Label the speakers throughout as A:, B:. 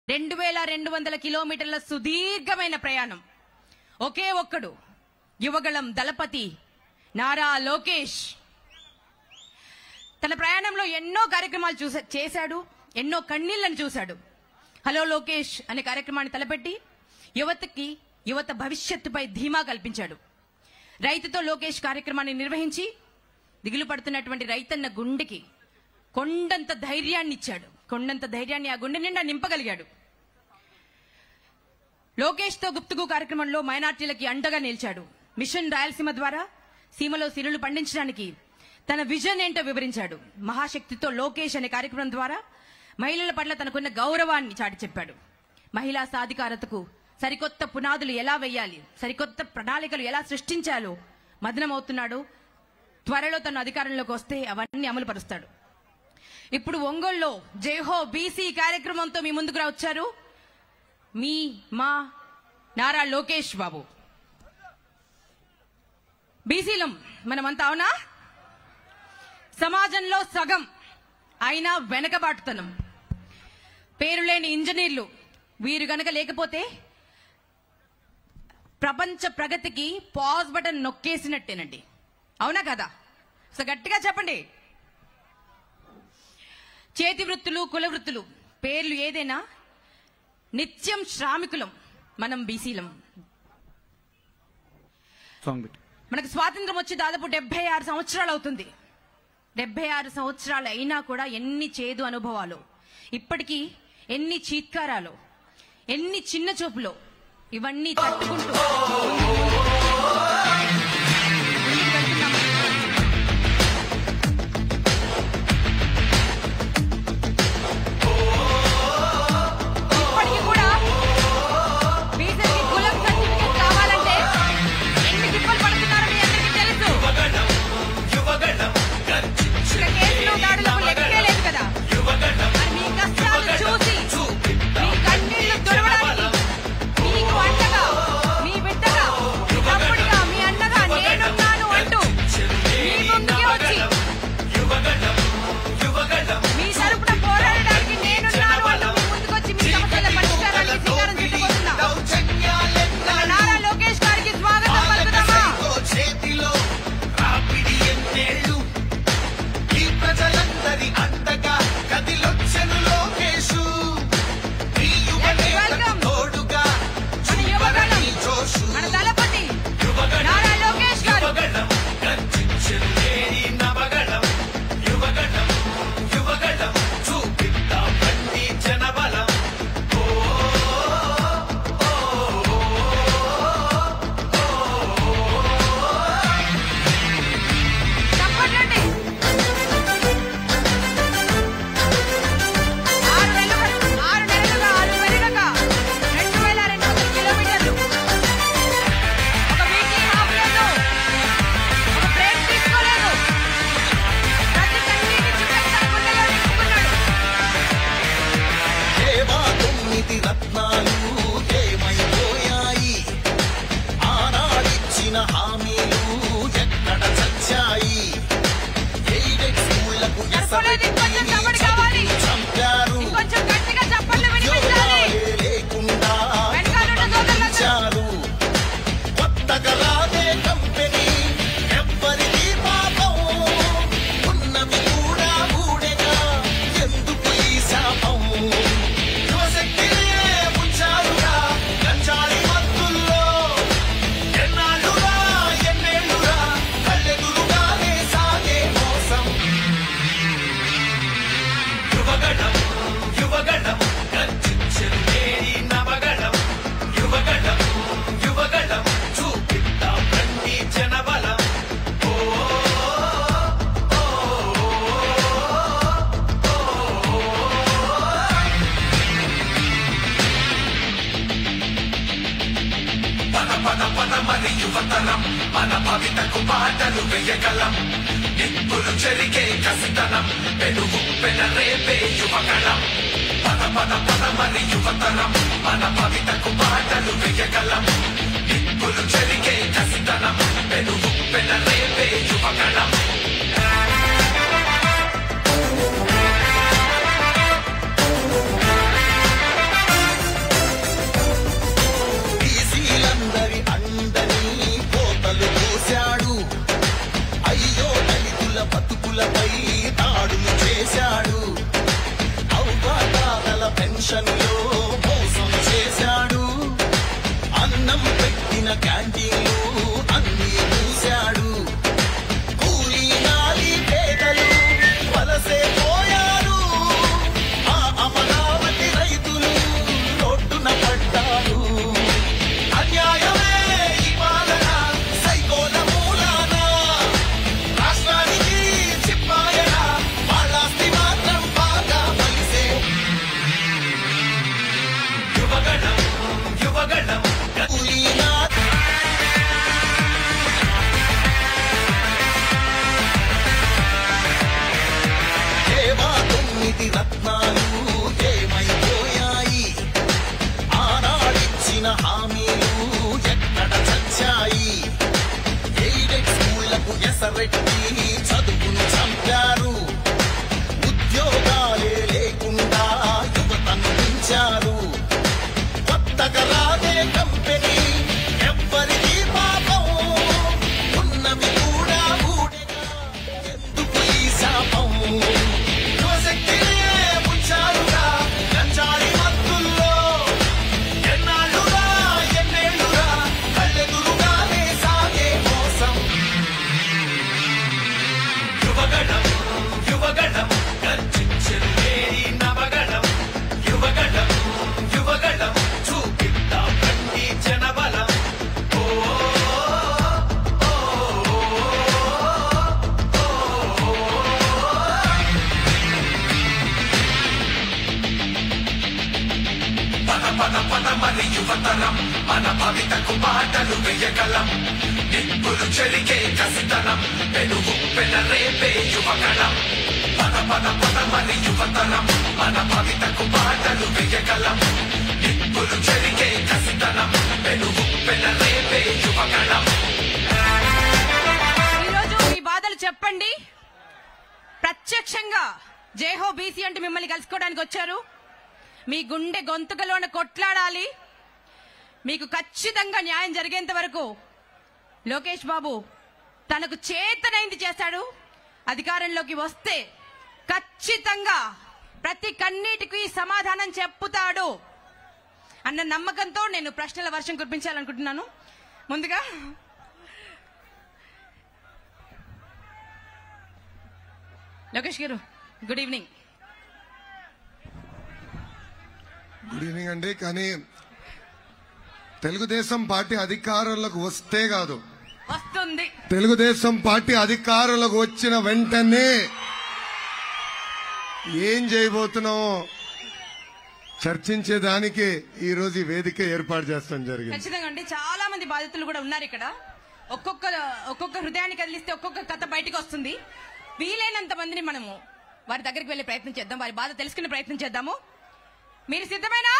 A: రెండు వేల రెండు వందల కిలోమీటర్ల సుదీర్ఘమైన ప్రయాణం ఒకే ఒక్కడు యువగళం దళపతి నారా లోకేష్ తన ప్రయాణంలో ఎన్నో కార్యక్రమాలు చూసా చేశాడు ఎన్నో కన్నీళ్లను చూశాడు హలో లోకేష్ అనే కార్యక్రమాన్ని తలపెట్టి యువతకి యువత భవిష్యత్తుపై ధీమా కల్పించాడు రైతుతో లోకేష్ కార్యక్రమాన్ని నిర్వహించి దిగులు పడుతున్నటువంటి రైతన్న గుండెకి కొండంత ధైర్యాన్ని ఇచ్చాడు కొండంత ధైర్యాన్ని ఆ గుండె నిండా నింపగలిగాడు లోకేష్ తో గుప్తుగు కార్యక్రమంలో మైనార్టీలకి అండగా నిలిచాడు మిషన్ రాయలసీమ ద్వారా సీమలో సిరులు పండించడానికి తన విజన్ ఏంటో వివరించాడు మహాశక్తితో లోకేష్ అనే కార్యక్రమం ద్వారా మహిళల పట్ల తనకున్న గౌరవాన్ని చాటి చెప్పాడు మహిళా సాధికారతకు సరికొత్త పునాదులు ఎలా వేయాలి సరికొత్త ప్రణాళికలు ఎలా సృష్టించాలో మదనమవుతున్నాడు త్వరలో తన అధికారంలోకి వస్తే అవన్నీ అమలు పరుస్తాడు ఇప్పుడు ఒంగోలులో జైహో బీసీ కార్యక్రమంతో మీ ముందుకు వచ్చారు మీ మా నారా లోకేష్ బాబు బీసీలం మనమంతా అవునా సమాజంలో సగం అయినా వెనకబాటుతనం పేరులేని ఇంజనీర్లు వీరు గనక లేకపోతే ప్రపంచ ప్రగతికి పాజ్ బటన్ నొక్కేసినట్టేనండి అవునా కదా సో గట్టిగా చెప్పండి చేతి వృత్తులు కుల వృత్తులు పేర్లు ఏదైనా నిత్యం శ్రామికులం మనం బీసీలం
B: సాంగ్ పెట్టి
A: మనకు స్వాతంత్రం వచ్చి దాదాపు డెబ్బై ఆరు సంవత్సరాలు అవుతుంది డెబ్బై ఆరు సంవత్సరాలు అయినా కూడా ఎన్ని చేదు అనుభవాలు ఇప్పటికీ ఎన్ని చీత్కారాలు ఎన్ని చిన్న చూపులో ఇవన్నీ తట్టుకుంటూ ముందుకు వెళ్తున్నాం. ఇప్పటికీ కూడా బీజేపీ కులం సర్టిఫికేట్ కావాలంటే ఎన్ని తిప్పలు పడుతున్నారో మీ అందరికీ తెలుసు ఇక్కడ కేసులు దాడులకు లెక్కే లేదు కదా మరి మీ కష్టాలు చూసి మీ కన్నీళ్లు తుడవడానికి మీకు అండగా మీ బిడ్డగా మీ తమ్ముడిగా మీ అన్నగా నేనున్నాను అంటూ మీ ముందుకే వచ్చి మీ తరపున పోరాడడానికి నేనున్నాను అంటూ మీ ముందుకొచ్చి మీ సమస్యల పరిష్కారానికి శ్రీకారం చుట్టబోతున్నా మన నారా లోకేష్ గారికి స్వాగతం పలుకుదామా
C: చేతిలో రాపిడి ఎన్నేళ్ళు ఈ ప్రజలందరి అండగా కదిలొచ్చెను లోకేషు ఈ యువ నేతకు తోడుగా
A: మన యువగణం
C: చూపరని జోషు
A: మన దళపతి నారా లోకేష్ గారు
C: యువగణం గర్జించెను లేని నవగణం యువగణం యువగణం చూపిద్దాం బండి జనబలం
A: తప్పకండి ఆరు నెలలుగా ఆరు నెలలుగా ఆరు పెరగక రెండు వేల రెండు వందల కిలోమీటర్లు ఒక వీక్లీ హాఫ్ లేదు ఒక బ్రేక్ తీసుకోలేదు ప్రతి కన్నీటి చుట్టూ తన గుండెలో నింపుకున్నాడు
C: దేవా తొమ్మిది రత్నాలు ఏమైపోయాయి ఆనాడిచ్చిన హామీలు ఎక్కడ చచ్చాయి ఎయిడెడ్ స్కూళ్లకు
A: నడపలేదు, ఇంకొంచెం కబడ్డీ కావాలి.
C: చంపారు
A: ఇంకొంచెం గట్టిగా చప్పట్లు వినిపించాలి
C: ఉద్యోగాలే లేకుండా
A: వెనకాల ఉన్న సోదరులందరూ.
C: పంపించారు. కొత్తగా రాదే కంపెనీ ఎవ్వరిది పాపం ఉన్నవి కూడా ఊడెగా ఎందుకు ఈ శాపం యువశక్తినే ఉంచారుగా గంజాయి మత్తుల్లో ఎన్నాళ్ళురా ఎన్నేళ్ళురా కళ్ళెదురుగానే సాగే మోసం యువగణం యువగణం గర్జించెను లేని నవగణం యువగణం యువగణం చూపిద్దాం రండి జనబలం పద పద పద మరి యువతరం మన భవితకు బాటలు వేయగలం నిప్పులు చెరిగే కసితనం పెనుగు పెనరేపే యువగణం పద పద పద మరి యువతరం మన భవితకు బాటలు వేయగలం నిప్పులు చెరిగే కసితనం పెనుగు పెనరేపే యువగణం
A: యువగణం
B: సీజన్లో మోసం చేశాడు అన్నం పెట్టిన క్యాంటీన్లు అన్ని మూశాడు కూలీ నాలి పేదలు వలసే పోయారు ఆ అమరావతి రైతులు రోడ్డున పడ్డారు అన్యాయమే ఈ పాలన సైకోల మూలాన రాష్ట్రానికి చిప్పాయన వాళ్ళాస్తి మాత్రం బాగా పలిసే
C: యువగణం యువగణం
B: కూలీ నా ఏవా తొమ్మిది రత్నాలు ఏమైపోయాయి ఆనాడిచ్చిన హామీలు ఎక్కడ చచ్చాయి ఎయిడెడ్ స్కూళ్లకు ఎసరెట్టి చదువును చంపారు ఉద్యోగాలే లేకుండా యువతను పెంచారు కొత్తగా రాదే కంపెనీ ఎవ్వరికీ పాపం ఉన్నవి కూడా ఊడెగా ఎందుకు ఈ శాపం యువశక్తినే ఉంచారుగా గంజాయి మత్తుల్లో ఎన్నాళ్ళుగా ఎన్నేళ్ళుగా కళ్ళెదురుగానే సాగే మోసం
C: యువగణం యువగణం గర్జించెను లేని నవగణం యువగణం యువగణం చూపిద్దాం కంటి జనబలం ఓ పద పద పద మరి యువతరం మన భవితకు బాటలు వేయగలం నిప్పులు చెరిగే కసితనం పెనుగు పెనరేపే యువగణం పద పద పద మరి యువతరం మన భవితకు బాటలు వేయగలం నిప్పులు చెరిగే కసితనం పెనుగు పెనరేపే యువగణం
A: ఈరోజు మీ బాధలు చెప్పండి ప్రత్యక్షంగా జేహో బీసీ అంటే మిమ్మల్ని కలుసుకోవడానికి వచ్చారు మీ గుండె గొంతుకలోన కొట్లాడాలి మీకు ఖచ్చితంగా న్యాయం జరిగేంత వరకు లోకేష్ బాబు తనకు చేతనైంది చేస్తాడు అధికారంలోకి వస్తే ఖచ్చితంగా ప్రతి కన్నీటికి సమాధానం చెప్పుతాడు అన్న నమ్మకంతో నేను ప్రశ్నల వర్షం కురిపించాలనుకుంటున్నాను ముందుగా లోకేష్ గారు గుడ్ ఈవినింగ్
D: గుడ్ ఈవినింగ్ అండి కానీ తెలుగుదేశం పార్టీ అధికారంలోకి వస్తే కాదు
A: వస్తుంది
D: తెలుగుదేశం పార్టీ అధికారంలోకి వచ్చిన వెంటనే ఏం చేయబోతున్నామో చర్చించేదానికి ఈ రోజు ఈ వేదిక ఏర్పాటు చేస్తాం జరిగింది
A: ఖచ్చితంగా అండి చాలా మంది బాధితులు కూడా ఉన్నారు ఇక్కడ ఒక్కొక్క ఒక్కొక్క హృదయాన్ని కదిలిస్తే ఒక్కొక్క కథ బయటకు వస్తుంది వీలైనంత మందిని మనము వారి దగ్గరికి వెళ్లే ప్రయత్నం చేద్దాం వారి బాధ తెలుసుకునే ప్రయత్నం చేద్దాము మీరు సిద్ధమేనా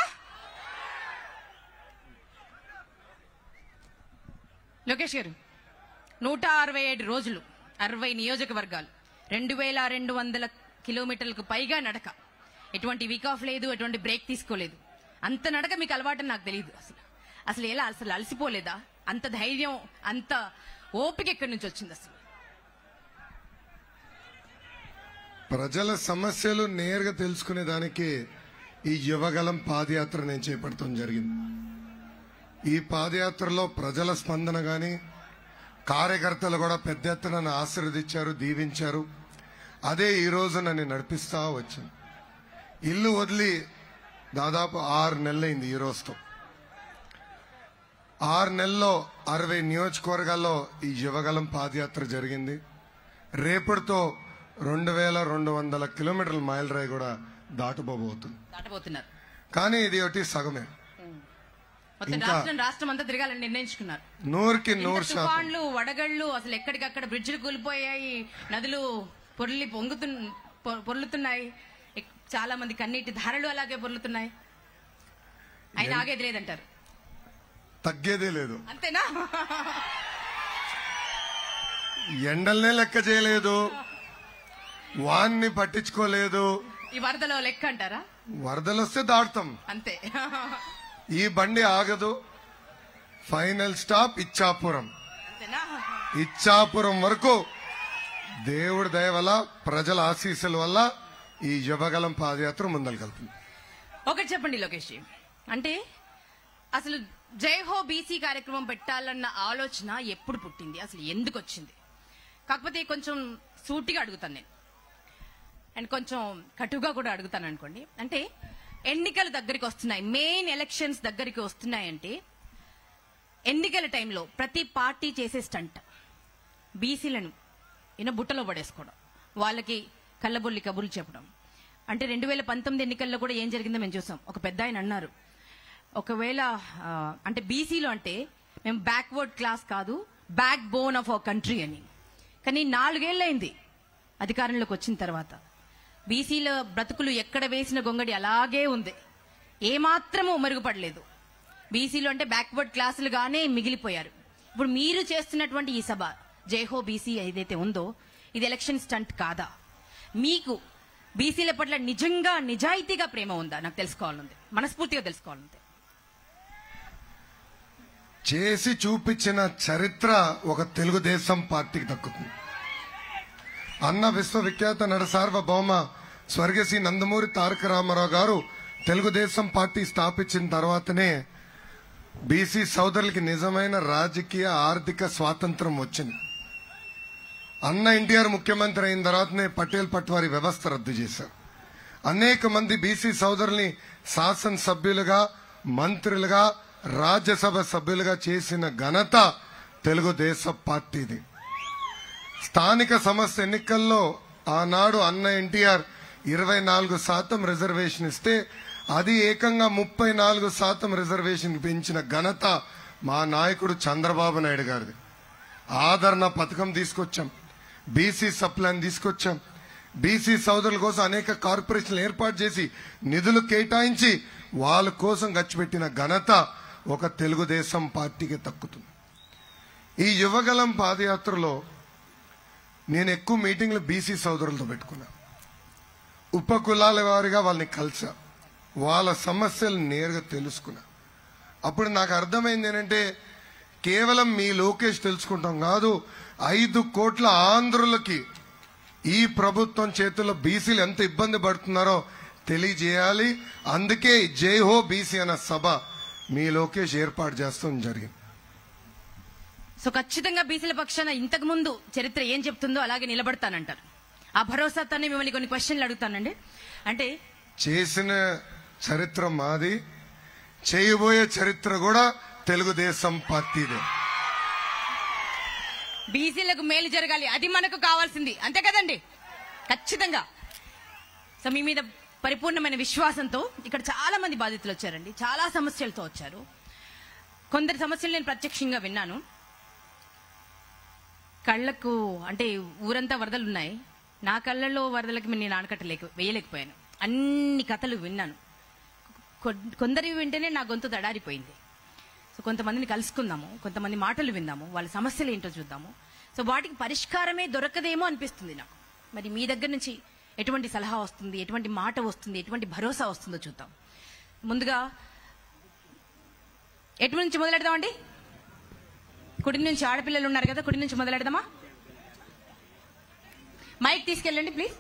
A: లోకేష్ గారు నూట అరవై ఏడు రోజులు అరవై నియోజకవర్గాలు రెండు వేల రెండు వందల కిలోమీటర్లకు పైగా నడక ఎటువంటి వీక్ ఆఫ్ లేదు ఎటువంటి బ్రేక్ తీసుకోలేదు అంత నడక మీకు అలవాటు నాకు తెలియదు అసలు అసలు ఎలా అసలు అలసిపోలేదా అంత ధైర్యం అంత ఓపిక ఎక్కడి నుంచి వచ్చింది అసలు
D: ప్రజల సమస్యలు నేరుగా తెలుసుకునే దానికి ఈ యువగలం పాదయాత్ర నేను చేపడటం జరిగింది ఈ పాదయాత్రలో ప్రజల స్పందన గాని కార్యకర్తలు కూడా పెద్ద ఎత్తున నన్ను ఆశీర్వదించారు దీవించారు అదే ఈ రోజు నన్ను నడిపిస్తా వచ్చాను ఇల్లు వదిలి దాదాపు ఆరు నెలలైంది ఈ రోజుతో ఆరు నెలల్లో అరవై నియోజకవర్గాల్లో ఈ యువగలం పాదయాత్ర జరిగింది రేపటితో రెండు వేల రెండు వందల కిలోమీటర్ల మైల్ రాయి కూడా దాటబోబోతుంది
A: దాటబోతున్నారు
D: కానీ ఇది ఒకటి సగమే
A: మొత్తం
D: ఇంకా-
A: రాష్ట్రం రాష్ట్రం అంతా తిరగాలని నిర్ణయించుకున్నారు
D: నూరుకి
A: ఇంత
D: నూరు శాతం
A: తుఫాన్లు వడగళ్ళు అసలు ఎక్కడికక్కడ బ్రిడ్జిలు కూలిపోయాయి నదులు పొర్లి పొంగుతు పొ- పొర్లుతున్నాయి ఎక్- చాలా మంది కన్నీటి ధారలు అలాగే పొర్లుతున్నాయి అయినా ఆగేది లేదంటారు
D: తగ్గేదే లేదు
A: అంతేనా
D: ఎండల్నే లెక్క చేయలేదు వాన్ని పట్టించుకోలేదు
A: ఈ వరదలో లెక్క అంటారా
D: వరదలు వస్తే దాటుతాం
A: అంతే
D: ఈ బండి ఆగదు ఫైనల్ స్టాప్ ఇచ్చాపురం
A: అంతేనా
D: ఇచ్చాపురం వరకు దేవుడి దయ వల్ల ప్రజల ఆశీస్సుల వల్ల ఈ యువగలం పాదయాత్ర ముందలకెళ్తుంది
A: ఒకటి చెప్పండి లోకేష్ జీ. అంటే అసలు జై హో బీసీ కార్యక్రమం పెట్టాలన్న ఆలోచన ఎప్పుడు పుట్టింది అసలు ఎందుకు వచ్చింది కాకపోతే కొంచెం సూటిగా అడుగుతాను నేను అండ్ కొంచెం కటుగా కూడా అడుగుతాను అనుకోండి అంటే ఎన్నికలు దగ్గరికి వస్తున్నాయి మెయిన్ ఎలక్షన్స్ దగ్గరికి వస్తున్నాయంటే ఎన్నికల టైంలో ప్రతి పార్టీ చేసే స్టంట్ బీసీలను ఈయన బుట్టలో పడేసుకోవడం వాళ్ళకి కళ్ళబొల్లి కబుర్లు చెప్పడం అంటే రెండు వేల పంతొమ్మిది ఎన్నికల్లో కూడా ఏం జరిగిందో మేము చూసాం ఒక పెద్ద ఆయన అన్నారు ఒకవేళ ఆ, అంటే బీసీలో అంటే మేము బ్యాక్వర్డ్ క్లాస్ కాదు backbone of our country అని కానీ నాలుగేళ్లైంది అధికారంలోకి వచ్చిన తర్వాత బీసీల బ్రతుకులు ఎక్కడ వేసిన గొంగడి అలాగే ఉంది ఏమాత్రము మెరుగుపడలేదు బీసీలు అంటే బ్యాక్వర్డ్ క్లాసులుగానే మిగిలిపోయారు ఇప్పుడు మీరు చేస్తున్నటువంటి ఈ సభ జైహో బీసీ ఏదైతే ఉందో ఇది ఎలక్షన్ స్టంట్ కాదా మీకు బీసీల పట్ల నిజంగా నిజాయితీగా ప్రేమ ఉందా నాకు తెలుసుకోవాలంది మనస్ఫూర్తిగా తెలుసుకోవాలంది
D: చేసి చూపించిన చరిత్ర ఒక తెలుగుదేశం పార్టీకి దక్కుతుంది అన్న విశ్వవిఖ్యాత నట సార్వభౌమ స్వర్గశ్రీ నందమూరి తారక రామారావు గారు తెలుగుదేశం పార్టీ స్థాపించిన తర్వాతనే బీసీ సోదరులకి నిజమైన రాజకీయ ఆర్థిక స్వాతంత్రం వచ్చింది అన్న ఎన్టీఆర్ ముఖ్యమంత్రి అయిన తర్వాతనే పటేల్ పట్వారి వ్యవస్థ రద్దు చేశారు అనేక మంది బీసీ సోదరుల్ని శాసనసభ్యులుగా మంత్రులుగా రాజ్యసభ సభ్యులుగా చేసిన ఘనత తెలుగుదేశం పార్టీది స్థానిక సంస్థ ఎన్నికల్లో ఆనాడు అన్న ఎన్టీఆర్ ఇరవై నాలుగు శాతం రిజర్వేషన్ ఇస్తే అది ఏకంగా ముప్పై నాలుగు శాతం రిజర్వేషన్ పెంచిన ఘనత మా నాయకుడు చంద్రబాబు నాయుడు గారిది ఆదరణ పథకం తీసుకొచ్చాం బీసీ సప్లాన్ తీసుకొచ్చాం బీసీ సోదరుల కోసం అనేక కార్పొరేషన్లు ఏర్పాటు చేసి నిధులు కేటాయించి వాళ్ళ కోసం ఖర్చు పెట్టిన ఘనత ఒక తెలుగుదేశం పార్టీకి తక్కుతుంది ఈ యువగలం పాదయాత్రలో నేను ఎక్కువ మీటింగ్లు బీసీ సోదరులతో పెట్టుకున్నా ఉప కులాల వారిగా వాళ్ళని కలిసా వాళ్ళ సమస్యలు నేరుగా తెలుసుకున్నా అప్పుడు నాకు అర్థమైంది ఏంటంటే కేవలం మీ లోకేష్ తెలుసుకుంటాం కాదు ఐదు కోట్ల ఆంధ్రులకి ఈ ప్రభుత్వం చేతుల్లో బీసీలు ఎంత ఇబ్బంది పడుతున్నారో తెలియజేయాలి అందుకే జై హో బీసీ అన్న సభ మీ లోకేష్ ఏర్పాటు చేస్తాం జరిగింది
A: సో ఖచ్చితంగా బీసీల పక్షాన ఇంతకు ముందు చరిత్ర ఏం చెప్తుందో అలాగే నిలబడతానంటారు ఆ భరోసాతోనే మిమ్మల్ని కొన్ని క్వశ్చన్లు అడుగుతానండి అంటే
D: చేసిన చరిత్ర మాది చేయబోయే చరిత్ర కూడా తెలుగుదేశం పార్టీదే
A: బీసీలకు మేలు జరగాలి అది మనకు కావాల్సింది అంతే కదండి ఖచ్చితంగా సో మీ మీద పరిపూర్ణమైన విశ్వాసంతో ఇక్కడ చాలా మంది బాధితులు వచ్చారండి చాలా సమస్యలతో వచ్చారు కొందరి సమస్యలు నేను ప్రత్యక్షంగా విన్నాను కళ్ళకు అంటే ఊరంతా వరదలు ఉన్నాయి నా కళ్ళల్లో వరదలకి నేను ఆనకట్టలేక వేయలేకపోయాను అన్ని కథలు విన్నాను కొ- కొందరివి వింటేనే నా గొంతు దడారిపోయింది సో కొంతమందిని కలుసుకుందాము కొంతమంది మాటలు విందాము వాళ్ళ సమస్యలు ఏంటో చూద్దాము సో వాటికి పరిష్కారమే దొరకదేమో అనిపిస్తుంది నాకు మరి మీ దగ్గర నుంచి ఎటువంటి సలహా వస్తుంది ఎటువంటి మాట వస్తుంది ఎటువంటి భరోసా వస్తుందో చూద్దాం ముందుగా ఎటు నుంచి మొదలెడదామండి కుడి నుంచి ఆడపిల్లలు ఉన్నారు కదా కుడి నుంచి మొదలెడదామా మైక్ తీసుకెళ్ళండి ప్లీజ్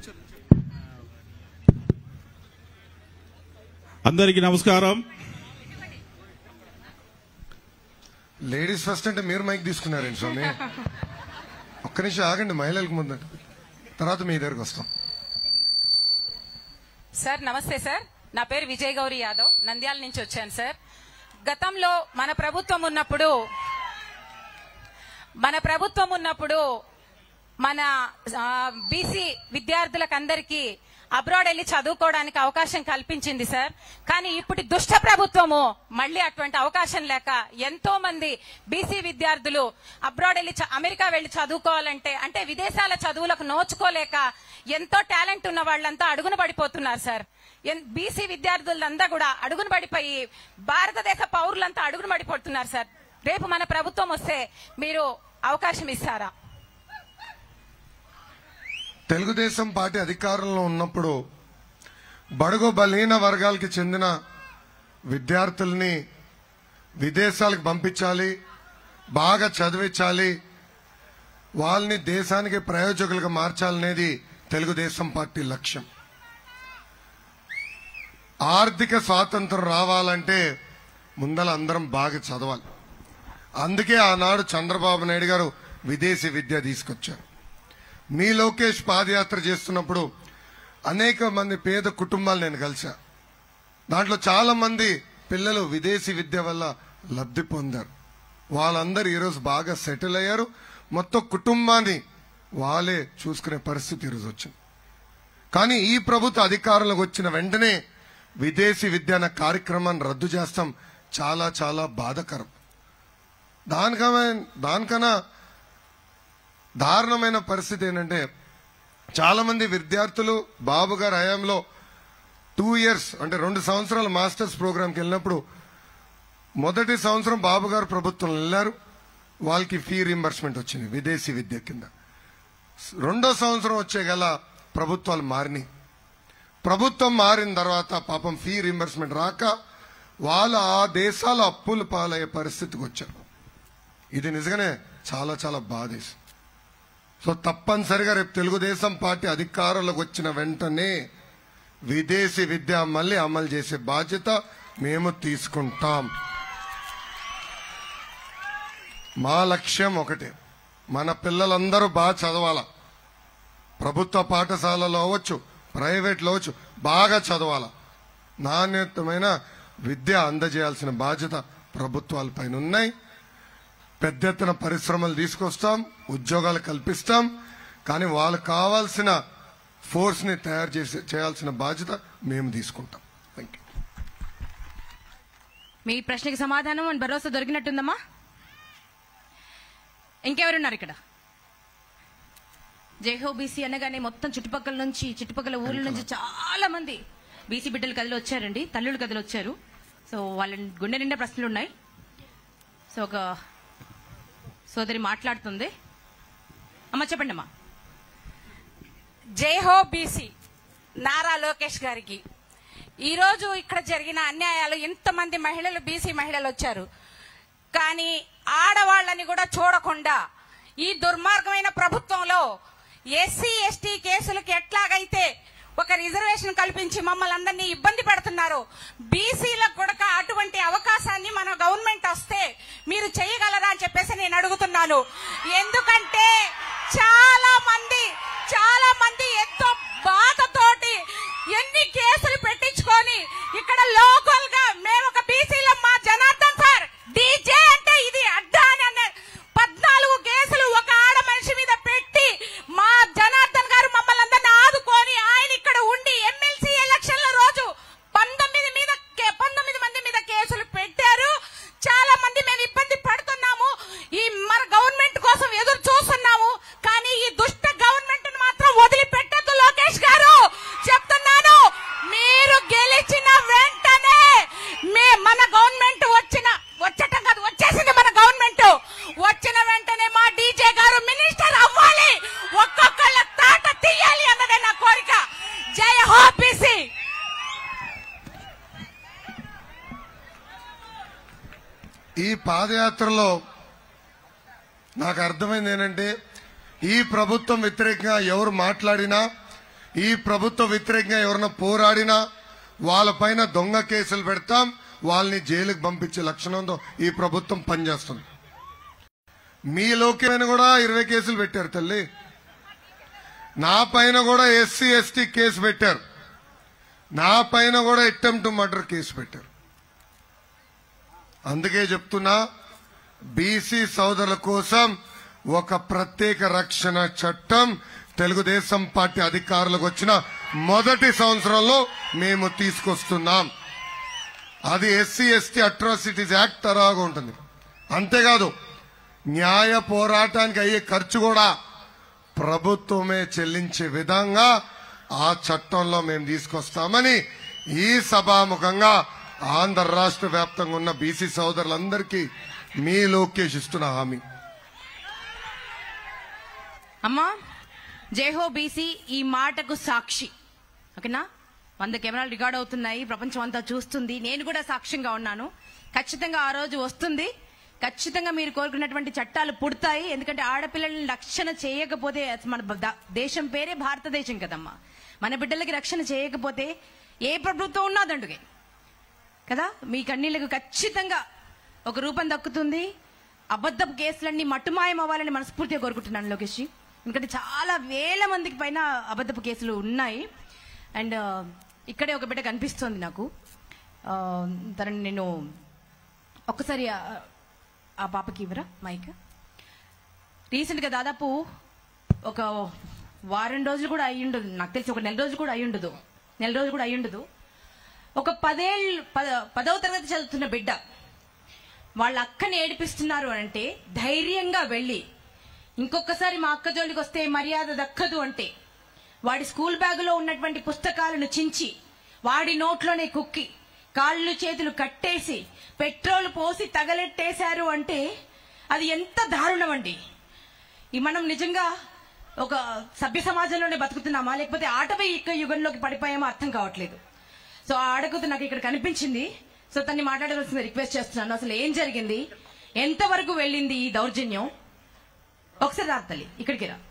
E: అందరికీ నమస్కారం
D: లేడీస్ ఫస్ట్ అంటే మీరు మైక్ తీసుకున్నారండి స్వామి ఒక్క నిమిషం ఆగండి మహిళలకు ముందు తర్వాత మీ దగ్గరకు వస్తాం
F: సార్ నమస్తే సార్ నా పేరు విజయ్ గౌరి యాదవ్ నంద్యాల నుంచి వచ్చాను సార్ గతంలో మన ప్రభుత్వం ఉన్నప్పుడు మన ప్రభుత్వం ఉన్నప్పుడు మన బీసీ విద్యార్థులకు అందరికీ అబ్రాడ్ వెళ్ళి చదువుకోవడానికి అవకాశం కల్పించింది సార్ కానీ ఇప్పుడు దుష్ట ప్రభుత్వము మళ్ళీ అటువంటి అవకాశం లేక ఎంతో మంది బీసీ విద్యార్థులు అబ్రాడ్ వెళ్ళి చ- అమెరికా వెళ్ళి చదువుకోవాలంటే అంటే విదేశాల చదువులకు నోచుకోలేక ఎంతో టాలెంట్ ఉన్న వాళ్ళంతా అడుగున పడిపోతున్నారు సార్ బీసీ విద్యార్థులంతా కూడా అడుగున పడిపోయి భారతదేశ పౌరులంతా అడుగున పడిపోతున్నారు సార్ రేపు మన ప్రభుత్వం వస్తే మీరు అవకాశం ఇస్తారా
D: తెలుగుదేశం పార్టీ అధికారంలో ఉన్నప్పుడు బడుగు బలహీన వర్గాలకి చెందిన విద్యార్థుల్ని విదేశాలకు పంపించాలి బాగా చదివించాలి వాళ్ళని దేశానికి ప్రయోజకులుగా మార్చాలనేది తెలుగుదేశం పార్టీ లక్ష్యం ఆర్థిక స్వాతంత్రం రావాలంటే ముందల అందరం బాగా చదవాలి అందుకే ఆనాడు చంద్రబాబు నాయుడు గారు విదేశీ విద్య తీసుకొచ్చారు మీ లోకేష్ పాదయాత్ర చేస్తున్నప్పుడు అనేక మంది పేద కుటుంబాలు నేను కలిసా దాంట్లో చాలా మంది పిల్లలు విదేశీ విద్య వల్ల లబ్ధి పొందారు వాళ్ళందరూ ఈరోజు బాగా సెటిల్ అయ్యారు మొత్తం కుటుంబాన్ని వాళ్ళే చూసుకునే పరిస్థితి ఈరోజు వచ్చింది కానీ ఈ ప్రభుత్వ అధికారంలోకి వచ్చిన వెంటనే విదేశీ విద్య అన్న కార్యక్రమాన్ని రద్దు చేస్తాం చాలా చాలా బాధకరం దానికన్నా దానికన్నా దారుణమైన పరిస్థితి ఏంటంటే చాలా మంది విద్యార్థులు బాబు గారి హయాంలో టూ ఇయర్స్ అంటే రెండు సంవత్సరాల మాస్టర్స్ ప్రోగ్రామ్కి వెళ్ళినప్పుడు మొదటి సంవత్సరం బాబు గారు ప్రభుత్వం వెళ్ళారు వాళ్ళకి ఫీ రింబర్స్మెంట్ వచ్చింది విదేశీ విద్య కింద రెండో సంవత్సరం వచ్చే గల ప్రభుత్వాలు మారినాయి ప్రభుత్వం మారిన తర్వాత పాపం ఫీ రింబర్స్మెంట్ రాక వాళ్ళు ఆ దేశాల అప్పులు పాలయ్యే పరిస్థితికి వచ్చారు ఇది నిజంగానే చాలా చాలా బాధేసి సో తప్పనిసరిగా రేపు తెలుగుదేశం పార్టీ అధికారంలోకి వచ్చిన వెంటనే విదేశీ విద్య మళ్ళీ అమలు చేసే బాధ్యత మేము తీసుకుంటాం మా లక్ష్యం ఒకటే మన పిల్లలందరూ బాగా చదవాల ప్రభుత్వ పాఠశాలలో అవ్వచ్చు ప్రైవేట్లో అవ్వచ్చు బాగా చదవాల నాణ్యతమైన విద్య అందజేయాల్సిన బాధ్యత ప్రభుత్వాలపైన ఉన్నాయి పెద్ద ఎత్తున పరిశ్రమలు తీసుకొస్తాం ఉద్యోగాలు కల్పిస్తాం కానీ వాళ్ళకు కావాల్సిన ఫోర్స్ ని తయారు చేసి చేయాల్సిన బాధ్యత మేము తీసుకుంటాం థ్యాంక్ యూ
A: మీ ప్రశ్నకి సమాధానం అని భరోసా దొరికినట్టుందమ్మా ఇంకెవరున్నారు ఇక్కడ జైహో బీసీ అనగానే మొత్తం చుట్టుపక్కల నుంచి చుట్టుపక్కల ఊర్ల నుంచి చాలా మంది బీసీ బిడ్డలు కథలు వచ్చారండి తల్లులు కథలు వచ్చారు సో వాళ్ళ గుండె నిండా ప్రశ్నలు ఉన్నాయి సో ఒక సోదరి మాట్లాడుతుంది అమ్మ చెప్పండి అమ్మా
F: జై హో బీసీ నారా లోకేష్ గారికి ఈ రోజు ఇక్కడ జరిగిన అన్యాయాలు ఇంతమంది మహిళలు బీసీ మహిళలు వచ్చారు కానీ ఆడవాళ్ళని కూడా చూడకుండా ఈ దుర్మార్గమైన ప్రభుత్వంలో ఎస్సీ ఎస్టీ కేసులకు ఎట్లాగైతే ఒక రిజర్వేషన్ కల్పించి మమ్మల్ని అందరినీ ఇబ్బంది పెడుతున్నారు బీసీలకు కూడా అటువంటి అవకాశాన్ని మన గవర్నమెంట్ వస్తే మీరు చేయగలరా అని చెప్పేసి నేను అడుగుతున్నాను ఎందుకంటే చాలా మంది చాలా మంది ఎంతో బాధతోటి ఎన్ని కేసులు పెట్టించుకొని ఇక్కడ లోకల్ గా మేము ఒక బీసీలో మా జనార్దన్ సార్ డీజే అంటే ఇది అడ్డా అని అన్నారు పద్నాలుగు కేసులు ఒక ఆడ మనిషి మీద పెట్టి మా జనార్దన్ గారు మమ్మల్ని అందరిని ఆదుకొని ఆయన ఇక్కడ ఉండి ఎమ్మెల్సీ ఎలక్షన్ల రోజు పంతొమ్మిది మీద కే- పంతొమ్మిది మంది మీద కేసులు పెట్టారు చాలా మంది మేము ఇబ్బంది పడుతున్నాము ఈ మన గవర్నమెంట్ కోసం ఎదురు చూస్తున్నాము కానీ ఈ దుష్ట గవర్నమెంట్ మాత్రం వదిలిపెట్టద్దు లోకేష్ గారు చెప్తున్నాను మీరు గెలిచిన వెంటనే మే మన గవర్నమెంట్ వచ్చిన వచ్చటం కాదు వచ్చేసింది మన గవర్నమెంట్ వచ్చిన వెంటనే మా డీజే గారు మినిస్టర్ అవ్వాలి ఒక్కొక్కళ్ళ తాట తీయాలి అన్నదే నా కోరిక జై హో బీసీ
D: ఈ పాదయాత్రలో నాకు అర్థమైంది ఏంటంటే ఈ ప్రభుత్వం వ్యతిరేకంగా ఎవరు మాట్లాడినా ఈ ప్రభుత్వ వ్యతిరేకంగా ఎవరైనా పోరాడినా వాళ్ళపైన దొంగ కేసులు పెడతాం వాళ్ళని జైలుకు పంపించే లక్షణంతో ఈ ప్రభుత్వం పనిచేస్తుంది మీలోకి కూడా ఇరవై కేసులు పెట్టారు తల్లి నా పైన కూడా ఎస్సీ ఎస్టీ కేసు పెట్టారు నా పైన కూడా అటెంప్ట్ మర్డర్ కేసు పెట్టారు అందుకే చెప్తున్నా బీసీ సోదరుల కోసం ఒక ప్రత్యేక రక్షణ చట్టం తెలుగుదేశం పార్టీ అధికారులకు వచ్చిన మొదటి సంవత్సరంలో మేము తీసుకొస్తున్నాం అది ఎస్సీ ఎస్టీ అట్రాసిటీస్ యాక్ట్ తరహాగా ఉంటుంది అంతేకాదు న్యాయ పోరాటానికి అయ్యే ఖర్చు కూడా ప్రభుత్వమే చెల్లించే విధంగా ఆ చట్టంలో మేము తీసుకొస్తామని ఈ సభాముఖంగా ఆంధ్ర రాష్ట్ర వ్యాప్తంగా ఉన్న బీసీ సోదరులందరికీ మీ లోకేష్ ఇస్తున్న హామీ
A: అమ్మా జైహో బీసీ ఈ మాటకు సాక్షి ఓకేనా వంద కెమెరాలు రికార్డ్ అవుతున్నాయి ప్రపంచం అంతా చూస్తుంది నేను కూడా సాక్ష్యంగా ఉన్నాను ఖచ్చితంగా ఆ రోజు వస్తుంది ఖచ్చితంగా మీరు కోరుకున్నటువంటి చట్టాలు పుడతాయి ఎందుకంటే ఆడపిల్లల్ని రక్షణ చేయకపోతే మన బ- ద- దేశం పేరే భారతదేశం కదమ్మా మన బిడ్డలకి రక్షణ చేయకపోతే ఏ ప్రభుత్వం ఉన్నా దండుగే కదా మీ కన్నీళ్లకు ఖచ్చితంగా ఒక రూపం దక్కుతుంది అబద్ధపు కేసులన్నీ మట్టుమాయం అవ్వాలని మనస్ఫూర్తిగా కోరుకుంటున్నాను లోకేష్ జీ. ఎందుకంటే చాలా వేల మందికి పైన అబద్ధపు కేసులు ఉన్నాయి అండ్ ఇక్కడే ఒక బిడ్డ కనిపిస్తోంది నాకు ఆ, తనని నేను ఒక్కసారి ఆ- ఆ పాపకి ఇవ్వరా మైక్ రీసెంట్గా దాదాపు ఒక వారం రోజులు కూడా అయ్యి ఉండదు నాకు తెలిసి ఒక నెల రోజులు కూడా అయ్యి ఉండదు నెల రోజులు కూడా అయ్యి ఉండదు ఒక పదేళ్ళు పద పదవ తరగతి చదువుతున్న బిడ్డ వాళ్ళ అక్కని ఏడిపిస్తున్నారు అని అంటే ధైర్యంగా వెళ్ళి ఇంకొకసారి మా అక్క జోలికి వస్తే మర్యాద దక్కదు అంటే వాడి స్కూల్ బ్యాగులో ఉన్నటువంటి పుస్తకాలను చించి వాడి నోట్లోనే కుక్కి కాళ్ళు చేతులు కట్టేసి పెట్రోల్ పోసి తగలెట్టేశారు అంటే అది ఎంత దారుణం అండి ఈ మనం నిజంగా ఒక సభ్య సమాజంలోనే బతుకుతున్నామా లేకపోతే ఆటవై ఇక్క యుగంలోకి పడిపోయామో అర్థం కావట్లేదు సో ఆ ఆడకూతురు నాకు ఇక్కడ కనిపించింది సో తన్ని మాట్లాడవలసింది రిక్వెస్ట్ చేస్తున్నాను అసలు ఏం జరిగింది ఎంతవరకు వెళ్ళింది ఈ దౌర్జన్యం ఒకసారి రా తల్లి ఇక్కడికి రా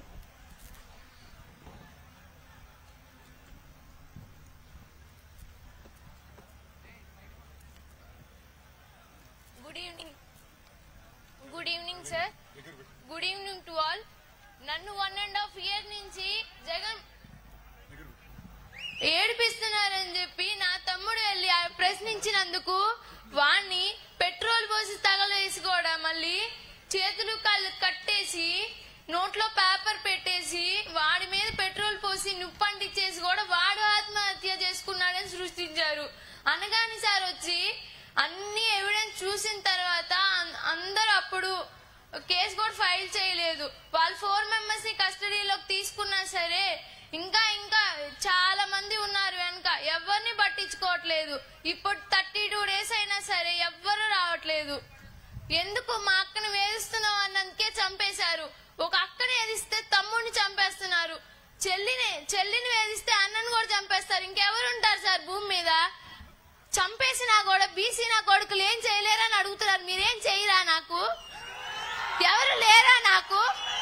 E: good evening good evening sir good evening to all నన్ను వన్ అండ్ హాఫ్ ఇయర్ నుంచి జగన్ ఏడిపిస్తున్నారని చెప్పి నా తమ్ముడు వెళ్ళి ఆ ప్రశ్నించినందుకు వాణ్ణి పెట్రోల్ పోసి తగలేసుకోవడం మళ్ళీ చేతులు కాళ్ళు కట్టేసి నోట్లో పేపర్ పెట్టేసి వాడి మీద పెట్రోల్ పోసి నుప్పంటిచ్చేసి కూడా వాడు ఆత్మహత్య చేసుకున్నాడని సృష్టించారు అనగాని సార్ వచ్చి అన్ని ఎవిడెన్స్ చూసిన తర్వాత అం- అందరూ అప్పుడు కేసు కూడా ఫైల్ చేయలేదు వాళ్ళు ఫోర్ మెంబర్స్ ని కస్టడీలోకి తీసుకున్నా సరే ఇంకా ఇంకా చాలా మంది ఉన్నారు వెనక ఎవరిని పట్టించుకోవట్లేదు ఇప్పుడు థర్టీ టూ డేస్ అయినా సరే ఎవ్వరు రావట్లేదు ఎందుకు మా అక్కని వేధిస్తున్నాం అన్నందుకే చంపేశారు ఒక అక్కని వేధిస్తే తమ్ముడిని చంపేస్తున్నారు చెల్లిని చెల్లిని వేధిస్తే అన్నని కూడా చంపేస్తారు ఇంకెవరు ఉంటారు సార్ భూమి మీద చంపేసినా కూడా బీసీ నా కొడుకులు ఏం చేయలేరని అడుగుతున్నారు మీరేం చేయరా నాకు ఎవరు లేరా నాకు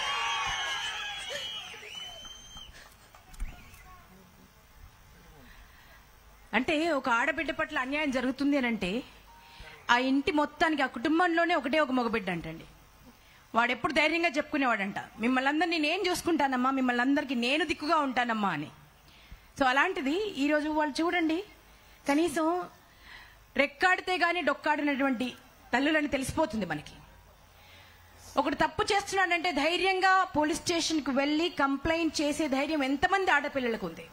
A: అంటే ఒక ఆడబిడ్డ పట్ల అన్యాయం జరుగుతుంది అని అంటే ఆ ఇంటి మొత్తానికి ఆ కుటుంబంలోనే ఒకటే ఒక మగబిడ్డ అంటండి వాడు ఎప్పుడు ధైర్యంగా చెప్పుకునేవాడంట మిమ్మల్ని అందరినీ నేను చూసుకుంటానమ్మా మిమ్మల్ని అందరికీ నేను దిక్కుగా ఉంటానమ్మా అని సో అలాంటిది ఈరోజు వాళ్ళు చూడండి కనీసం రెక్కాడితే గాని డొక్కాడినటువంటి తల్లులని తెలిసిపోతుంది మనకి ఒకడు తప్పు చేస్తున్నాడంటే ధైర్యంగా పోలీస్ స్టేషన్కి వెళ్ళి కంప్లైంట్ చేసే ధైర్యం ఎంతమంది ఆడపిల్లలకు ఉంది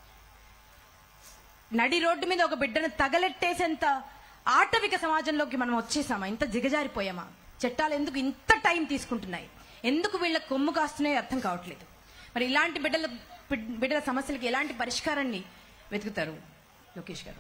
A: నడి రోడ్డు మీద ఒక బిడ్డను తగలెట్టేసేంత ఆటవిక సమాజంలోకి మనం వచ్చేసామా ఇంత దిగజారిపోయామా చట్టాలు ఎందుకు ఇంత టైం తీసుకుంటున్నాయి ఎందుకు వీళ్ళ కొమ్ము కాస్తున్నాయో అర్థం కావట్లేదు మరి ఇలాంటి బిడ్డల బిడ్- బిడ్డల సమస్యలకి ఎలాంటి పరిష్కారాన్ని వెతుకుతారు లోకేష్ గారు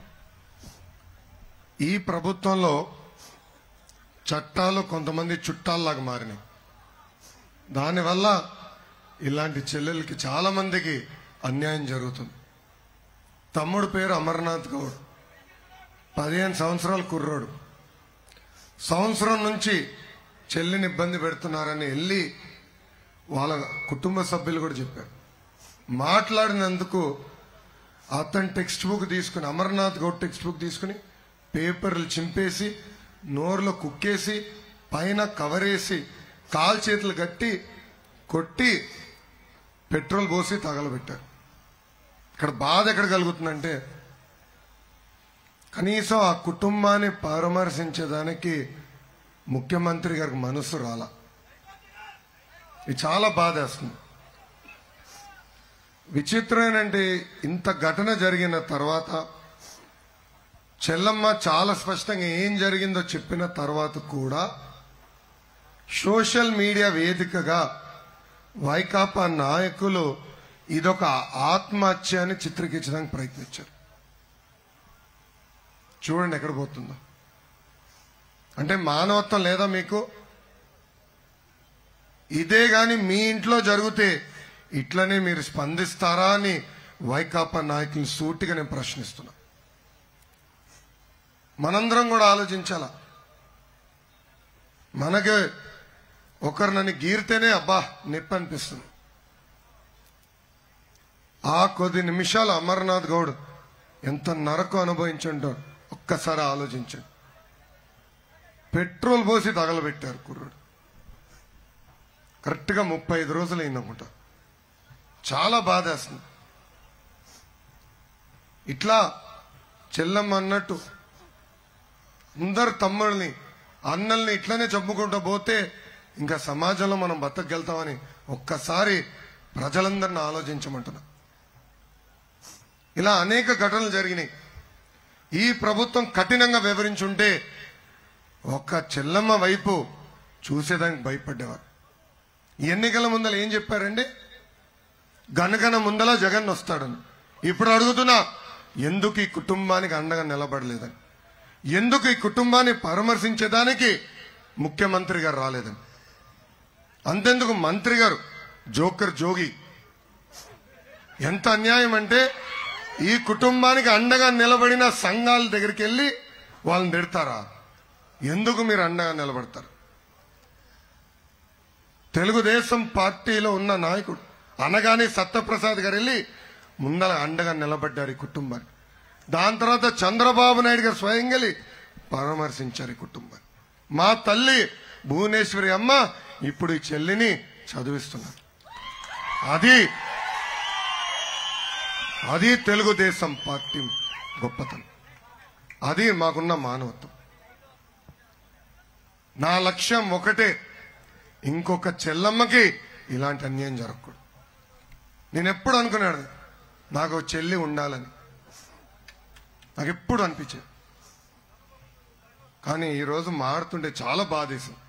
D: ఈ ప్రభుత్వంలో చట్టాలు కొంతమంది చుట్టాల్లాగా మారినాయి దానివల్ల ఇలాంటి చెల్లెలకి చాలా మందికి అన్యాయం జరుగుతుంది తమ్ముడు పేరు అమర్నాథ్ గౌడ్ పదిహేను సంవత్సరాల కుర్రోడు సంవత్సరం నుంచి చెల్లిని ఇబ్బంది పెడుతున్నారని వెళ్ళి వాళ్ళ కుటుంబ సభ్యులు కూడా చెప్పారు మాట్లాడినందుకు అతని టెక్స్ట్ బుక్ తీసుకుని అమర్నాథ్ గౌడ్ టెక్స్ట్ బుక్ తీసుకుని పేపర్లు చింపేసి నోరులో కుక్కేసి పైన కవరేసి కాలు చేతులు కట్టి కొట్టి పెట్రోల్ పోసి తగలబెట్టారు ఇక్కడ బాధ ఎక్కడ కలుగుతుందంటే కనీసం ఆ కుటుంబాన్ని పరామర్శించేదానికి ముఖ్యమంత్రి గారికి మనసు రాల ఇది చాలా బాధేస్తుంది విచిత్రం ఏంటంటే ఇంత ఘటన జరిగిన తర్వాత చెల్లమ్మ చాలా స్పష్టంగా ఏం జరిగిందో చెప్పిన తర్వాత కూడా సోషల్ మీడియా వేదికగా వైకాపా నాయకులు ఇదొక ఆత్మహత్య అని చిత్రీకరించడానికి ప్రయత్నించారు చూడండి ఎక్కడ పోతుందో అంటే మానవత్వం లేదా మీకు ఇదే గాని మీ ఇంట్లో జరిగితే ఇట్లనే మీరు స్పందిస్తారా అని వైకాపా నాయకులు సూటిగా నేను ప్రశ్నిస్తున్నా మనందరం కూడా ఆలోచించాలా మనకి ఒకరు నన్ను గీరితేనే అబ్బా నొప్పి అనిపిస్తుంది ఆ కొద్ది నిమిషాలు అమర్నాథ్ గౌడ్ ఎంత నరకం అనుభవించుంటో ఒక్కసారి ఆలోచించండి పెట్రోల్ పోసి తగలబెట్టారు కుర్రుడు కరెక్ట్గా ముప్పై ఐదు రోజులు అయిందనుకుంటా చాలా బాధేస్తుంది ఇట్లా చెల్లమ్మ అన్నట్టు అందరు తమ్ముళ్ళని అన్నల్ని ఇట్లానే చంపుకుంటూ పోతే ఇంకా సమాజంలో మనం బతకగలుగుతామని ఒక్కసారి ప్రజలందరిని ఆలోచించమంటున్నా ఇలా అనేక ఘటనలు జరిగినాయి ఈ ప్రభుత్వం కఠినంగా వివరించుంటే ఒక్క చెల్లమ్మ వైపు చూసేదానికి భయపడేవారు ఈ ఎన్నికల ముందర ఏం చెప్పారండి గనగన ముందల జగన్ వస్తాడని ఇప్పుడు అడుగుతున్నా ఎందుకు ఈ కుటుంబానికి అండగా నిలబడలేదని ఎందుకు ఈ కుటుంబాన్ని పరామర్శించేదానికి ముఖ్యమంత్రి గారు రాలేదని అంతెందుకు మంత్రి గారు జోకర్ జోగి ఎంత అన్యాయం అంటే ఈ కుటుంబానికి అండగా నిలబడిన సంఘాల దగ్గరికి వెళ్ళి వాళ్ళని తిడతారా ఎందుకు మీరు అండగా నిలబడతారు తెలుగుదేశం పార్టీలో ఉన్న నాయకుడు అనగానే సత్యప్రసాద్ గారు వెళ్ళి ముందర అండగా నిలబడ్డారు ఈ కుటుంబాన్ని దాని తర్వాత చంద్రబాబు నాయుడు గారు స్వయంగా వెళ్ళి పరామర్శించారు ఈ కుటుంబాన్ని మా తల్లి భువనేశ్వరి అమ్మ ఇప్పుడు ఈ చెల్లిని చదివిస్తున్నారు అది అది తెలుగుదేశం పార్టీ గొప్పతనం అది మాకున్న మానవత్వం నా లక్ష్యం ఒకటే ఇంకొక చెల్లమ్మకి ఇలాంటి అన్యాయం జరగకూడదు నేను ఎప్పుడు అనుకున్నాడు నాకు ఓ చెల్లి ఉండాలని నాకు ఎప్పుడు అనిపించేది కానీ ఈరోజు మారుతుంటే చాలా బాధేసింది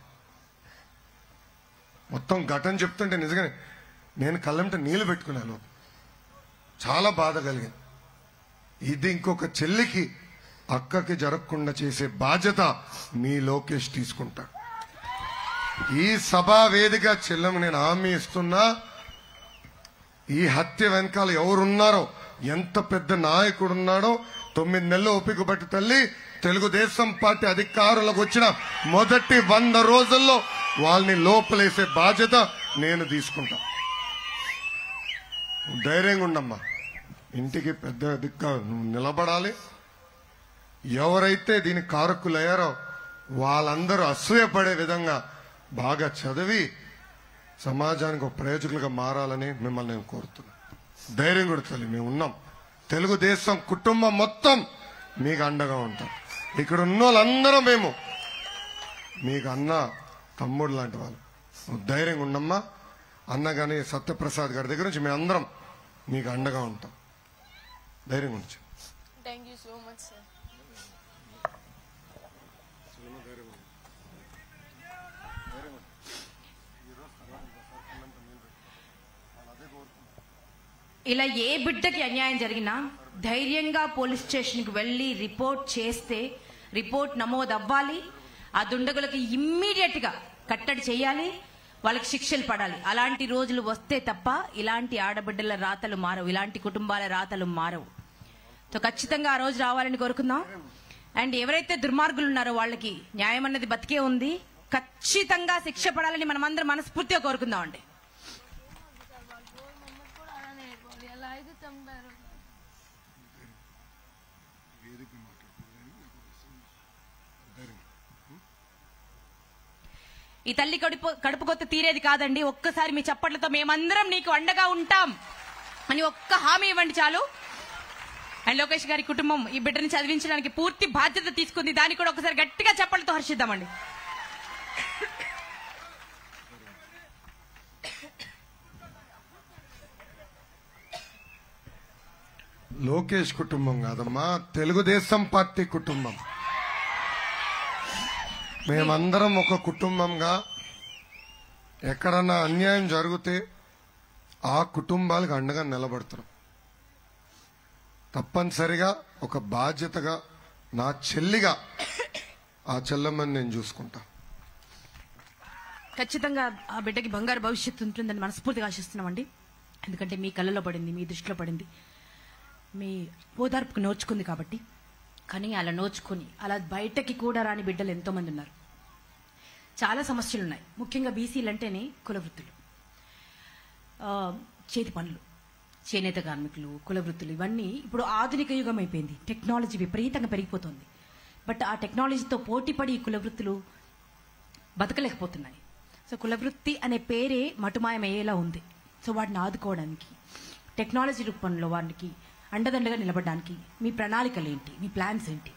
D: మొత్తం ఘటన చెప్తుంటే నిజంగానే నేను కళ్ళంట నీళ్లు పెట్టుకున్నాను చాలా బాధ కలిగింది ఇది ఇంకొక చెల్లికి అక్కకి జరగకుండా చేసే బాధ్యత మీ లోకేష్ తీసుకుంటాడు ఈ సభా వేదిక చెల్లెము నేను హామీ ఇస్తున్నా ఈ హత్య వెనకాల ఎవరున్నారో ఎంత పెద్ద నాయకుడు ఉన్నాడో తొమ్మిది నెలలు ఓపిక పట్టి తల్లి తెలుగుదేశం పార్టీ అధికారులకు వచ్చిన మొదటి వంద రోజుల్లో వాళ్ళని లోపలేసే బాధ్యత నేను తీసుకుంటా నువ్వు ధైర్యంగా ఉండమ్మా ఇంటికి పెద్ద దిక్క నువ్వు నిలబడాలి ఎవరైతే దీని కారకులయ్యారో వాళ్ళందరూ అసూయపడే విధంగా బాగా చదివి సమాజానికి ఒక ప్రయోజకులుగా మారాలని మిమ్మల్ని నేను కోరుతున్నాను ధైర్యం కూడా తల్లి మేము ఉన్నాం తెలుగుదేశం కుటుంబం మొత్తం మీకు అండగా ఉంటాం ఇక్కడ ఉన్న వాళ్ళందరం మేము మీకు అన్న తమ్ముడు లాంటి వాళ్ళు నువ్వు ధైర్యంగా ఉండమ్మా అన్న కానీ సత్యప్రసాద్ గారి దగ్గర నుంచి మేము అందరం మీకు అండగా ఉంటాం ధైర్యంగా ఉంచు
E: thank you so much sir
A: ఇలా ఏ బిడ్డకి అన్యాయం జరిగినా ధైర్యంగా పోలీస్ స్టేషన్కి వెళ్ళి రిపోర్ట్ చేస్తే రిపోర్ట్ నమోదు అవ్వాలి ఆ దుండగులకి ఇమ్మీడియట్ గా కట్టడి చేయాలి వాళ్ళకి శిక్షలు పడాలి అలాంటి రోజులు వస్తే తప్ప ఇలాంటి ఆడబిడ్డల రాతలు మారవు ఇలాంటి కుటుంబాల రాతలు మారవు సో ఖచ్చితంగా ఆ రోజు రావాలని కోరుకుందాం అండ్ ఎవరైతే దుర్మార్గులు ఉన్నారో వాళ్ళకి న్యాయం అన్నది బతికే ఉంది ఖచ్చితంగా శిక్ష పడాలని మనమందరం మనస్ఫూర్తిగా కోరుకుందాం అండి
E: ఎలా అయితే చంపారు
A: ఈ తల్లి కడుపు కడుపు కొత్త తీరేది కాదండి ఒక్కసారి మీ చప్పట్లతో మేమందరం నీకు అండగా ఉంటాం అని ఒక్క హామీ ఇవ్వండి చాలు అండ్ లోకేష్ గారి కుటుంబం ఈ బిడ్డని చదివించడానికి పూర్తి బాధ్యత తీసుకుంది దాన్ని కూడా ఒకసారి గట్టిగా చప్పట్లతో హర్షిద్దామండి
D: లోకేష్ కుటుంబం కాదమ్మా తెలుగుదేశం పార్టీ కుటుంబం మేమందరం ఒక కుటుంబంగా ఎక్కడన్నా అన్యాయం జరిగితే ఆ కుటుంబాలకు అండగా నిలబడుతున్నాం తప్పనిసరిగా ఒక బాధ్యతగా నా చెల్లిగా ఆ చెల్లమ్మని నేను చూసుకుంటా
A: ఖచ్చితంగా ఆ బిడ్డకి బంగారు భవిష్యత్తు ఉంటుందని మనస్ఫూర్తిగా ఆశిస్తున్నామండి ఎందుకంటే మీ కళ్ళలో పడింది మీ దృష్టిలో పడింది మీ ఓదార్పుకు నోచుకుంది కాబట్టి కానీ అలా నోచుకొని అలా బయటకి కూడా రాని బిడ్డలు ఎంతో మంది ఉన్నారు చాలా సమస్యలు ఉన్నాయి ముఖ్యంగా బీసీలు అంటేనే కుల వృత్తులు ఆ, చేతి పనులు చేనేత కార్మికులు కుల వృత్తులు ఇవన్నీ ఇప్పుడు ఆధునిక యుగం అయిపోయింది టెక్నాలజీ విపరీతంగా పెరిగిపోతుంది బట్ ఆ టెక్నాలజీతో పోటీపడి ఈ కుల వృత్తులు బతకలేకపోతున్నాయి సో కుల వృత్తి అనే పేరే మటుమాయమయ్యేలా ఉంది సో వాటిని ఆదుకోవడానికి టెక్నాలజీ రూపంలో వారికి అండదండగా నిలబడడానికి మీ ప్రణాళికలు ఏంటి మీ ప్లాన్స్ ఏంటి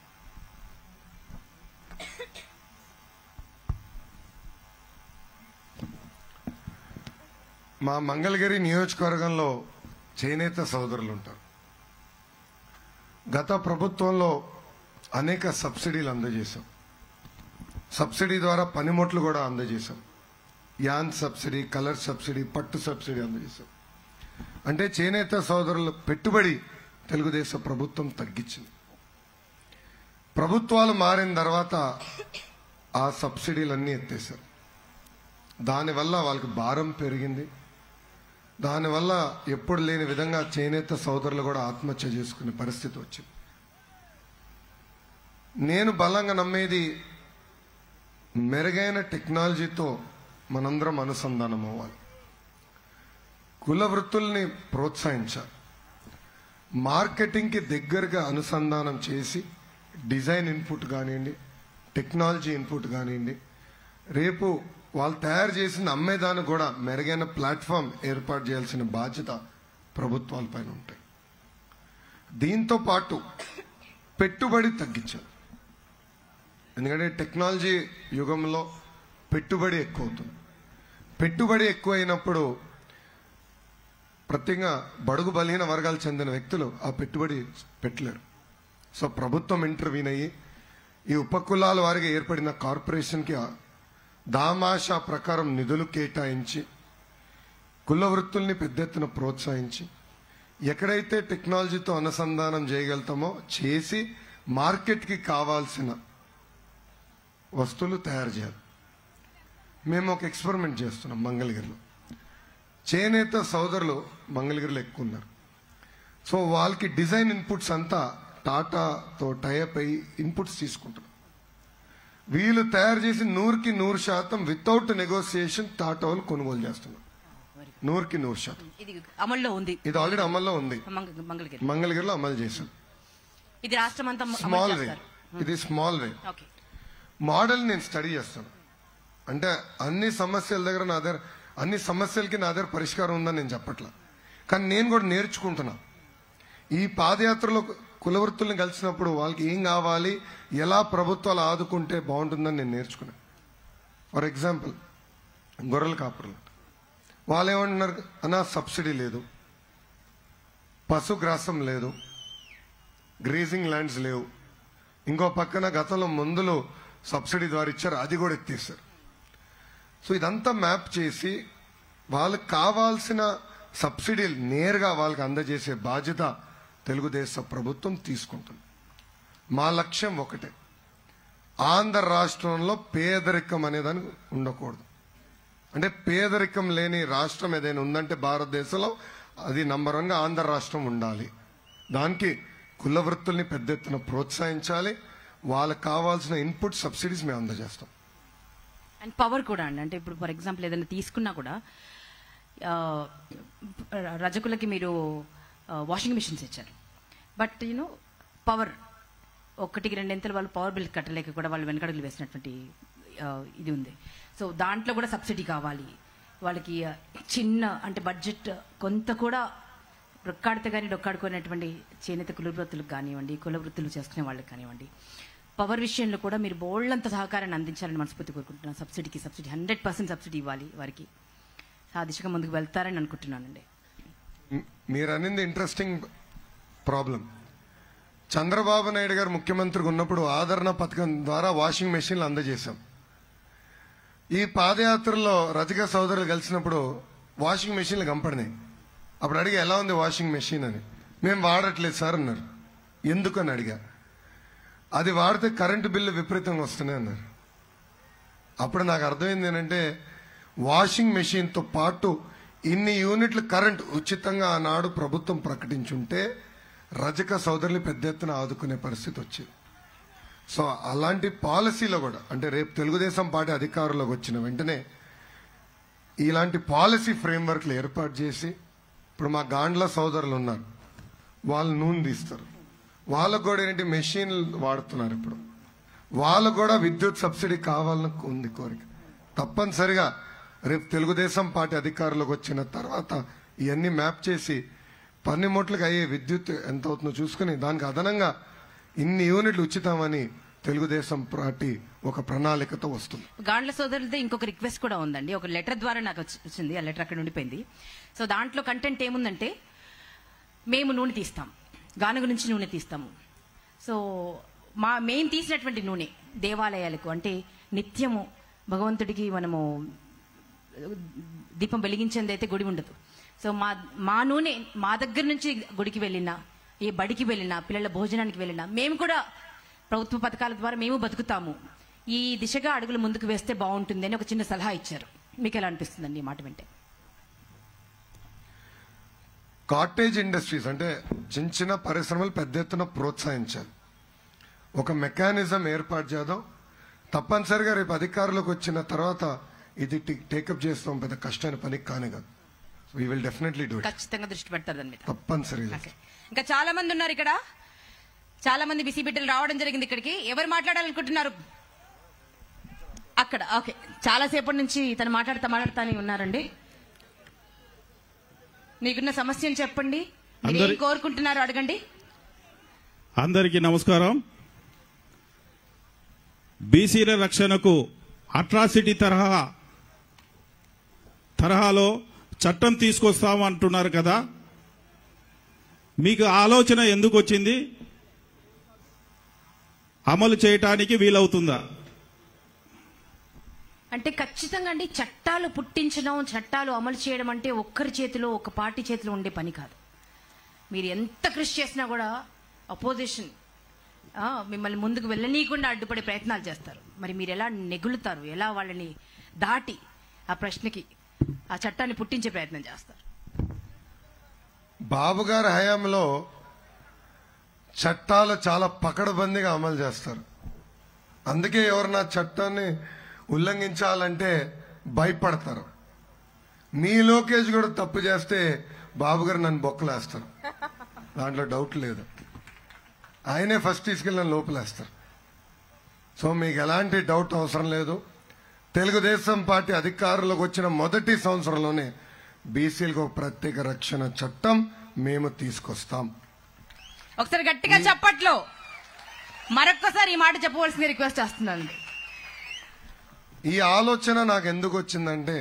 D: మా మంగళగిరి నియోజకవర్గంలో చేనేత సోదరులు ఉంటారు గత ప్రభుత్వంలో అనేక సబ్సిడీలు అందజేశాం సబ్సిడీ ద్వారా పనిముట్లు కూడా అందజేశాం యాన్ సబ్సిడీ కలర్ సబ్సిడీ పట్టు సబ్సిడీ అందజేశాం అంటే చేనేత సోదరుల పెట్టుబడి తెలుగుదేశం ప్రభుత్వం తగ్గించింది ప్రభుత్వాలు మారిన తర్వాత ఆ సబ్సిడీలన్నీ ఎత్తేశారు దానివల్ల వాళ్ళకి భారం పెరిగింది దానివల్ల ఎప్పుడు లేని విధంగా చేనేత సోదరులు కూడా ఆత్మహత్య చేసుకునే పరిస్థితి వచ్చింది నేను బలంగా నమ్మేది మెరుగైన టెక్నాలజీతో మనందరం అనుసంధానం అవ్వాలి కుల వృత్తుల్ని ప్రోత్సహించాలి మార్కెటింగ్కి దగ్గరగా అనుసంధానం చేసి డిజైన్ ఇన్పుట్ కానివ్వండి టెక్నాలజీ ఇన్పుట్ కానివ్వండి రేపు వాళ్ళు తయారు చేసిన అమ్మేదానికి కూడా మెరుగైన ప్లాట్ఫామ్ ఏర్పాటు చేయాల్సిన బాధ్యత ప్రభుత్వాల పైన ఉంటాయి దీంతో పాటు పెట్టుబడి తగ్గించాలి ఎందుకంటే టెక్నాలజీ యుగంలో పెట్టుబడి ఎక్కువ అవుతుంది పెట్టుబడి ఎక్కువ అయినప్పుడు ప్రత్యేకంగా బడుగు బలహీన వర్గాలు చెందిన వ్యక్తులు ఆ పెట్టుబడి పెట్టలేరు సో ప్రభుత్వం ఇంటర్వ్యూన్ అయ్యి ఈ ఉపకులాల వారికి ఏర్పడిన కార్పొరేషన్కి ఆ దామాషా ప్రకారం నిధులు కేటాయించి కుల వృత్తుల్ని పెద్ద ఎత్తున ప్రోత్సహించి ఎక్కడైతే టెక్నాలజీతో అనుసంధానం చేయగలుగుతామో చేసి మార్కెట్కి కావాల్సిన వస్తువులు తయారు చేయాలి మేము ఒక ఎక్స్పెరిమెంట్ చేస్తున్నాం మంగళగిరిలో చేనేత సోదరులు మంగళగిరిలో ఎక్కువ ఉన్నారు సో వాళ్ళకి డిజైన్ ఇన్పుట్స్ అంతా టాటాతో టైఅప్ అయ్యి ఇన్పుట్స్ తీసుకుంటున్నారు వీళ్ళు తయారు చేసి నూరుకి నూరు శాతం వితౌట్ నెగోసియేషన్ టాటా వాళ్ళు కొనుగోలు చేస్తున్నారు నూరుకి నూరు శాతం
A: ఇది అమల్లో ఉంది
D: ఇది ఆల్రెడీ అమల్లో ఉంది
A: మంగ- మంగళగిరి
D: మంగళగిరిలో అమలు చేశాం
A: ఇది రాష్ట్రం అంతా అమలు
D: స్మాల్ వే
A: చేస్తారు.
D: ఇది స్మాల్ వే
A: ఓకే
D: మోడల్ నేను స్టడీ చేస్తాను అంటే అన్ని సమస్యల దగ్గర నా దగ్గర అన్ని సమస్యలకి నా దగ్గర పరిష్కారం ఉందని నేను చెప్పట్లా కానీ నేను కూడా నేర్చుకుంటున్నా ఈ పాదయాత్రలో కులవృత్తుల్ని కలిసినప్పుడు వాళ్ళకి ఏం కావాలి ఎలా ప్రభుత్వాలు ఆదుకుంటే బాగుంటుందని నేను నేర్చుకున్నా ఫర్ ఎగ్జాంపుల్ గొర్రెల కాపురులు వాళ్ళు ఏమంటున్నారు అన్నా సబ్సిడీ లేదు పశుగ్రాసం లేదు గ్రేజింగ్ ల్యాండ్స్ లేవు ఇంకో పక్కన గతంలో మందులు సబ్సిడీ ద్వారా ఇచ్చారు అది కూడా ఎత్తేసారు సో ఇదంతా మ్యాప్ చేసి వాళ్ళకి కావాల్సిన సబ్సిడీలు నేరుగా వాళ్ళకి అందజేసే బాధ్యత తెలుగుదేశం ప్రభుత్వం తీసుకుంటుంది మా లక్ష్యం ఒకటే ఆంధ్ర రాష్ట్రంలో పేదరికం అనేదానికి ఉండకూడదు అంటే పేదరికం లేని రాష్ట్రం ఏదైనా ఉందంటే భారతదేశంలో అది నంబర్ వన్గా ఆంధ్ర రాష్ట్రం ఉండాలి దానికి కుల వృత్తుల్ని పెద్ద ఎత్తున ప్రోత్సహించాలి వాళ్ళకి కావాల్సిన ఇన్పుట్ సబ్సిడీస్ మేము అందజేస్తాం
A: అండ్ పవర్ కూడా అండి అంటే ఇప్పుడు ఫర్ ఎగ్జాంపుల్ ఏదైనా తీసుకున్నా కూడా ఆ, రజకులకి మీరు వాషింగ్ మిషన్స్ ఇచ్చారు బట్ యూనో పవర్ ఒకటికి రెండింతలు వాళ్ళు పవర్ బిల్ కట్టలేక కూడా వాళ్ళు వెనకడుగులు వేసినటువంటి ఆ, ఇది ఉంది సో దాంట్లో కూడా సబ్సిడీ కావాలి వాళ్ళకి ఆ, చిన్న అంటే బడ్జెట్ కొంత కూడా రొక్కాడితే కానీ డొక్కాడుకునేటువంటి చేనేత కుల వృత్తులకు కానివ్వండి కుల వృత్తులు చేసుకునే వాళ్ళకి కానివ్వండి పవర్ విషయంలో కూడా మీరు బోల్డంత సహకారాన్ని అందించాలని మనస్ఫూర్తి కోరుకుంటున్నాను సబ్సిడీకి సబ్సిడీ హండ్రెడ్ పర్సెంట్ సబ్సిడీ ఇవ్వాలి వారికి ఆ దిశగా ముందుకు వెళ్తారని అనుకుంటున్నానండి
D: మ్- మీరు అనింది ఇంట్రెస్టింగ్ ప్రాబ్లం చంద్రబాబు నాయుడు గారు ముఖ్యమంత్రిగా ఉన్నప్పుడు ఆదరణ పథకం ద్వారా వాషింగ్ మెషిన్లు అందజేశాం ఈ పాదయాత్రలో రతిక సోదరులు కలిసినప్పుడు వాషింగ్ మెషిన్లు కంపడినాయి అప్పుడు అడిగా ఎలా ఉంది వాషింగ్ మెషిన్ అని మేము వాడట్లేదు సార్ అన్నారు ఎందుకని అడిగా అది వాడితే కరెంటు బిల్లు విపరీతంగా వస్తున్నాయి అన్నారు అప్పుడు నాకు అర్థమైంది ఏంటంటే వాషింగ్ మెషిన్తో పాటు ఇన్ని యూనిట్లు కరెంట్ ఉచితంగా ఆనాడు ప్రభుత్వం ప్రకటించుంటే రజక సోదరులు పెద్ద ఎత్తున ఆదుకునే పరిస్థితి వచ్చింది సో అలాంటి పాలసీలో కూడా అంటే రేపు తెలుగుదేశం పార్టీ అధికారంలోకి వచ్చిన వెంటనే ఇలాంటి పాలసీ ఫ్రేమ్వర్క్లు ఏర్పాటు చేసి ఇప్పుడు మా గాండ్ల సోదరులు ఉన్నారు వాళ్ళు నూనె తీస్తారు వాళ్ళకు కూడా ఏంటి మెషిన్ వాడుతున్నారు ఇప్పుడు వాళ్ళకు కూడా విద్యుత్ సబ్సిడీ కావాలని ఉంది కోరిక తప్పనిసరిగా రేపు తెలుగుదేశం పార్టీ అధికారంలోకి వచ్చిన తర్వాత ఇవన్నీ మ్యాప్ చేసి పన్నిముట్లకు అయ్యే విద్యుత్ ఎంత అవుతుందో చూసుకుని దానికి అదనంగా ఇన్ని యూనిట్లు ఉచితమని తెలుగుదేశం పార్టీ ఒక ప్రణాళికతో వస్తుంది
A: గాండ్ల సోదరులతో ఇంకొక రిక్వెస్ట్ కూడా ఉందండి ఒక లెటర్ ద్వారా నాకు వచ్చి- వచ్చింది ఆ లెటర్ అక్కడ ఉండిపోయింది సో దాంట్లో కంటెంట్ ఏముందంటే మేము నూనె తీస్తాం గానుగ నుంచి నూనె తీస్తాము సో మా మేము తీసినటువంటి నూనె దేవాలయాలకు అంటే నిత్యము భగవంతుడికి మనము దీపం వెలిగించేది అయితే గుడి ఉండదు సో మా మా నూనె మా దగ్గర నుంచి గుడికి వెళ్ళినా ఏ బడికి వెళ్ళినా పిల్లల భోజనానికి వెళ్ళినా మేము కూడా ప్రభుత్వ పథకాల ద్వారా మేము బతుకుతాము ఈ దిశగా అడుగులు ముందుకు వేస్తే బాగుంటుంది అని ఒక చిన్న సలహా ఇచ్చారు మీకు ఎలా అనిపిస్తుందండి ఈ మాట వింటే
D: కాటేజ్ ఇండస్ట్రీస్ అంటే చిన్న చిన్న పరిశ్రమలు పెద్ద ఎత్తున ప్రోత్సహించాలి ఒక మెకానిజం ఏర్పాటు చేద్దాం తప్పనిసరిగా రేపు అధికారంలోకి వచ్చిన తర్వాత ఇది టేకప్ చేస్తాం పెద్ద కష్టమైన పని కానే కాదు we will definitely do it
A: ఖచ్చితంగా దృష్టి పెడతారు దాని మీద
D: తప్పనిసరిగా
A: ఓకే. ఇంకా చాలా మంది ఉన్నారు ఇక్కడ చాలా మంది బిసి బిడ్డలు రావడం జరిగింది ఇక్కడికి ఎవరు మాట్లాడాలనుకుంటున్నారు అక్కడ ఓకే చాలా సేపటి నుంచి తను మాట్లాడుతా మాట్లాడుతానే ఉన్నారండి మీకున్న సమస్యను చెప్పండి మీరు ఏం
G: అందరి-
A: కోరుకుంటున్నారో అడగండి
G: అందరికీ నమస్కారం బీసీల రక్షణకు అట్రాసిటీ తరహా తరహాలో చట్టం తీసుకొస్తాం అంటున్నారు కదా మీకు ఆలోచన ఎందుకు వచ్చింది అమలు చేయటానికి వీలవుతుందా
A: అంటే ఖచ్చితంగా అండి చట్టాలు పుట్టించడం చట్టాలు అమలు చేయడం అంటే ఒక్కరి చేతిలో ఒక పార్టీ చేతిలో ఉండే పని కాదు మీరు ఎంత కృషి చేసినా కూడా అపోజిషన్ మిమ్మల్ని ముందుకు వెళ్ళనీయకుండా అడ్డుపడే ప్రయత్నాలు చేస్తారు మరి మీరు ఎలా నెగులుతారు ఎలా వాళ్ళని దాటి ఆ ప్రశ్నకి ఆ చట్టాన్ని పుట్టించే ప్రయత్నం చేస్తారు
D: బాబు గారి హయాంలో చట్టాలు చాలా పకడ్బందీగా అమలు చేస్తారు అందుకే ఎవరన్నా చట్టాన్ని ఉల్లంఘించాలంటే భయపడతారు మీ లోకేష్ కూడా తప్పు చేస్తే బాబు గారు నన్ను బొక్కలేస్తారు దాంట్లో డౌట్ లేదు ఆయనే ఫస్ట్ తీసుకెళ్ళి నన్ను లోపలేస్తారు సో మీకు ఎలాంటి డౌట్ అవసరం లేదు తెలుగుదేశం పార్టీ అధికారంలోకి వచ్చిన మొదటి సంవత్సరంలోనే బీసీలకు ఒక ప్రత్యేక రక్షణ చట్టం మేము తీసుకొస్తాం
A: ఒకసారి గట్టిగా చప్పట్లో మరొక్కసారి ఈ మాట చెప్పవలసింది రిక్వెస్ట్ చేస్తున్నాను
D: ఈ ఆలోచన నాకు ఎందుకు వచ్చిందంటే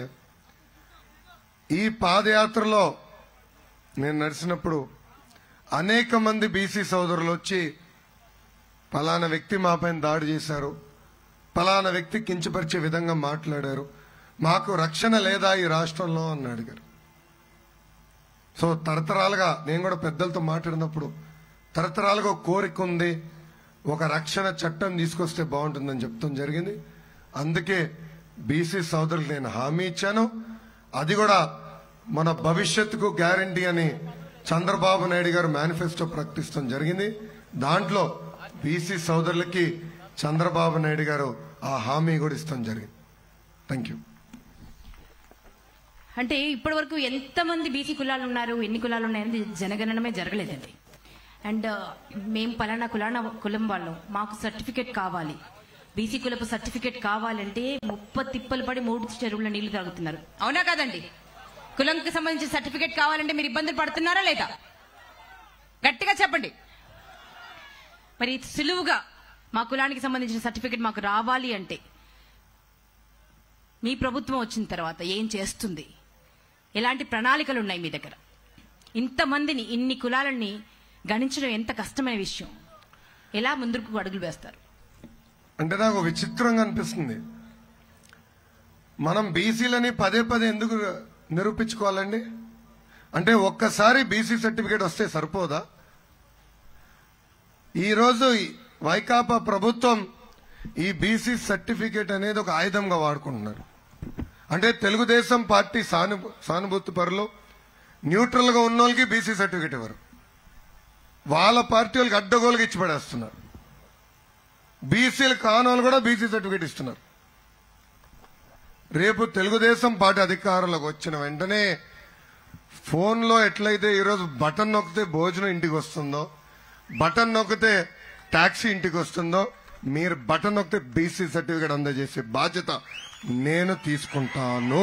D: ఈ పాదయాత్రలో నేను నడిచినప్పుడు అనేక మంది బీసీ సోదరులు వచ్చి పలానా వ్యక్తి మా పైన దాడి చేశారు పలానా వ్యక్తి కించపరిచే విధంగా మాట్లాడారు మాకు రక్షణ లేదా ఈ రాష్ట్రంలో అని అడిగారు సో తరతరాలుగా నేను కూడా పెద్దలతో మాట్లాడినప్పుడు తరతరాలుగా ఒక కోరిక ఉంది ఒక రక్షణ చట్టం తీసుకొస్తే బాగుంటుందని చెప్తాం జరిగింది అందుకే బీసీ సోదరులకు నేను హామీ ఇచ్చాను అది కూడా మన భవిష్యత్తుకు గ్యారంటీ అని చంద్రబాబు నాయుడు గారు మేనిఫెస్టో ప్రకటిస్తాం జరిగింది దాంట్లో బీసీ సోదరులకి చంద్రబాబు నాయుడు గారు ఆ హామీ కూడా ఇస్తాం జరిగింది థ్యాంక్ యూ
A: అంటే ఇప్పటి వరకు ఎంతమంది బీసీ కులాలు ఉన్నారు ఎన్ని కులాలు ఉన్నాయని జనగణనమే జరగలేదండి అండ్ మేము పలానా కులాన కులం వాళ్ళం మాకు సర్టిఫికేట్ కావాలి బీసీ కులపు సర్టిఫికేట్ కావాలంటే ముప్ప తిప్పలు పడి మూడు చెరువుల నీళ్లు తాగుతున్నారు అవునా కాదండి కులంకి సంబంధించిన సర్టిఫికేట్ కావాలంటే మీరు ఇబ్బందులు పడుతున్నారా లేదా గట్టిగా చెప్పండి మరి సులువుగా మా కులానికి సంబంధించిన సర్టిఫికేట్ మాకు రావాలి అంటే మీ ప్రభుత్వం వచ్చిన తర్వాత ఏం చేస్తుంది ఎలాంటి ప్రణాళికలు ఉన్నాయి మీ దగ్గర ఇంతమందిని ఇన్ని కులాలని గణించడం ఎంత కష్టమైన విషయం ఎలా ముందుకు అడుగులు వేస్తారు
D: అంటే నాకు విచిత్రంగా అనిపిస్తుంది మనం బీసీలని పదే పదే ఎందుకు నిరూపించుకోవాలండి అంటే ఒక్కసారి బీసీ సర్టిఫికేట్ వస్తే సరిపోదా ఈరోజు ఈ వైకాపా ప్రభుత్వం ఈ బీసీ సర్టిఫికేట్ అనేది ఒక ఆయుధంగా వాడుకుంటున్నారు అంటే తెలుగుదేశం పార్టీ సానుభూ సానుభూతి పరులు న్యూట్రల్ గా ఉన్న వాళ్ళకి బీసీ సర్టిఫికేట్ ఇవ్వరు వాళ్ళ పార్టీ వాళ్ళకి అడ్డగోలుగా ఇచ్చి పడేస్తున్నారు బీసీలు కానోళ్ళు కూడా బీసీ సర్టిఫికేట్ ఇస్తున్నారు రేపు తెలుగుదేశం పార్టీ అధికారంలోకి వచ్చిన వెంటనే ఫోన్లో ఎట్లయితే ఈరోజు బటన్ నొక్కితే భోజనం ఇంటికి వస్తుందో బటన్ నొక్కితే ట్యాక్సీ ఇంటికి వస్తుందో మీరు బటన్ నొక్కితే బీసీ సర్టిఫికేట్ అందజేసే బాధ్యత నేను తీసుకుంటాను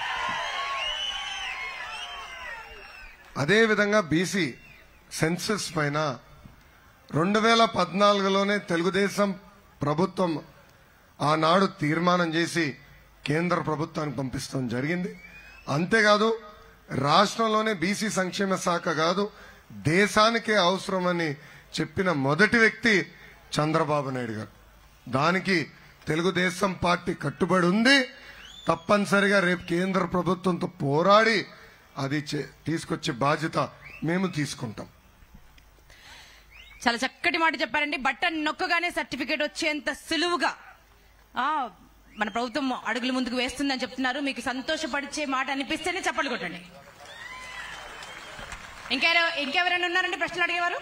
D: అదేవిధంగా బీసీ సెన్సస్ పైన రెండు వేల పద్నాలుగులోనే తెలుగుదేశం ప్రభుత్వం ఆనాడు తీర్మానం చేసి కేంద్ర ప్రభుత్వానికి పంపిస్తాం జరిగింది అంతేకాదు రాష్ట్రంలోనే బీసీ సంక్షేమ శాఖ కాదు దేశానికే అవసరమని చెప్పిన మొదటి వ్యక్తి చంద్రబాబు నాయుడు గారు దానికి తెలుగుదేశం పార్టీ కట్టుబడి ఉంది తప్పనిసరిగా రేపు కేంద్ర ప్రభుత్వంతో పోరాడి అది చే- తీసుకొచ్చే బాధ్యత మేము తీసుకుంటాం
A: చాలా చక్కటి మాట చెప్పారండి బటన్ నొక్కగానే సర్టిఫికేట్ వచ్చేంత సులువుగా ఆ, మన ప్రభుత్వం అడుగులు ముందుకు వేస్తుందని చెప్తున్నారు మీకు సంతోషపరిచే మాట అనిపిస్తేనే చప్పట్లు కొట్టండి ఇంకెవరు ఇంకెవరైనా ఉన్నారండి ప్రశ్నలు అడిగేవారు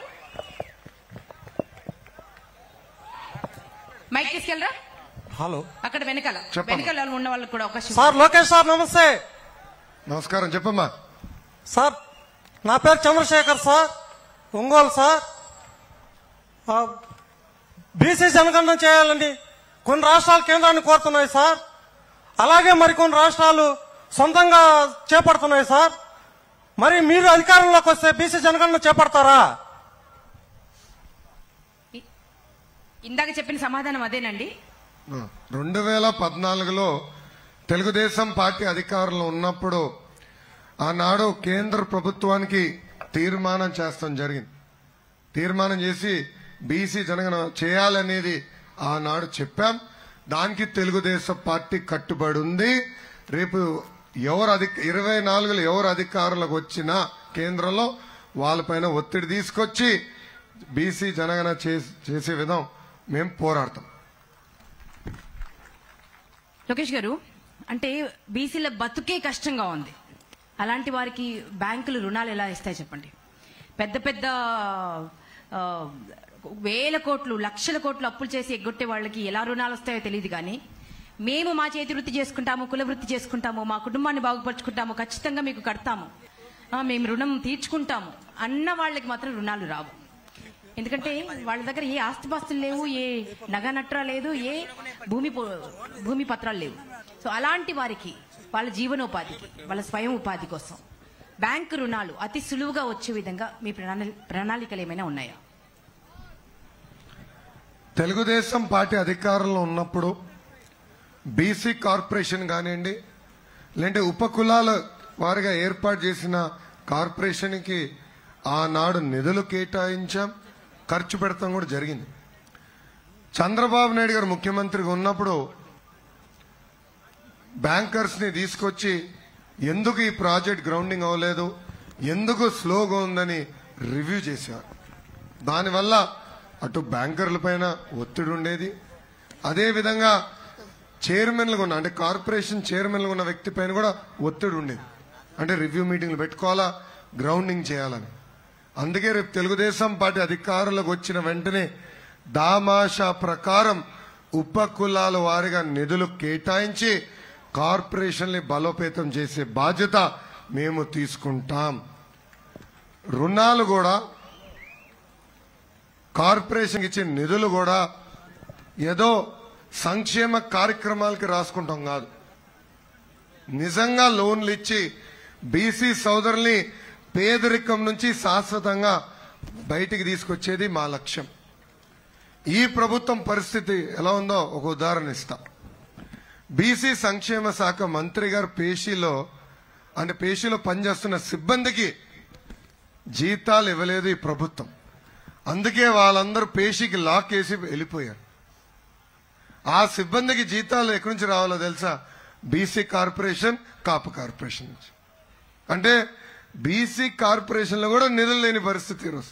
A: మైక్ తీసుకెళ్ళరా
H: హలో
A: అక్కడ వెనకాల
D: చెప్పమ్మా.
A: వెనకాల ఉన్న వాళ్ళకి కూడా అవకాశం
H: సార్ లోకేష్ సార్ నమస్తే
D: నమస్కారం చెప్పమ్మా
H: సార్ నా పేరు చంద్రశేఖర్ సార్ ఒంగోలు సార్ ఆ, బీసీ జనగణన చేయాలండి కొన్ని రాష్ట్రాలు కేంద్రాన్ని కోరుతున్నాయి సార్ అలాగే మరికొన్ని రాష్ట్రాలు సొంతంగా చేపడుతున్నాయి సార్ మరి మీరు అధికారంలోకి వస్తే బీసీ జనగణన చేపడతారా
A: ఇందాక చెప్పిన సమాధానం అదేనండి
D: రెండు వేల పద్నాలుగులో తెలుగుదేశం పార్టీ అధికారంలో ఉన్నప్పుడు ఆనాడు కేంద్ర ప్రభుత్వానికి తీర్మానం చేస్తాం జరిగింది తీర్మానం చేసి బీసీ జనగణ చేయాలనేది ఆనాడు చెప్పాం దానికి తెలుగుదేశం పార్టీ కట్టుబడి ఉంది రేపు ఎవరు అధిక ఇరవై నాలుగులో ఎవరు అధికారులకు వచ్చినా కేంద్రంలో వాళ్ళపైన ఒత్తిడి తీసుకొచ్చి బీసీ జనగణ చేస్- చేసే విధం మేము పోరాడతాం
A: లోకేష్ గారు అంటే బీసీల బతుకే కష్టంగా ఉంది అలాంటి వారికి బ్యాంకులు రుణాలు ఎలా ఇస్తాయి చెప్పండి పెద్ద పెద్ద ఆ, వేల కోట్లు లక్షల కోట్లు అప్పులు చేసి ఎగ్గొట్టే వాళ్ళకి ఎలా రుణాలు వస్తాయో తెలియదు కానీ మేము మా చేతి వృత్తి చేసుకుంటాము కుల వృత్తి చేసుకుంటాము మా కుటుంబాన్ని బాగుపరుచుకుంటాము ఖచ్చితంగా మీకు కడతాము ఆ, మేము రుణం తీర్చుకుంటాము అన్న వాళ్ళకి మాత్రం రుణాలు రావు ఎందుకంటే వాళ్ళ దగ్గర ఏ ఆస్తిపాస్తులు లేవు ఏ నగ నట్ర లేదు ఏ భూమి పో- భూమి పత్రాలు లేవు సో అలాంటి వారికి వాళ్ళ జీవనోపాధికి వాళ్ళ స్వయం ఉపాధి కోసం బ్యాంకు రుణాలు అతి సులువుగా వచ్చే విధంగా మీ ప్రణాళి ప్రణాళికలు ఏమైనా ఉన్నాయా
D: తెలుగుదేశం పార్టీ అధికారంలో ఉన్నప్పుడు బీసీ కార్పొరేషన్ కానివ్వండి లేదంటే ఉపకులాల వారిగా ఏర్పాటు చేసిన కార్పొరేషన్కి ఆనాడు నిధులు కేటాయించాం ఖర్చు పెడతాం కూడా జరిగింది చంద్రబాబు నాయుడు గారు ముఖ్యమంత్రిగా ఉన్నప్పుడు బ్యాంకర్స్ ని తీసుకొచ్చి ఎందుకు ఈ ప్రాజెక్ట్ గ్రౌండింగ్ అవ్వలేదు ఎందుకు స్లోగా ఉందని రివ్యూ చేశారు దానివల్ల అటు బ్యాంకర్ల పైన ఒత్తిడి ఉండేది అదే విధంగా చైర్మన్లుగా ఉన్న అంటే కార్పొరేషన్ చైర్మన్లుగా ఉన్న వ్యక్తి పైన కూడా ఒత్తిడి ఉండేది అంటే రివ్యూ మీటింగ్లు పెట్టుకోవాలా గ్రౌండింగ్ చేయాలని అందుకే రేపు తెలుగుదేశం పార్టీ అధికారులకు వచ్చిన వెంటనే దామాషా ప్రకారం ఉప కులాల వారిగా నిధులు కేటాయించి కార్పొరేషన్ని బలోపేతం చేసే బాధ్యత మేము తీసుకుంటాం రుణాలు కూడా కార్పొరేషన్ ఇచ్చే నిధులు కూడా ఏదో సంక్షేమ కార్యక్రమాలకి రాసుకుంటాం కాదు నిజంగా లోన్లు ఇచ్చి బీసీ సోదరుల్ని పేదరికం నుంచి శాశ్వతంగా బయటికి తీసుకొచ్చేది మా లక్ష్యం ఈ ప్రభుత్వం పరిస్థితి ఎలా ఉందో ఒక ఉదాహరణ ఇస్తా బీసీ సంక్షేమ శాఖ మంత్రి గారు పేషీలో అంటే పేషీలో పనిచేస్తున్న సిబ్బందికి జీతాలు ఇవ్వలేదు ఈ ప్రభుత్వం అందుకే వాళ్ళందరూ పేషీకి లాక్ వేసి వెళ్ళిపోయారు ఆ సిబ్బందికి జీతాలు ఎక్కడి నుంచి రావాలో తెలుసా బీసీ కార్పొరేషన్ కాపు కార్పొరేషన్ నుంచి అంటే బీసీ కార్పొరేషన్లో కూడా నిధులు లేని పరిస్థితి ఈరోజు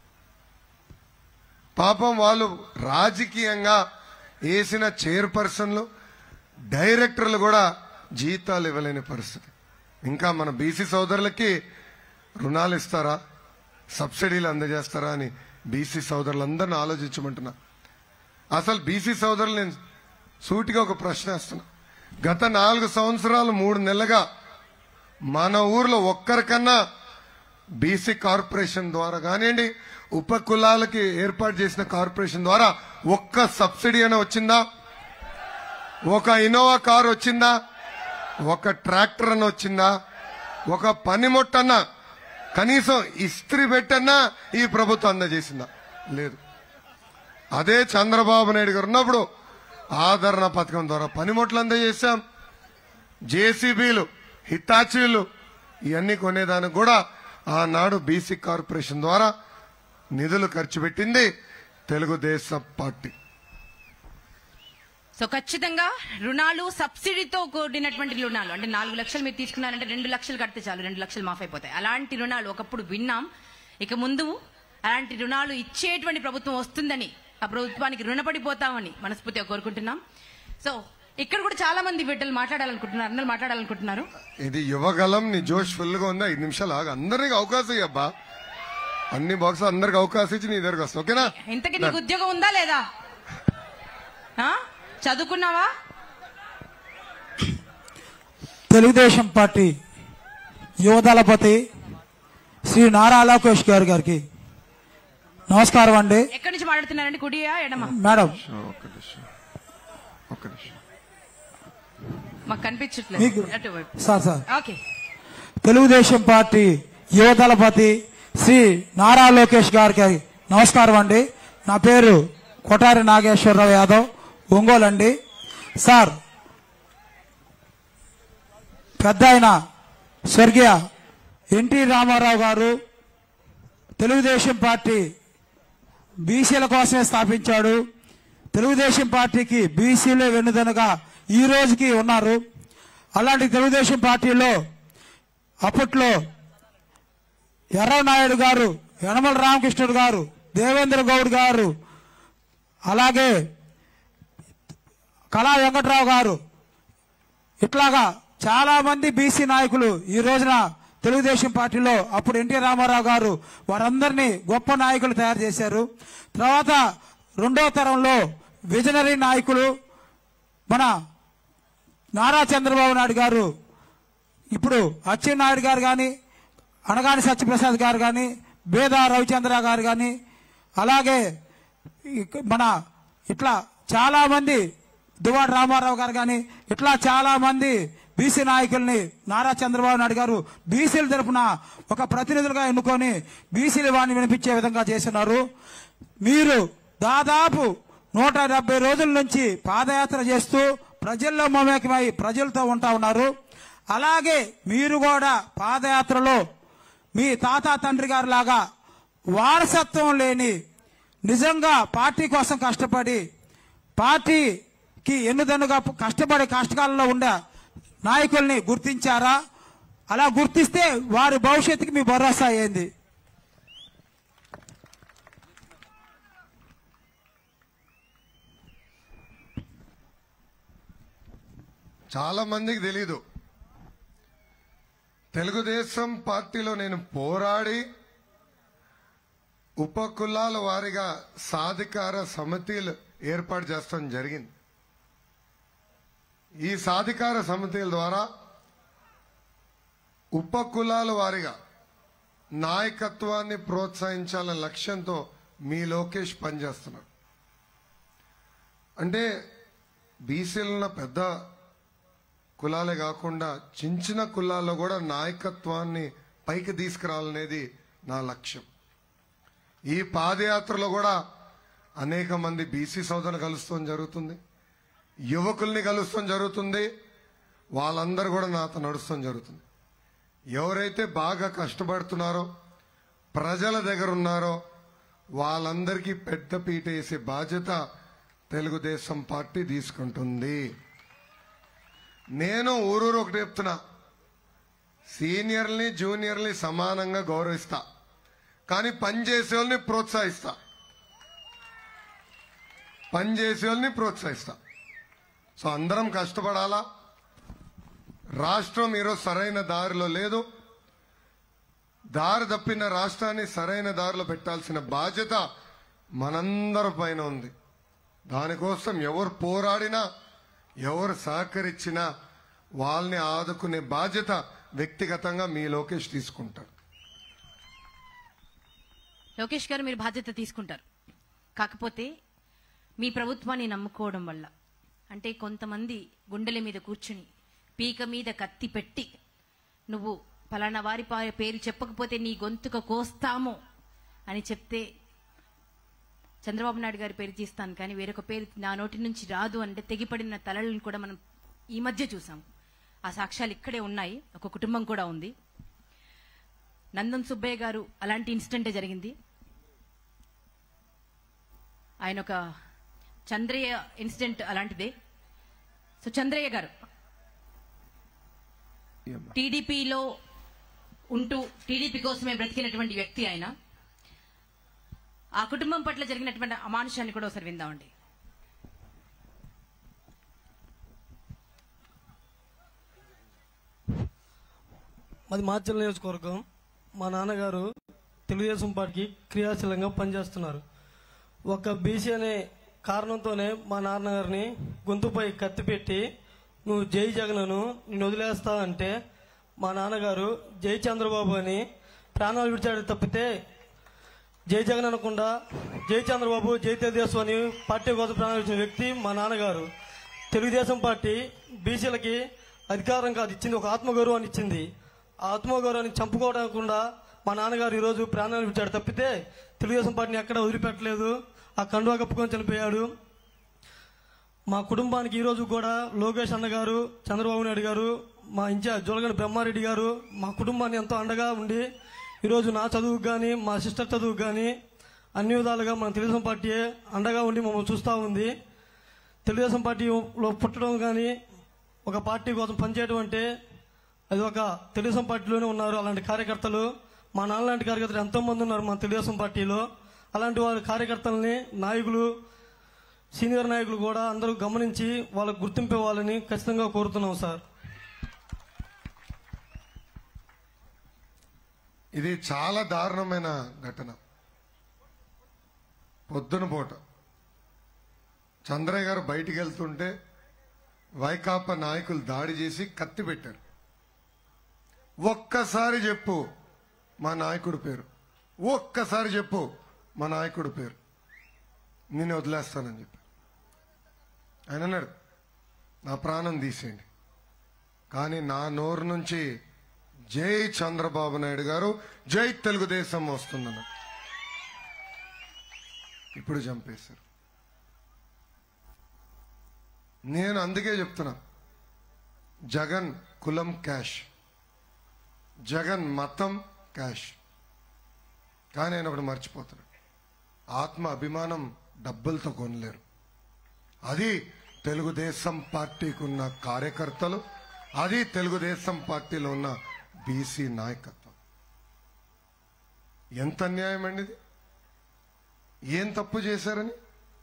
D: పాపం వాళ్ళు రాజకీయంగా వేసిన చైర్పర్సన్లు డైరెక్టర్లు కూడా జీతాలు ఇవ్వలేని పరిస్థితి ఇంకా మన బీసీ సోదరులకి రుణాలు ఇస్తారా సబ్సిడీలు అందజేస్తారా అని బీసీ సోదరులందరిని ఆలోచించమంటున్నా అసలు బీసీ సోదరులు నేను సూటిగా ఒక ప్రశ్న వేస్తున్నా గత నాలుగు సంవత్సరాలు మూడు నెలలుగా మన ఊర్లో ఒక్కరికన్నా బీసీ కార్పొరేషన్ ద్వారా కానివ్వండి ఉప కులాలకి ఏర్పాటు చేసిన కార్పొరేషన్ ద్వారా ఒక్క సబ్సిడీ అయినా వచ్చిందా ఒక ఇన్నోవా కార్ వచ్చిందా ఒక ట్రాక్టర్ అన్న వచ్చిందా ఒక పనిముట్టన్నా కనీసం ఇస్త్రీ పెట్టన్నా ఈ ప్రభుత్వం అందజేసిందా లేదు అదే చంద్రబాబు నాయుడు గారు ఉన్నప్పుడు ఆదరణ పథకం ద్వారా పనిముట్లు అందజేశాం జేసీబీలు హిటాచీలు ఇవన్నీ కొనేదానికి కూడా ఆనాడు బీసీ కార్పొరేషన్ ద్వారా నిధులు ఖర్చు పెట్టింది తెలుగుదేశం పార్టీ
A: సో ఖచ్చితంగా రుణాలు సబ్సిడీతో కూడినటువంటి రుణాలు అంటే నాలుగు లక్షలు మీరు తీసుకున్నారంటే రెండు లక్షలు కడితే చాలు రెండు లక్షలు మాఫ్ అయిపోతాయి అలాంటి రుణాలు ఒకప్పుడు విన్నాం ఇక ముందు అలాంటి రుణాలు ఇచ్చేటువంటి ప్రభుత్వం వస్తుందని ఆ ప్రభుత్వానికి రుణపడిపోతామని మనస్ఫూర్తిగా కోరుకుంటున్నాం సో ఇక్కడ కూడా చాలా మంది బిడ్డలు మాట్లాడాలనుకుంటున్నారు అందరూ మాట్లాడాలనుకుంటున్నారు
D: ఇది యువగలం నీ జోష్ ఫుల్ గా ఉంది ఐదు నిమిషాలు ఆగు అందరికి అవకాశం ఇవ్వబ్బా అన్ని బాక్స్ అందరికి అవకాశం ఇచ్చి నీ దగ్గరకు వస్తా ఓకేనా
A: ఇంతకీ నీకు ఉద్యోగం ఉందా లేదా ఆ? చదువుకున్నావా
I: తెలుగుదేశం పార్టీ యువదళపతి శ్రీ నారా లోకేష్ గారి గారికి నమస్కారం అండి
A: ఎక్కడి నుంచి మాట్లాడుతున్నారండి కుడియా ఎడమా
I: మేడం
D: ఒక్క నిమిషం ఒక్క నిమిషం
A: మాకు కనిపించట్లేదు
I: మీకు
A: అటువైపు
I: sir sir
A: okay
I: Telugu Desam party యువదళపతి శ్రీ నారా లోకేష్ గారికి నమస్కారం అండి నా పేరు కొటారి నాగేశ్వరరావు యాదవ్ ఒంగోలు అండి సార్ పెద్ద ఆయన స్వర్గీయ ఎన్టీ రామారావు గారు తెలుగుదేశం పార్టీ బీసీల కోసమే స్థాపించాడు తెలుగుదేశం పార్టీకి బీసీలే వెన్నుదనగా ఈ రోజుకి ఉన్నారు అలాంటి తెలుగుదేశం పార్టీలో అప్పట్లో ఎర్రనాయుడు గారు యనమల రామకృష్ణుడు గారు దేవేంద్ర గౌడ్ గారు అలాగే కళా వెంకట్రావు గారు ఇట్లాగా చాలా మంది బీసీ నాయకులు ఈ రోజున తెలుగుదేశం పార్టీలో అప్పుడు ఎన్టీ రామారావు గారు వారందరినీ గొప్ప నాయకులు తయారు చేశారు తర్వాత రెండో తరంలో విజనరీ నాయకులు మన నారా చంద్రబాబు నాయుడు గారు ఇప్పుడు అచ్చెన్నాయుడు గారు కానీ అనగాని సత్యప్రసాద్ గారు కానీ బేద రవిచంద్ర గారు కానీ అలాగే ఇక- మన ఇట్లా చాలా మంది దువాడ రామారావు గారు కానీ ఇట్లా చాలా మంది బీసీ నాయకుల్ని నారా చంద్రబాబు నాయుడు గారు బీసీల తరపున ఒక ప్రతినిధులుగా ఎన్నుకొని బీసీల వాడిని వినిపించే విధంగా చేస్తున్నారు మీరు దాదాపు నూట డెబ్బై రోజుల నుంచి పాదయాత్ర చేస్తూ ప్రజల్లో మమేకమై ప్రజలతో ఉంటా ఉన్నారు అలాగే మీరు కూడా పాదయాత్రలో మీ తాత తండ్రి గారు లాగా వారసత్వం లేని నిజంగా పార్టీ కోసం కష్టపడి పార్టీకి ఎన్నుదన్నుగా కష్టపడి కష్టకాలంలో ఉండే నాయకుల్ని గుర్తించారా అలా గుర్తిస్తే వారి భవిష్యత్తుకి మీ భరోసా ఏంది
D: చాలా మందికి తెలీదు తెలుగుదేశం పార్టీలో నేను పోరాడి ఉప కులాల వారిగా సాధికార సమితిలు ఏర్పాటు చేస్తాం జరిగింది ఈ సాధికార సమితిల ద్వారా ఉప కులాల వారిగా నాయకత్వాన్ని ప్రోత్సహించాలనే లక్ష్యంతో మీ లోకేష్ పనిచేస్తున్నారు అంటే బీసీలున్న పెద్ద కులాలే కాకుండా చిన్న చిన్న కులాల్లో కూడా నాయకత్వాన్ని పైకి తీసుకురావాలనేది నా లక్ష్యం ఈ పాదయాత్రలో కూడా అనేక మంది బీసీ సోదరులు కలుస్తాం జరుగుతుంది యువకుల్ని కలుస్తాం జరుగుతుంది వాళ్ళందరూ కూడా నాతో నడుస్తాం జరుగుతుంది ఎవరైతే బాగా కష్టపడుతున్నారో ప్రజల దగ్గర ఉన్నారో వాళ్ళందరికీ పెద్ద పీట వేసే బాధ్యత తెలుగుదేశం పార్టీ తీసుకుంటుంది నేను ఊరూరు ఒకటి చెప్తున్నా సీనియర్ని జూనియర్ని సమానంగా గౌరవిస్తా కానీ పనిచేసే వాళ్ళని ప్రోత్సహిస్తా పనిచేసే వాళ్ళని ప్రోత్సహిస్తా సో అందరం కష్టపడాలా రాష్ట్రం ఈరోజు సరైన దారిలో లేదు దారి తప్పిన రాష్ట్రాన్ని సరైన దారిలో పెట్టాల్సిన బాధ్యత మనందరి పైన ఉంది దానికోసం ఎవరు పోరాడినా ఎవరు సహకరించినా వాళ్ళని ఆదుకునే బాధ్యత వ్యక్తిగతంగా మీ లోకేష్ తీసుకుంటారు
A: లోకేష్ గారు మీరు బాధ్యత తీసుకుంటారు కాకపోతే మీ ప్రభుత్వాన్ని నమ్ముకోవడం వల్ల అంటే కొంతమంది గుండెల మీద కూర్చుని పీక మీద కత్తి పెట్టి నువ్వు పలానా వారి పా- పేరు చెప్పకపోతే నీ గొంతుక కోస్తాము అని చెప్తే చంద్రబాబు నాయుడు గారి పేరు తీస్తాను కానీ వేరొక పేరు నా నోటి నుంచి రాదు అంటే తెగిపడిన తలలను కూడా మనం ఈ మధ్య చూసాం ఆ సాక్ష్యాలు ఇక్కడే ఉన్నాయి ఒక కుటుంబం కూడా ఉంది నందన్ సుబ్బయ్య గారు అలాంటి ఇన్సిడెంటే జరిగింది ఆయన ఒక చంద్రయ్య ఇన్సిడెంట్ అలాంటిదే సో చంద్రయ్య గారు
D: ఏమ్మా?
A: టీడీపీలో ఉంటూ టీడీపీ కోసమే బ్రతికినటువంటి వ్యక్తి ఆయన ఆ కుటుంబం పట్ల జరిగినటువంటి అమానుషాన్ని కూడా ఒకసారి విందామండి
J: మాది మాచల్ నియోజకవర్గం మా నాన్నగారు తెలుగుదేశం పార్టీకి క్రియాశీలంగా పనిచేస్తున్నారు ఒక బీసీ అనే కారణంతోనే మా నాన్నగారిని గొంతుపై కత్తి పెట్టి నువ్వు జై జగన్ను నేను వదిలేస్తా అంటే మా నాన్నగారు జై చంద్రబాబు అని ప్రాణాలు విడిచాడు తప్పితే జై జగన్ అనకుండా జై చంద్రబాబు జై తెలుగుదేశం అని పార్టీ కోసం ప్రాణాలు ఇచ్చిన వ్యక్తి మా నాన్నగారు తెలుగుదేశం పార్టీ బీసీలకి అధికారం కాదు ఇచ్చింది ఒక ఆత్మగౌరవాన్ని ఇచ్చింది ఆ ఆత్మగౌరవాన్ని చంపుకోవకుండా మా నాన్నగారు ఈరోజు ప్రాణాలు విడిచాడు తప్పితే తెలుగుదేశం పార్టీని ఎక్కడ వదిలిపెట్టలేదు ఆ కండువా కప్పుకొని చనిపోయాడు మా కుటుంబానికి ఈ రోజు కూడా లోకేష్ అన్న గారు చంద్రబాబు నాయుడు గారు మా ఇన్ఛార్జ్ జోలగని బ్రహ్మారెడ్డి గారు మా కుటుంబాన్ని ఎంతో అండగా ఉండి ఈరోజు నా చదువుకు కానీ మా సిస్టర్ చదువుకు కానీ అన్ని విధాలుగా మన తెలుగుదేశం పార్టీ అండగా ఉండి మమ్మల్ని చూస్తూ ఉంది తెలుగుదేశం పార్టీలో పుట్టడం కానీ ఒక పార్టీ కోసం పనిచేయడం అంటే అది ఒక తెలుగుదేశం పార్టీలోనే ఉన్నారు అలాంటి కార్యకర్తలు మా నాన్న లాంటి కార్యకర్తలు ఎంతో మంది ఉన్నారు మన తెలుగుదేశం పార్టీలో అలాంటి వారి కార్యకర్తల్ని నాయకులు సీనియర్ నాయకులు కూడా అందరూ గమనించి వాళ్ళకు గుర్తింపు ఇవ్వాలని ఖచ్చితంగా కోరుతున్నాం సార్
D: ఇది చాలా దారుణమైన ఘటన పొద్దున పూట చంద్రయ్య గారు బయటికి వెళ్తుంటే వైకాపా నాయకులు దాడి చేసి కత్తి పెట్టారు ఒక్కసారి చెప్పు మా నాయకుడి పేరు ఒక్కసారి చెప్పు మా నాయకుడి పేరు నేను వదిలేస్తానని చెప్పి ఆయన అన్నాడు నా ప్రాణం తీసేయండి కానీ నా నోరు నుంచి జై చంద్రబాబు నాయుడు గారు జై తెలుగుదేశం వస్తుందన్న ఇప్పుడు చంపేశారు నేను అందుకే చెప్తున్నా జగన్ కులం క్యాష్ జగన్ మతం క్యాష్ కానీ ఆయన ఒకటి మర్చిపోతున్నాడు ఆత్మ అభిమానం డబ్బులతో కొనలేరు అది తెలుగుదేశం పార్టీకి ఉన్న కార్యకర్తలు అది తెలుగుదేశం పార్టీలో ఉన్న బీసీ నాయకత్వం ఎంత అన్యాయం అండి ఇది ఏం తప్పు చేశారని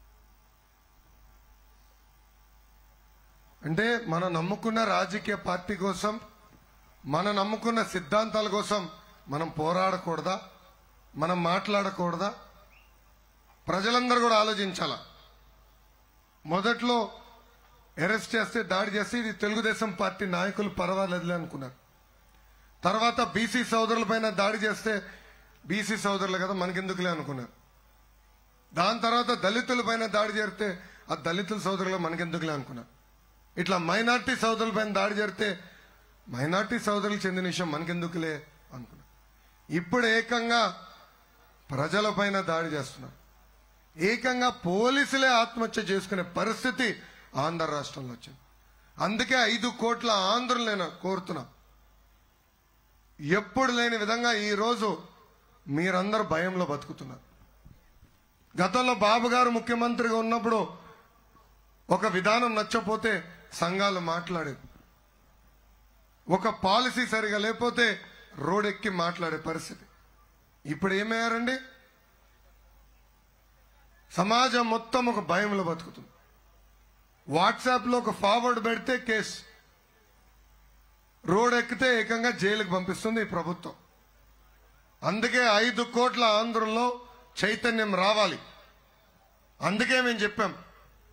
D: అంటే మనం నమ్ముకున్న రాజకీయ పార్టీ కోసం మనం నమ్ముకున్న సిద్ధాంతాల కోసం మనం పోరాడకూడదా మనం మాట్లాడకూడదా ప్రజలందరూ కూడా ఆలోచించాలా మొదట్లో అరెస్ట్ చేస్తే దాడి చేస్తే ఇది తెలుగుదేశం పార్టీ నాయకులు పర్వాలేదులే అనుకున్నారు తర్వాత బీసీ సోదరుల పైన దాడి చేస్తే బీసీ సోదరులు కదా మనకెందుకులే అనుకున్నారు దాని తర్వాత దళితుల పైన దాడి చేస్తే ఆ దళితుల సోదరులు మనకెందుకులే అనుకున్నారు ఇట్లా మైనార్టీ సోదరుల పైన దాడి జరిగితే మైనార్టీ సోదరులకు చెందిన విషయం మనకెందుకులే అనుకున్నారు ఇప్పుడు ఏకంగా ప్రజల పైన దాడి చేస్తున్నారు ఏకంగా పోలీసులే ఆత్మహత్య చేసుకునే పరిస్థితి ఆంధ్ర రాష్ట్రంలో వచ్చింది అందుకే ఐదు కోట్ల ఆంధ్రులు నేను కోరుతున్నా ఎప్పుడు లేని విధంగా ఈ రోజు మీరందరూ భయంలో బతుకుతున్నారు గతంలో బాబు గారు ముఖ్యమంత్రిగా ఉన్నప్పుడు ఒక విధానం నచ్చపోతే సంఘాలు మాట్లాడేది ఒక పాలసీ సరిగా లేకపోతే రోడ్ ఎక్కి మాట్లాడే పరిస్థితి ఇప్పుడు ఏమయ్యారండి సమాజం మొత్తం ఒక భయంలో బతుకుతుంది వాట్సాప్ లో ఒక ఫార్వర్డ్ పెడితే కేసు రోడ్ ఎక్కితే ఏకంగా జైలుకు పంపిస్తుంది ఈ ప్రభుత్వం అందుకే ఐదు కోట్ల ఆంధ్రుల్లో చైతన్యం రావాలి అందుకే మేము చెప్పాం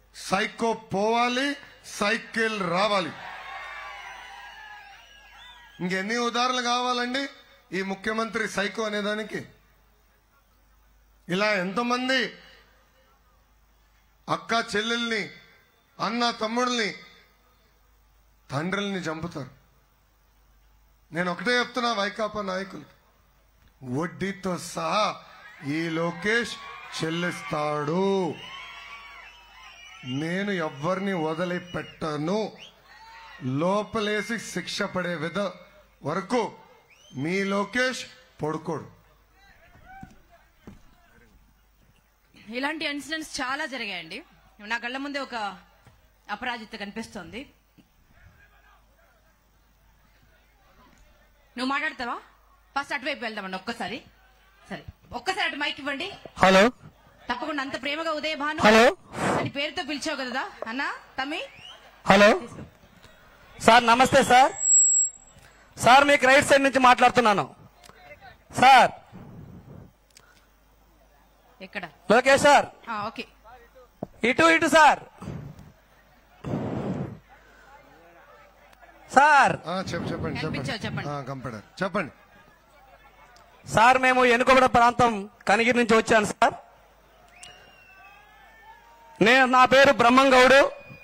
D: సైకో పోవాలి సైకిల్ రావాలి ఇంకెన్ని ఉదాహరణలు కావాలండి ఈ ముఖ్యమంత్రి సైకో అనేదానికి ఇలా ఎంతమంది అక్క చెల్లెల్ని అన్న తమ్ముళ్ళని తండ్రుల్ని చంపుతారు నేను ఒకటే చెప్తున్నా వైకాపా నాయకులు వడ్డీతో సహా ఈ లోకేష్ చెల్లిస్తాడు నేను ఎవ్వరిని వదిలిపెట్టను లోపలేసి శిక్ష పడే విధ వరకు మీ లోకేష్ పడుకోడు
A: ఇలాంటి ఇన్సిడెంట్స్ చాలా జరిగాయండి నా కళ్ళ ముందే ఒక అపరాజిత కనిపిస్తోంది నువ్వు మాట్లాడతావా ఫస్ట్ అటువైపు వెళ్దామండి ఒక్కసారి సరే ఒక్కసారి అటు మైక్ ఇవ్వండి
K: హలో
A: తప్పకుండా అంత ప్రేమగా ఉదయ భాను
K: హలో.
A: అని పేరుతో పిలిచావు కదా అన్నా తమ్మి
K: హలో సార్ నమస్తే సార్ సార్ మీకు రైట్ సైడ్ నుంచి మాట్లాడుతున్నాను సార్
A: ఎక్కడ
K: లోకేష్ సార్
A: ఆ, ఓకే
K: ఇటు ఇటు సార్ సార్
D: ఆ, చెప్పు చెప్పండి
A: కనిపించావు,
D: చెప్పండి
A: చెప్పండి.
D: ఆ, కంపెడర్ చెప్పండి
K: సార్ మేము ఎన్నుకోబడ ప్రాంతం కనిగిరి నుంచి వచ్చాను సార్ నేను నా పేరు బ్రహ్మంగౌడు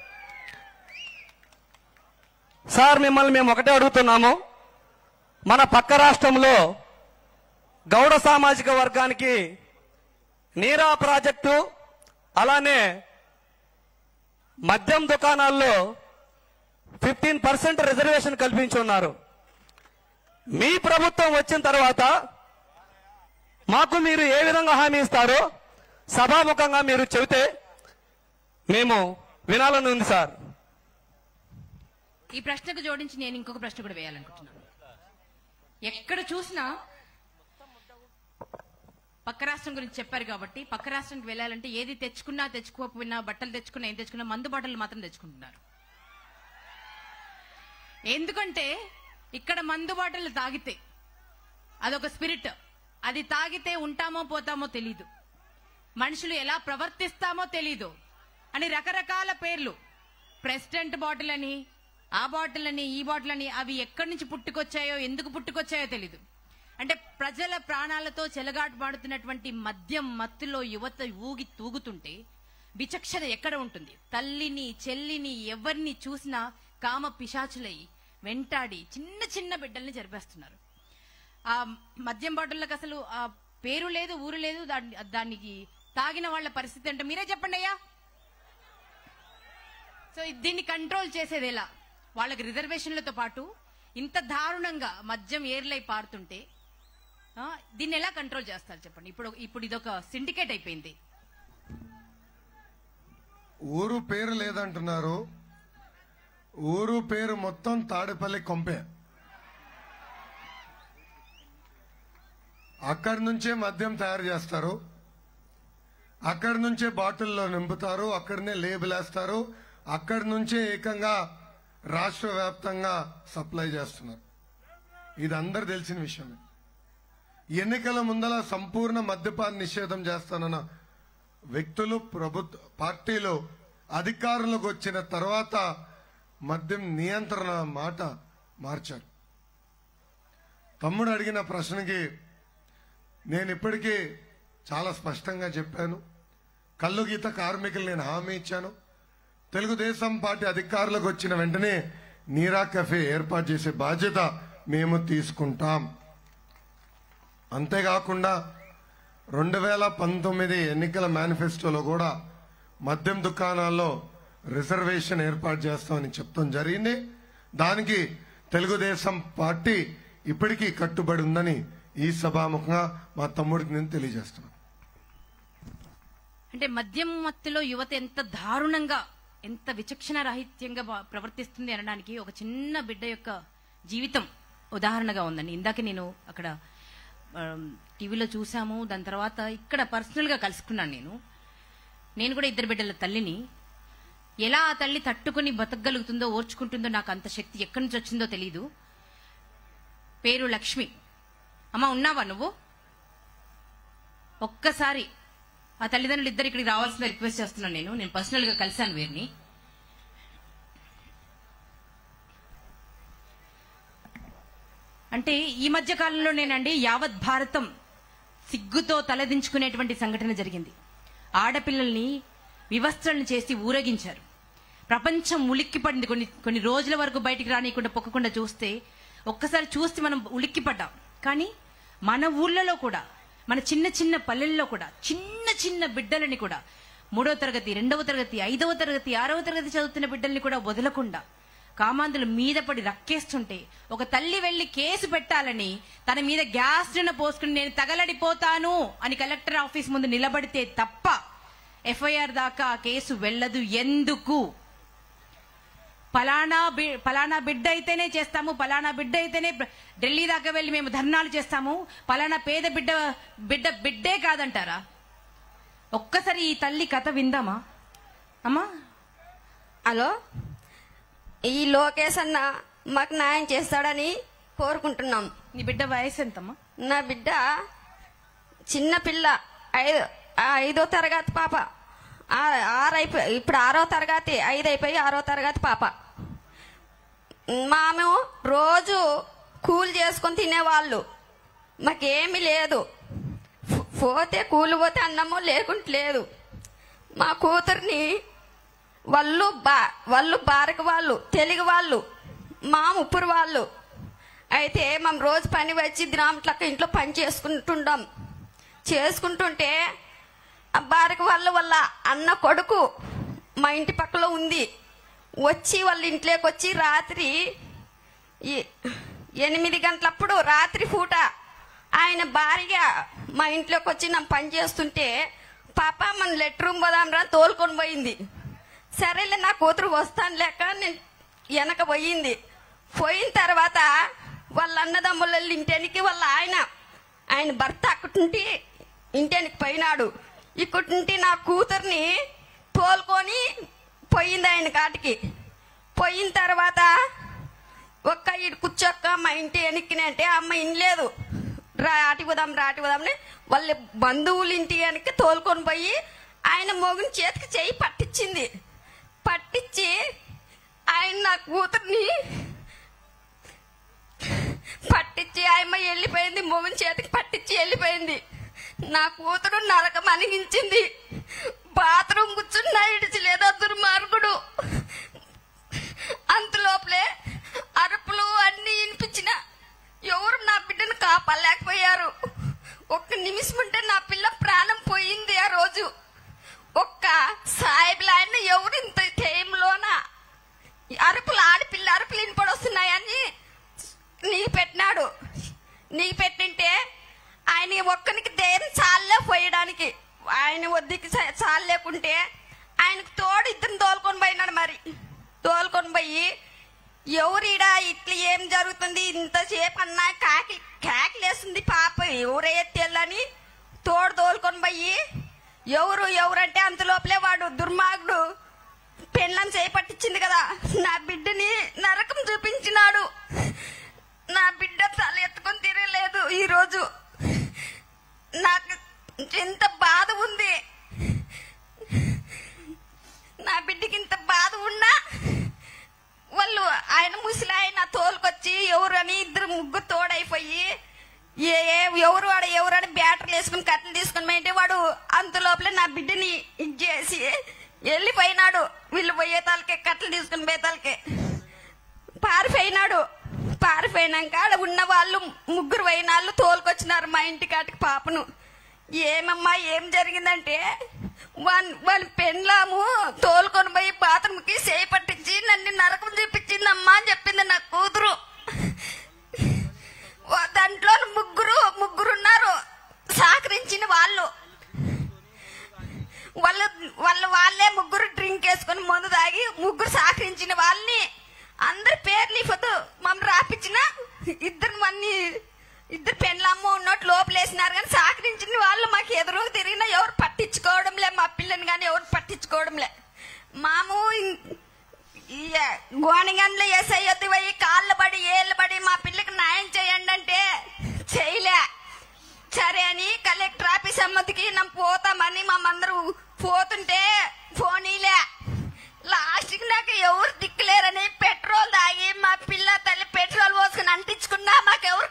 K: సార్ మిమ్మల్ని మేము ఒకటే అడుగుతున్నాము మన పక్క రాష్ట్రంలో గౌడ సామాజిక వర్గానికి నీరా ప్రాజెక్టు అలానే మద్యం దుకాణాల్లో ఫిఫ్టీన్ పర్సెంట్ రిజర్వేషన్ కల్పించి ఉన్నారు మీ ప్రభుత్వం వచ్చిన తర్వాత మాకు మీరు ఏ విధంగా హామీ ఇస్తారో సభాముఖంగా మీరు చెబితే మేము వినాలని ఉంది సార్
A: ఈ ప్రశ్నకు జోడించి నేను ఇంకొక ప్రశ్న కూడా వేయాలనుకుంటున్నాను ఎక్కడ చూసినా పక్క రాష్ట్రం గురించి చెప్పారు కాబట్టి పక్క రాష్ట్రానికి వెళ్ళాలంటే ఏది తెచ్చుకున్నా తెచ్చుకోకపోయినా బట్టలు తెచ్చుకున్నా ఏం తెచ్చుకున్నా మందు బాటలు మాత్రం తెచ్చుకుంటున్నారు ఎందుకంటే ఇక్కడ మందు బాటలు తాగితే అదొక స్పిరిట్ అది తాగితే ఉంటామో పోతామో తెలీదు మనుషులు ఎలా ప్రవర్తిస్తామో తెలీదు అని రకరకాల పేర్లు ప్రెసిడెంట్ బాటిల్ అని ఆ బాటిల్ అని ఈ బాటిల్ అని అవి ఎక్కడి నుంచి పుట్టుకొచ్చాయో ఎందుకు పుట్టుకొచ్చాయో తెలీదు అంటే ప్రజల ప్రాణాలతో చెలగాటు పాడుతున్నటువంటి మద్యం మత్తులో యువత ఊగి తూగుతుంటే విచక్షణ ఎక్కడ ఉంటుంది తల్లిని చెల్లిని ఎవరిని చూసినా కామ పిశాచులై వెంటాడి చిన్న చిన్న బిడ్డల్ని జరిపేస్తున్నారు ఆ మద్యం బాటిళ్ళకి అసలు ఆ పేరు లేదు ఊరు లేదు దాన్ని దానికి తాగిన వాళ్ళ పరిస్థితి అంటే మీరే చెప్పండి అయ్యా సో దీన్ని కంట్రోల్ చేసేది ఎలా వాళ్ళకి రిజర్వేషన్లతో పాటు ఇంత దారుణంగా మద్యం ఏర్లై పారుతుంటే ఆ, దీన్ని ఎలా కంట్రోల్ చేస్తారు చెప్పండి ఇప్పుడు ఇప్పుడు ఇదొక సిండికేట్ అయిపోయింది
D: ఊరు పేరు లేదంటున్నారు ఊరు పేరు మొత్తం తాడేపల్లి కొంపే అక్కడి నుంచే మద్యం తయారు చేస్తారు అక్కడి నుంచే బాటిల్లో నింపుతారు అక్కడనే లేబుల్ వేస్తారు అక్కడి నుంచే ఏకంగా రాష్ట్ర వ్యాప్తంగా సప్లై చేస్తున్నారు ఇది అందరు తెలిసిన విషయమే ఎన్నికల ముందల సంపూర్ణ మద్యపాన నిషేధం చేస్తానన్న వ్యక్తులు ప్రభుత్వ పార్టీలు అధికారంలోకి వచ్చిన తర్వాత మద్యం నియంత్రణ మాట మార్చారు తమ్ముడు అడిగిన ప్రశ్నకి నేను ఇప్పటికీ చాలా స్పష్టంగా చెప్పాను కళ్ళు గీత కార్మికులు నేను హామీ ఇచ్చాను తెలుగుదేశం పార్టీ అధికారులకు వచ్చిన వెంటనే నీరా కెఫే ఏర్పాటు చేసే బాధ్యత మేము తీసుకుంటాం అంతేకాకుండా రెండు వేల పంతొమ్మిది ఎన్నికల మేనిఫెస్టోలో కూడా మద్యం దుకాణాల్లో రిజర్వేషన్ ఏర్పాటు చేస్తామని చెప్తాం జరిగింది దానికి తెలుగుదేశం పార్టీ ఇప్పటికీ కట్టుబడి ఉందని ఈ సభాముఖంగా మా తమ్ముడికి నేను తెలియజేస్తున్నాను
A: అంటే మద్యం మత్తులో యువత ఎంత దారుణంగా ఎంత విచక్షణ రాహిత్యంగా బా- ప్రవర్తిస్తుంది అనడానికి ఒక చిన్న బిడ్డ యొక్క జీవితం ఉదాహరణగా ఉందండి ఇందాక నేను అక్కడ ఆమ్, టీవీలో చూసాము దాని తర్వాత ఇక్కడ పర్సనల్ గా కలుసుకున్నాను నేను నేను కూడా ఇద్దరు బిడ్డల తల్లిని ఎలా ఆ తల్లి తట్టుకుని బతకగలుగుతుందో ఓర్చుకుంటుందో నాకు అంత శక్తి ఎక్కడి నుంచి వచ్చిందో తెలియదు పేరు లక్ష్మి అమ్మ ఉన్నావా నువ్వు ఒక్కసారి ఆ తల్లిదండ్రులు ఇద్దరు ఇక్కడికి రావాల్సిన రిక్వెస్ట్ చేస్తున్నాను నేను నేను పర్సనల్ గా కలిశాను వీరిని అంటే ఈ మధ్య కాలంలోనేనండి యావత్ భారతం సిగ్గుతో తలదించుకునేటువంటి సంఘటన జరిగింది ఆడపిల్లల్ని వివస్త్రలను చేసి ఊరేగించారు ప్రపంచం ఉలిక్కిపడింది కొన్ని కొన్ని రోజుల వరకు బయటికి రానియకుండా పొక్కకుండా చూస్తే ఒక్కసారి చూస్తే మనం ఉలిక్కిపడ్డాం కానీ మన ఊర్లలో కూడా మన చిన్న చిన్న పల్లెల్లో కూడా చిన్న చిన్న బిడ్డలని కూడా మూడవ తరగతి రెండవ తరగతి ఐదవ తరగతి ఆరవ తరగతి చదువుతున్న బిడ్డల్ని కూడా వదలకుండా కామాంధులు మీద పడి రక్కేస్తుంటే ఒక తల్లి వెళ్లి కేసు పెట్టాలని తన మీద గ్యాస్ నిన్న పోసుకుని నేను తగలడిపోతాను అని కలెక్టర్ ఆఫీస్ ముందు నిలబడితే తప్ప ఎఫ్ఐఆర్ దాకా ఆ కేసు వెళ్ళదు ఎందుకు పలానా బి- పలానా బిడ్డ అయితేనే చేస్తాము పలానా బిడ్డ అయితేనే ప్ర- ఢిల్లీ దాకా వెళ్ళి మేము ధర్నాలు చేస్తాము పలానా పేద బిడ్డ బిడ్డ బిడ్డే కాదంటారా ఒక్కసారి ఈ తల్లి కథ విందామా అమ్మా
L: హలో ఈ లోకేష్ అన్న మాకు న్యాయం చేస్తాడని కోరుకుంటున్నాం
A: నీ బిడ్డ వయసు ఎంతమ్మా
L: నా బిడ్డ చిన్న పిల్ల ఐదు ఆ ఐదో తరగతి పాప ఆ- ఆరు అయిపోయి ఇప్పుడు ఆరో తరగతి ఐదు అయిపోయి ఆరో తరగతి పాప మాము రోజు కూలి చేసుకొని తినేవాళ్ళు మాకేమీ లేదు ఫో- పోతే కూలి పోతే అన్నము లేకుంటే లేదు మా కూతుర్ని వాళ్ళు బా వాళ్ళు బారక వాళ్ళు తెలుగు వాళ్ళు మా ముప్పురు వాళ్ళు అయితే మేము రోజు పని వచ్చి దినామట్లక్క ఇంట్లో పని చేసుకుంటుంటాం చేసుకుంటుంటే ఆ బారక వాళ్ళ వల్ల అన్న కొడుకు మా ఇంటి పక్కలో ఉంది వచ్చి వాళ్ళ ఇంట్లోకి వచ్చి రాత్రి ఈ- ఎనిమిది గంటలప్పుడు రాత్రి పూట ఆయన భార్య మా ఇంట్లోకి వచ్చి నా పని చేస్తుంటే పాప మన లెటర్ రూమ్ పోదాంరా తోలుకొని పోయింది సరేలే నా కూతురు వస్తాను లేక నేను వెనక పోయింది పోయిన తర్వాత వాళ్ళ అన్నదమ్ముల ఇంటానికి వాళ్ళ ఆయన ఆయన భర్త అక్కడుంటి ఇంటానికి పోయినాడు ఇక్కడుంటి నా కూతుర్ని తోలుకొని పోయింది ఆయన కాటికి పోయిన తర్వాత ఒక్క ఇటు కూర్చోక్క మా ఇంటి వెనక్కినే అంటే అమ్మ ఇనలేదు రా ఆటి పోదాం రాటి పోదామని వాళ్ళ బంధువుల ఇంటి వెనక్కి తోలుకొని పోయి ఆయన మొగుని చేతికి చెయ్యి పట్టించింది పట్టించి ఆయన నా కూతుర్ని పట్టించి ఆయమ్మ వెళ్ళిపోయింది మొగుని చేతికి పట్టించి వెళ్ళిపోయింది నా కూతురు నరకం అనిగించింది బాత్రూమ్ కూర్చున్నా ఇడిచలేదా దుర్మార్గుడు అంతలోపలే అరుపులు అన్ని వినిపించిన ఎవరు నా బిడ్డను కాపాడలేకపోయారు ఒక్క నిమిషం ఉంటే నా పిల్ల ప్రాణం పోయింది ఆ రోజు ఒక్క సాయిబులు ఆయన ఎవరు ఇంత టైంలోన అరుపులు ఆడపిల్ల అరుపులు వినపడొస్తున్నాయని నీకు పెట్టినాడు నీకు పెట్టింటే ఆయన ఒక్కనికి ధైర్యం చాలే పోయడానికి ఆయన వద్దికి చా- చాలేకుంటే ఆయనకు తోడు ఇద్దరిని తోలుకొని పోయినాడు మరి తోలుకొని పోయి ఎవరిడా ఇట్లా ఏం జరుగుతుంది ఇంతసేపు అన్నా కాకి కాకిలేస్తుంది పాప ఎవరే తెల్లని తోడు తోలుకొని పోయి ఎవరు ఎవరంటే అంత లోపలే వాడు దుర్మార్గుడు పెళ్ళని చేపట్టించింది కదా నా బిడ్డని నరకం చూపించినాడు నా బిడ్డ తల ఎత్తుకొని తిరగలేదు ఈ రోజు నాకు ఎంత బాధ ఉంది నా బిడ్డకి ఇంత బాధ ఉన్నా వాళ్ళు ఆయన ముసలి ఆయన తోలుకొచ్చి ఎవరని ఇద్దరు ముగ్గురు తోడైపోయి ఏ ఏ- ఎవరు వాడు ఎవరని బ్యాటరీలు వేసుకుని కట్టలు తీసుకుని పోయింటే వాడు అంత లోపల నా బిడ్డని ఇది చేసి వెళ్ళిపోయినాడు వీళ్ళు పోయే తాలకే కట్టలు తీసుకుని పోయే తాలకే పారిపోయినాడు పారిపోయినాక ఆడ ఉన్న వాళ్ళు ముగ్గురు పోయిన వాళ్ళు తోలుకొచ్చినారు మా ఇంటి కాటికి పాపను ఏమమ్మా ఏం జరిగిందంటే వాళ్ళ వాళ్ళ పెండ్లాము తోలుకొని పోయి బాత్రూమ్కి చేయి పట్టించి నన్ను నరకం చూపించిందమ్మా అని చెప్పింది నా కూతురు ఓ దాంట్లో ముగ్గురు ముగ్గురు ఉన్నారు సహకరించిన వాళ్ళు వాళ్ళు వాళ్ళ వాళ్ళే ముగ్గురు డ్రింక్ వేసుకొని మందు తాగి ముగ్గురు సహకరించిన వాళ్ళని అందరి పేర్లు ఇవ్వదు మమ్మల్ని రాపించిన ఇద్దరు మన్ని ఇద్దరు పెళ్ళమ్మ ఉన్నట్టు లోపలేసినారు కానీ సహకరించిన వాళ్ళు మాకు ఎదురు తిరిగినా ఎవరు పట్టించుకోవడంలే మా పిల్లని కానీ ఎవరు పట్టించుకోవడంలే మాము ఇన్- ఈ గోనిగండ్లు ఎస్ఐ పోయి కాళ్ళ పడి ఏళ్ళ పడి మా పిల్లకి న్యాయం చేయండి అంటే చేయలే సరే అని కలెక్టర్ ఆఫీస్ అమ్మతికి నమ్ము పోతామని మమ్మందరూ పోతుంటే పోనీలే లాస్ట్కి నాకు ఎవరు దిక్కులేరని పెట్రోల్ తాగి మా పిల్ల తల్లి పెట్రోల్ పోసుకుని అంటించుకున్నా మాకెవరు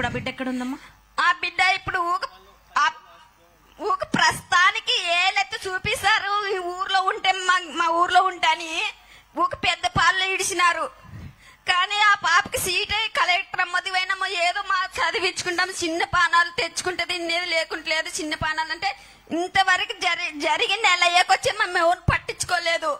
A: ఇప్పుడు ఆ బిడ్డ ఎక్కడ ఉందమ్మా
L: ఆ బిడ్డ ఇప్పుడు ఊక ఆ- ఊక ప్రస్తుతానికి ఏలెత్తి చూపిస్తారు ఈ ఊర్లో ఉంటే మా మా ఊర్లో ఉంటాని ఊక పెద్ద పాలు ఇడిచినారు కానీ ఆ పాపకి సీట్ అయ్యి కలెక్టర్ అమ్మదివైనమ్మో ఏదో మా చదివించుకుంటాం చిన్న పానాలు తెచ్చుకుంటే తినేది లేకుంటలేదు చిన్న పానాలు అంటే ఇంతవరకు జరి జరిగి నెల అయ్యాకొచ్చి మేము ఎవరు పట్టించుకోలేదు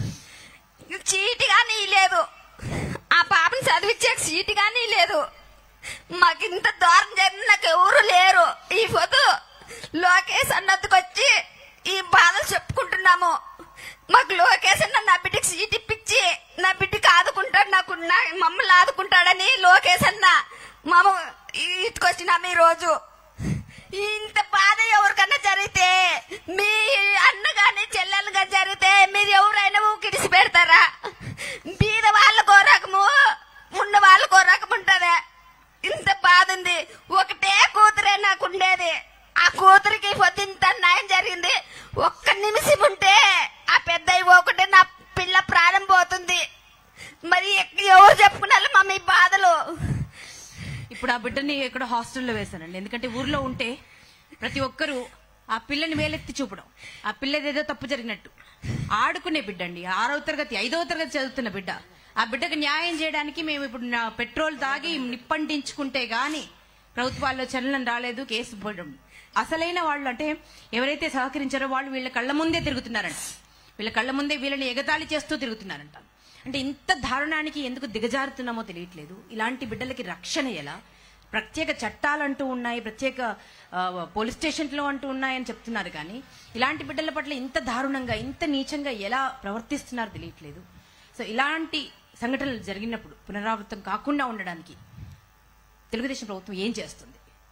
L: చీటి కానీ లేదు ఆ పాపని చదివించే సీటు కానీ లేదు మాకు ఇంత దూరం జరిగిన నాకు ఎవరు లేరు ఈ పొద్దు లోకేష్ అన్నట్టుకు వచ్చి ఈ బాధలు చెప్పుకుంటున్నాము మాకు లోకేష్ అన్న నా బిడ్డకి సీట్ ఇప్పించి నా బిడ్డకి ఆదుకుంటాడు నాకు నా మమ్మల్ని ఆదుకుంటాడని లోకేష్ అన్న మామ ఇటుకొచ్చినాము ఈ రోజు ఇంత బాధ ఎవరికన్నా జరిగితే మీ అన్న గాని చెల్లెలు గాని జరిగితే మీరు ఎవరైనా ఊకిడిసి పెడతారా బీద వాళ్ళకు ఓ రకము ఉన్న వాళ్ళకు ఓ రకం ఉంటది ఇంత బాధ ఉంది ఒకటే కూతురే నాకు ఉండేది ఆ కూతురికి పొద్దు ఇంత న్యాయం జరిగింది ఒక్క నిమిషం ఉంటే ఆ పెద్ద ఒకటే నా పిల్ల ప్రాణం పోతుంది మరి ఎక్క- ఎవరు చెప్పుకున్నారు మా మీ బాధలు
A: ఇప్పుడు ఆ బిడ్డని ఎక్కడ హాస్టల్లో వేశానండి ఎందుకంటే ఊర్లో ఉంటే ప్రతి ఒక్కరూ ఆ పిల్లని వేలెత్తి చూపడం ఆ పిల్లదేదో తప్పు జరిగినట్టు ఆడుకునే బిడ్డ అండి ఆరవ తరగతి ఐదవ తరగతి చదువుతున్న బిడ్డ ఆ బిడ్డకు న్యాయం చేయడానికి మేము ఇప్పుడు నా పెట్రోల్ తాగి నిప్పంటించుకుంటే గాని ప్రభుత్వాల్లో చలనం రాలేదు కేసు పోవడం అసలైన వాళ్ళు అంటే ఎవరైతే సహకరించారో వాళ్ళు వీళ్ళ కళ్ళ ముందే తిరుగుతున్నారంట వీళ్ళ కళ్ళ ముందే వీళ్ళని ఎగతాళి చేస్తూ తిరుగుతున్నారంట అంటే ఇంత దారుణానికి ఎందుకు దిగజారుతున్నామో తెలియట్లేదు ఇలాంటి బిడ్డలకి రక్షణ ఎలా ప్రత్యేక చట్టాలంటూ ఉన్నాయి ప్రత్యేక ఆ, పోలీస్ స్టేషన్లు అంటూ ఉన్నాయని చెప్తున్నారు కానీ ఇలాంటి బిడ్డల పట్ల ఇంత దారుణంగా ఇంత నీచంగా ఎలా ప్రవర్తిస్తున్నారో తెలియట్లేదు సో ఇలాంటి సంఘటనలు జరిగినప్పుడు పునరావృతం కాకుండా ఉండడానికి తెలుగుదేశం ప్రభుత్వం ఏం చేస్తుంది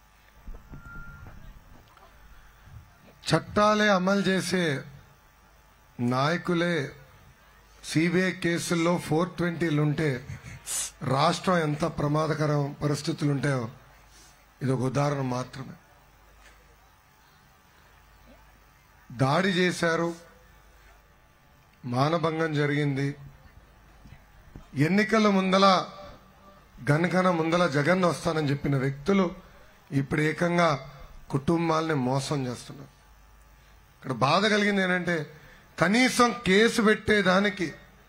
D: చట్టాలే అమలు చేసే నాయకులే సిబిఐ కేసుల్లో ఫోర్ ట్వంటీలు ఉంటే రాష్ట్రం ఎంత ప్రమాదకరం పరిస్థితులు ఉంటాయో ఇది ఒక ఉదాహరణ మాత్రమే దాడి చేశారు మానభంగం జరిగింది ఎన్నికల ముందల గనకన ముందల జగన్ వస్తానని చెప్పిన వ్యక్తులు ఇప్పుడు ఏకంగా కుటుంబాలని మోసం చేస్తున్నారు ఇక్కడ బాధ కలిగింది ఏంటంటే కనీసం కేసు పెట్టేదానికి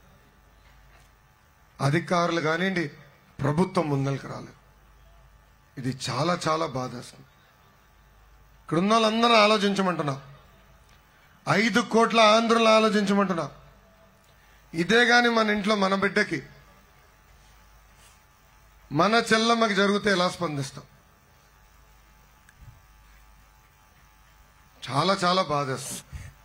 D: అధికారులు కానివ్వండి ప్రభుత్వం ముందరికి రాలేదు ఇది చాలా చాలా బాధేస్తుంది ఇక్కడ ఉన్న వాళ్ళందరూ ఆలోచించమంటున్నా ఐదు కోట్ల ఆంధ్రులు ఆలోచించమంటున్నా ఇదే గాని మన ఇంట్లో మన బిడ్డకి మన చెల్లమ్మకి జరిగితే ఎలా స్పందిస్తాం చాలా చాలా బాధేస్తుంది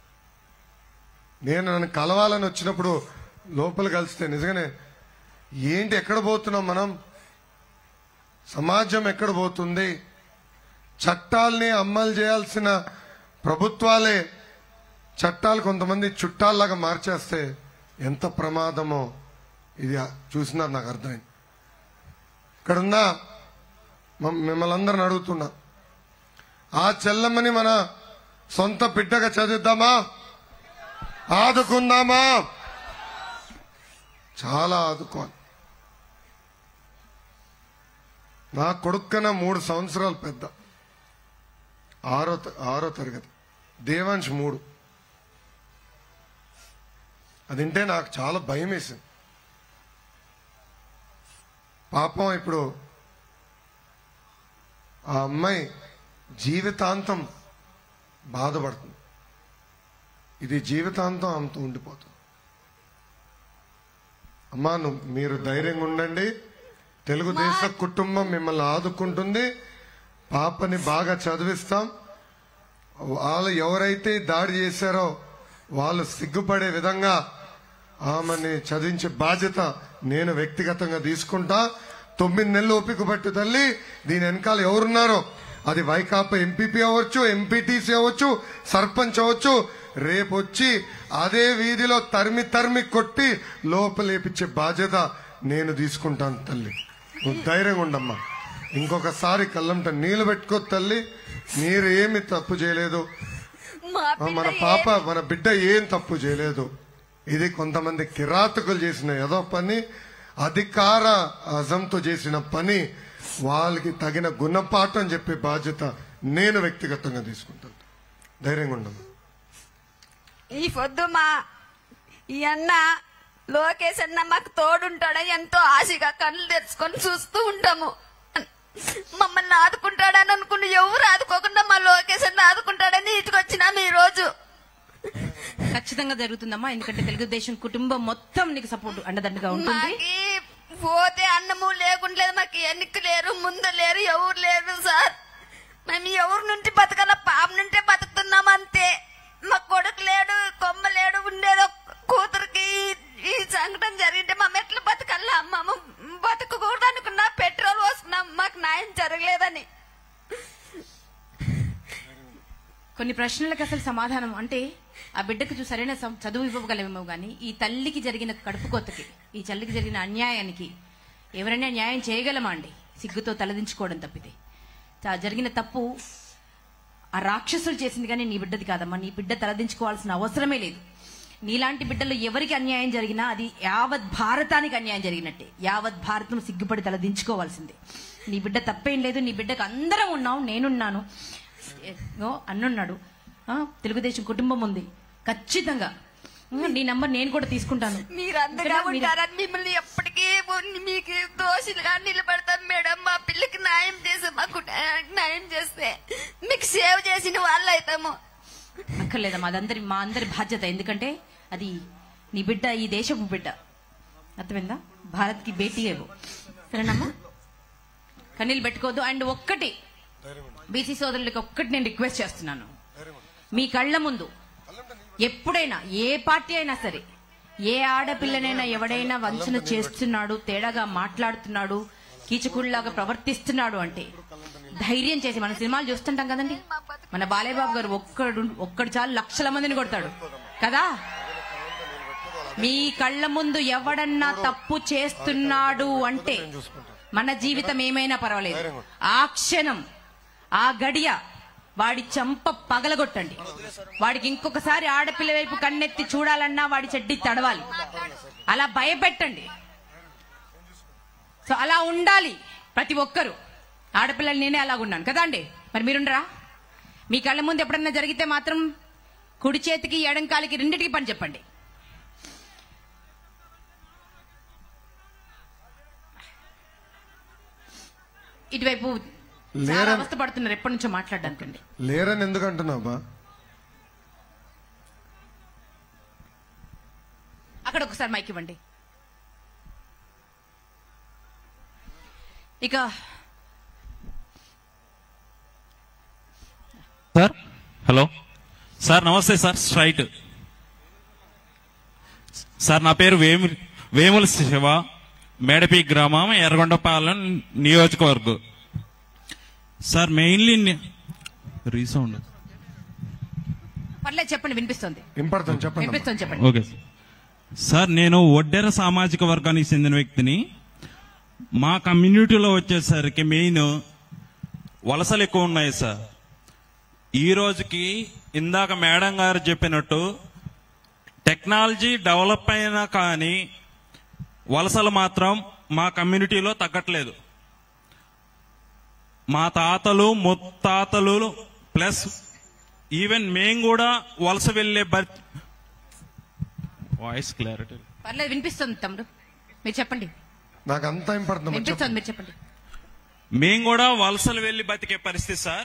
D: నేను నన్ను కలవాలని వచ్చినప్పుడు లోపల కలిస్తే నిజంగానే ఏంటి ఎక్కడ పోతున్నాం మనం సమాజం ఎక్కడ పోతుంది చట్టాల్ని అమలు చేయాల్సిన ప్రభుత్వాలే చట్టాలు కొంతమంది చుట్టాల్లాగా మార్చేస్తే ఎంత ప్రమాదమో ఇది చూసినా నాకు అర్థమైంది ఇక్కడున్న మమ్- మిమ్మల్ని అందరిని అడుగుతున్నా ఆ చెల్లమ్మని మన సొంత బిడ్డగా చదివిద్దామా ఆదుకుందామా చాలా ఆదుకోవాలి నా కొడుక్కన మూడు సంవత్సరాలు పెద్ద ఆరో త- ఆరో తరగతి దేవాంశ్ మూడు అదింటే నాకు చాలా భయం వేసింది పాపం ఇప్పుడు ఆ అమ్మాయి జీవితాంతం బాధపడుతుంది ఇది జీవితాంతం ఆమెతో ఉండిపోతుంది అమ్మా నువ్వు మీరు ధైర్యంగా ఉండండి తెలుగుదేశ కుటుంబం మిమ్మల్ని ఆదుకుంటుంది పాపని బాగా చదివిస్తాం వాళ్ళు ఎవరైతే దాడి చేశారో వాళ్ళు సిగ్గుపడే విధంగా ఆమెని చదివించే బాధ్యత నేను వ్యక్తిగతంగా తీసుకుంటా తొమ్మిది నెలలు ఓపిక పట్టు తల్లి దీని వెనకాల ఎవరున్నారో అది వైకాపా ఎంపీపీ అవ్వచ్చు ఎంపీటీసీ అవ్వచ్చు సర్పంచ్ అవ్వచ్చు రేపు వచ్చి అదే వీధిలో తరిమి తరిమి కొట్టి లోపలేపించే బాధ్యత నేను తీసుకుంటాను తల్లి నువ్వు ధైర్యంగా ఉండమ్మా ఇంకొకసారి కళ్ళంట నీళ్లు పెట్టుకో తల్లి మీరు ఏమి తప్పు చేయలేదు
L: మా
D: ఆ, మన
L: పిల్ల
D: పాప మన బిడ్డ ఏం తప్పు చేయలేదు ఇది కొంతమంది కిరాతకులు చేసిన ఏదో పని అధికార అజంతో చేసిన పని వాళ్ళకి తగిన గుణపాఠం చెప్పే బాధ్యత నేను వ్యక్తిగతంగా తీసుకుంటాను ధైర్యంగా ఉండము
L: ఈ పొద్దు మా ఈ అన్న లోకేష్ అన్న మాకు తోడుంటాడని ఎంతో ఆశగా కళ్ళు తెరుచుకొని చూస్తూ ఉంటాము మమ్మల్ని ఆదుకుంటాడని అనుకుని ఎవరు ఆదుకోకుండా మా లోకేష్ అన్న ఆదుకుంటాడని ఇటుకొచ్చినాము ఈ రోజు
A: ఖచ్చితంగా జరుగుతుందమ్మా ఎందుకంటే తెలుగుదేశం కుటుంబం మొత్తం నీకు సపోర్ట్ అండదండగా ఉంటుంది
L: మాకి పోతే అన్నము లేకుండలేదు మాకు ఎన్నిక లేరు ముందు లేరు ఎవరు లేరు సార్ మేము ఎవరి నుంచి బతకాల పాప నుంటే బతుకుతున్నాం అంతే మా కొడుకు లేడు కొమ్మ లేడు ఉండేది ఒక కూతురికి ఈ సంఘటన జరిగింటే మేము ఎట్లా బతకల్లా మేము బతకకూడదు అనుకున్నా పెట్రోల్ పోసుకున్నాం మాకు న్యాయం జరగలేదని
A: కొన్ని ప్రశ్నలకు అసలు సమాధానం అంటే ఆ బిడ్డకు చూ- సరైన సం- చదువు ఇవ్వగలమేమో గానీ ఈ తల్లికి జరిగిన కడుపు కోతకి ఈ తల్లికి జరిగిన అన్యాయానికి ఎవరైనా న్యాయం చేయగలమా అండి సిగ్గుతో తలదించుకోవడం తప్పితే తా- జరిగిన తప్పు ఆ రాక్షసులు చేసింది కానీ నీ బిడ్డది కాదమ్మా నీ బిడ్డ తలదించుకోవాల్సిన అవసరమే లేదు నీలాంటి బిడ్డలు ఎవరికి అన్యాయం జరిగినా అది యావత్ భారతానికి అన్యాయం జరిగినట్టే యావత్ భారతం సిగ్గుపడి తలదించుకోవాల్సిందే నీ బిడ్డ తప్పేం లేదు నీ బిడ్డకు అందరం ఉన్నాం నేనున్నాను ఏగో అన్నున్నాడు ఆ, తెలుగుదేశం కుటుంబం ఉంది ఖచ్చితంగా ఉమ్, నీ నంబర్ నేను కూడా తీసుకుంటాను
L: మీరు అంతగా ఉంటారని మిమ్మల్ని ఎప్పటికీ ఉన్ని- మీకు దోషులుగా నిలబడతాం మేడం మా పిల్లకి న్యాయం చేసి మాకు న్యాయం చేస్తే మీకు సేవ్ చేసిన వాళ్ళు అవుతాము
A: అక్కర్లేదమ్మా అదందరి మా అందరి బాధ్యత ఎందుకంటే అది నీ బిడ్డ ఈ దేశపు బిడ్డ అర్థమైందా భారత్ కి బేటీ ఏవో సరేనమ్మా కన్నీళ్ళు పెట్టుకోవద్దు అండ్ ఒక్కటి బీసీ సోదరులకి ఒక్కటి నేను రిక్వెస్ట్ చేస్తున్నాను మీ కళ్ళ ముందు ఎప్పుడైనా ఏ పార్టీ అయినా సరే ఏ ఆడపిల్లనైనా ఎవడైనా వంచన చేస్తున్నాడు తేడాగా మాట్లాడుతున్నాడు కీచకుడిలాగా ప్రవర్తిస్తున్నాడు అంటే ధైర్యం చేసి మన సినిమాలు చూస్తుంటాం కదండి మన బాలయ్యబాబు గారు ఒక్కడు ఒక్కడు చాలు లక్షల మందిని కొడతాడు కదా మీ కళ్ళ ముందు ఎవడన్నా తప్పు చేస్తున్నాడు అంటే మన జీవితం ఏమైనా పర్వాలేదు ఆ క్షణం ఆ గడియ వాడి చంప పగలగొట్టండి వాడికి ఇంకొకసారి ఆడపిల్ల వైపు కన్నెత్తి చూడాలన్నా వాడి చెడ్డి తడవాలి అలా భయపెట్టండి సో అలా ఉండాలి ప్రతి ఒక్కరు ఆడపిల్లలు నేనే అలాగున్నాను కదా అండి మరి మీరుండరా మీ కళ్ళ ముందు ఎప్పుడన్నా జరిగితే మాత్రం కుడి చేతికి ఎడం కాలికి రెండిటికి పని చెప్పండి ఇటువైపు చాలా
D: లేరని-
A: అవస్థ పడుతున్నారు ఎప్పటి నుంచో మాట్లాడడానికండి
D: లేరని ఎందుకు అంటున్నావు బా
A: అక్కడ ఒకసారి మైక్ ఇవ్వండి ఇక
G: సార్ హలో సార్ నమస్తే సార్ స్ట్రైట్ సార్ నా పేరు వేము వేముల శివ మేడపి గ్రామం ఎర్రగొండపాలెం నియోజకవర్గం సార్ మెయిన్లీ రీసౌండ్
A: పర్లేదు చెప్పండి వినిపిస్తుంది
D: ఇంపడుతుంది చెప్పండి
A: వినిపిస్తుంది చెప్పండి
G: ఓకే సార్. సార్ నేను ఒడ్డెర సామాజిక వర్గానికి చెందిన వ్యక్తిని మా కమ్యూనిటీలో వచ్చేసరికి మెయిన్ వలసలు ఎక్కువ ఉన్నాయి సార్ ఈ రోజుకి ఇందాక మేడం గారు చెప్పినట్టు టెక్నాలజీ డెవలప్ అయినా కానీ వలసలు మాత్రం మా కమ్యూనిటీలో తగ్గట్లేదు మా తాతలు ముత్తాతలు ప్లస్ ఈవెన్ మేము కూడా వలస వెళ్ళే బర్ వాయిస్ క్లారిటీ
A: పర్లేదు వినిపిస్తుంది తమ్ముడు మీరు చెప్పండి
D: నాకు అంతా ఇంపడుతుంది
A: వినిపిస్తుంది మీరు చెప్పండి
G: మేము కూడా వలసలు వెళ్ళి బతికే పరిస్థితి సార్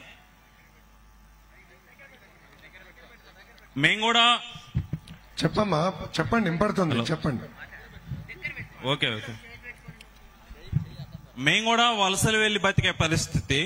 G: మేము కూడా
D: చెప్పమ్మా చెప్పండి ఇంపడుతుంది చెప్పండి
G: ఓకే ఓకే మేము కూడా వలసలు వెళ్ళి బతికే పరిస్థితి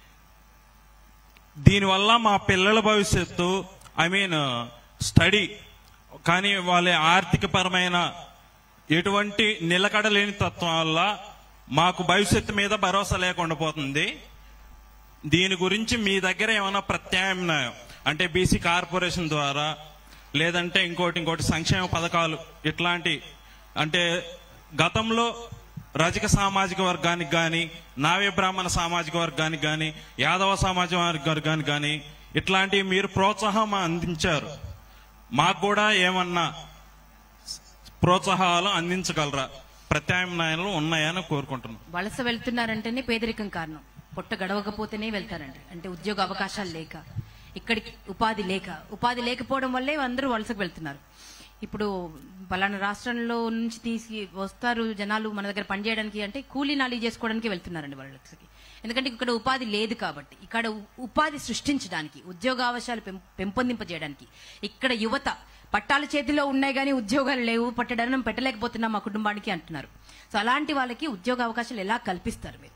G: దీనివల్ల మా పిల్లల భవిష్యత్తు ఐ మీన్ స్టడీ కానీ వాళ్ళ ఆర్థిక పరమైన ఎటువంటి నిలకడలేని తత్వం వల్ల మాకు భవిష్యత్తు మీద భరోసా లేకుండా పోతుంది దీని గురించి మీ దగ్గర ఏమైనా ప్రత్యామ్నాయం అంటే బీసీ కార్పొరేషన్ ద్వారా లేదంటే ఇంకోటి ఇంకోటి సంక్షేమ పథకాలు ఇట్లాంటి అంటే గతంలో రజక సామాజిక వర్గానికి కానీ నావ్య బ్రాహ్మణ సామాజిక వర్గానికి కానీ యాదవ సామాజిక వర్గానికి కానీ ఇట్లాంటివి మీరు ప్రోత్సాహం అందించారు మాకు కూడా ఏమన్నా ప్రోత్సాహాలు అందించగలరా ప్రత్యామ్నాయాలు ఉన్నాయని కోరుకుంటున్నాను
A: వలస వెళ్తున్నారంటేనే పేదరికం కారణం పొట్ట గడవకపోతేనే వెళ్తారంట అంటే ఉద్యోగ అవకాశాలు లేక ఇక్కడికి ఉపాధి లేక ఉపాధి లేకపోవడం వల్లే అందరూ వలసకు వెళ్తున్నారు ఇప్పుడు పలానా రాష్ట్రంలో నుంచి తీసి వస్తారు జనాలు మన దగ్గర పనిచేయడానికి అంటే కూలీ నాలి చేసుకోవడానికి వెళ్తున్నారండి వలసకి ఎందుకంటే ఇక్కడ ఉపాధి లేదు కాబట్టి ఇక్కడ ఉ- ఉపాధి సృష్టించడానికి ఉద్యోగావకాశాలు పెం- పెంపొందింపజేయడానికి ఇక్కడ యువత పట్టాల చేతిలో ఉన్నాయి కానీ ఉద్యోగాలు లేవు పట్టడం పెట్టలేకపోతున్నాం మా కుటుంబానికి అంటున్నారు సో అలాంటి వాళ్ళకి ఉద్యోగ అవకాశాలు ఎలా కల్పిస్తారు మీరు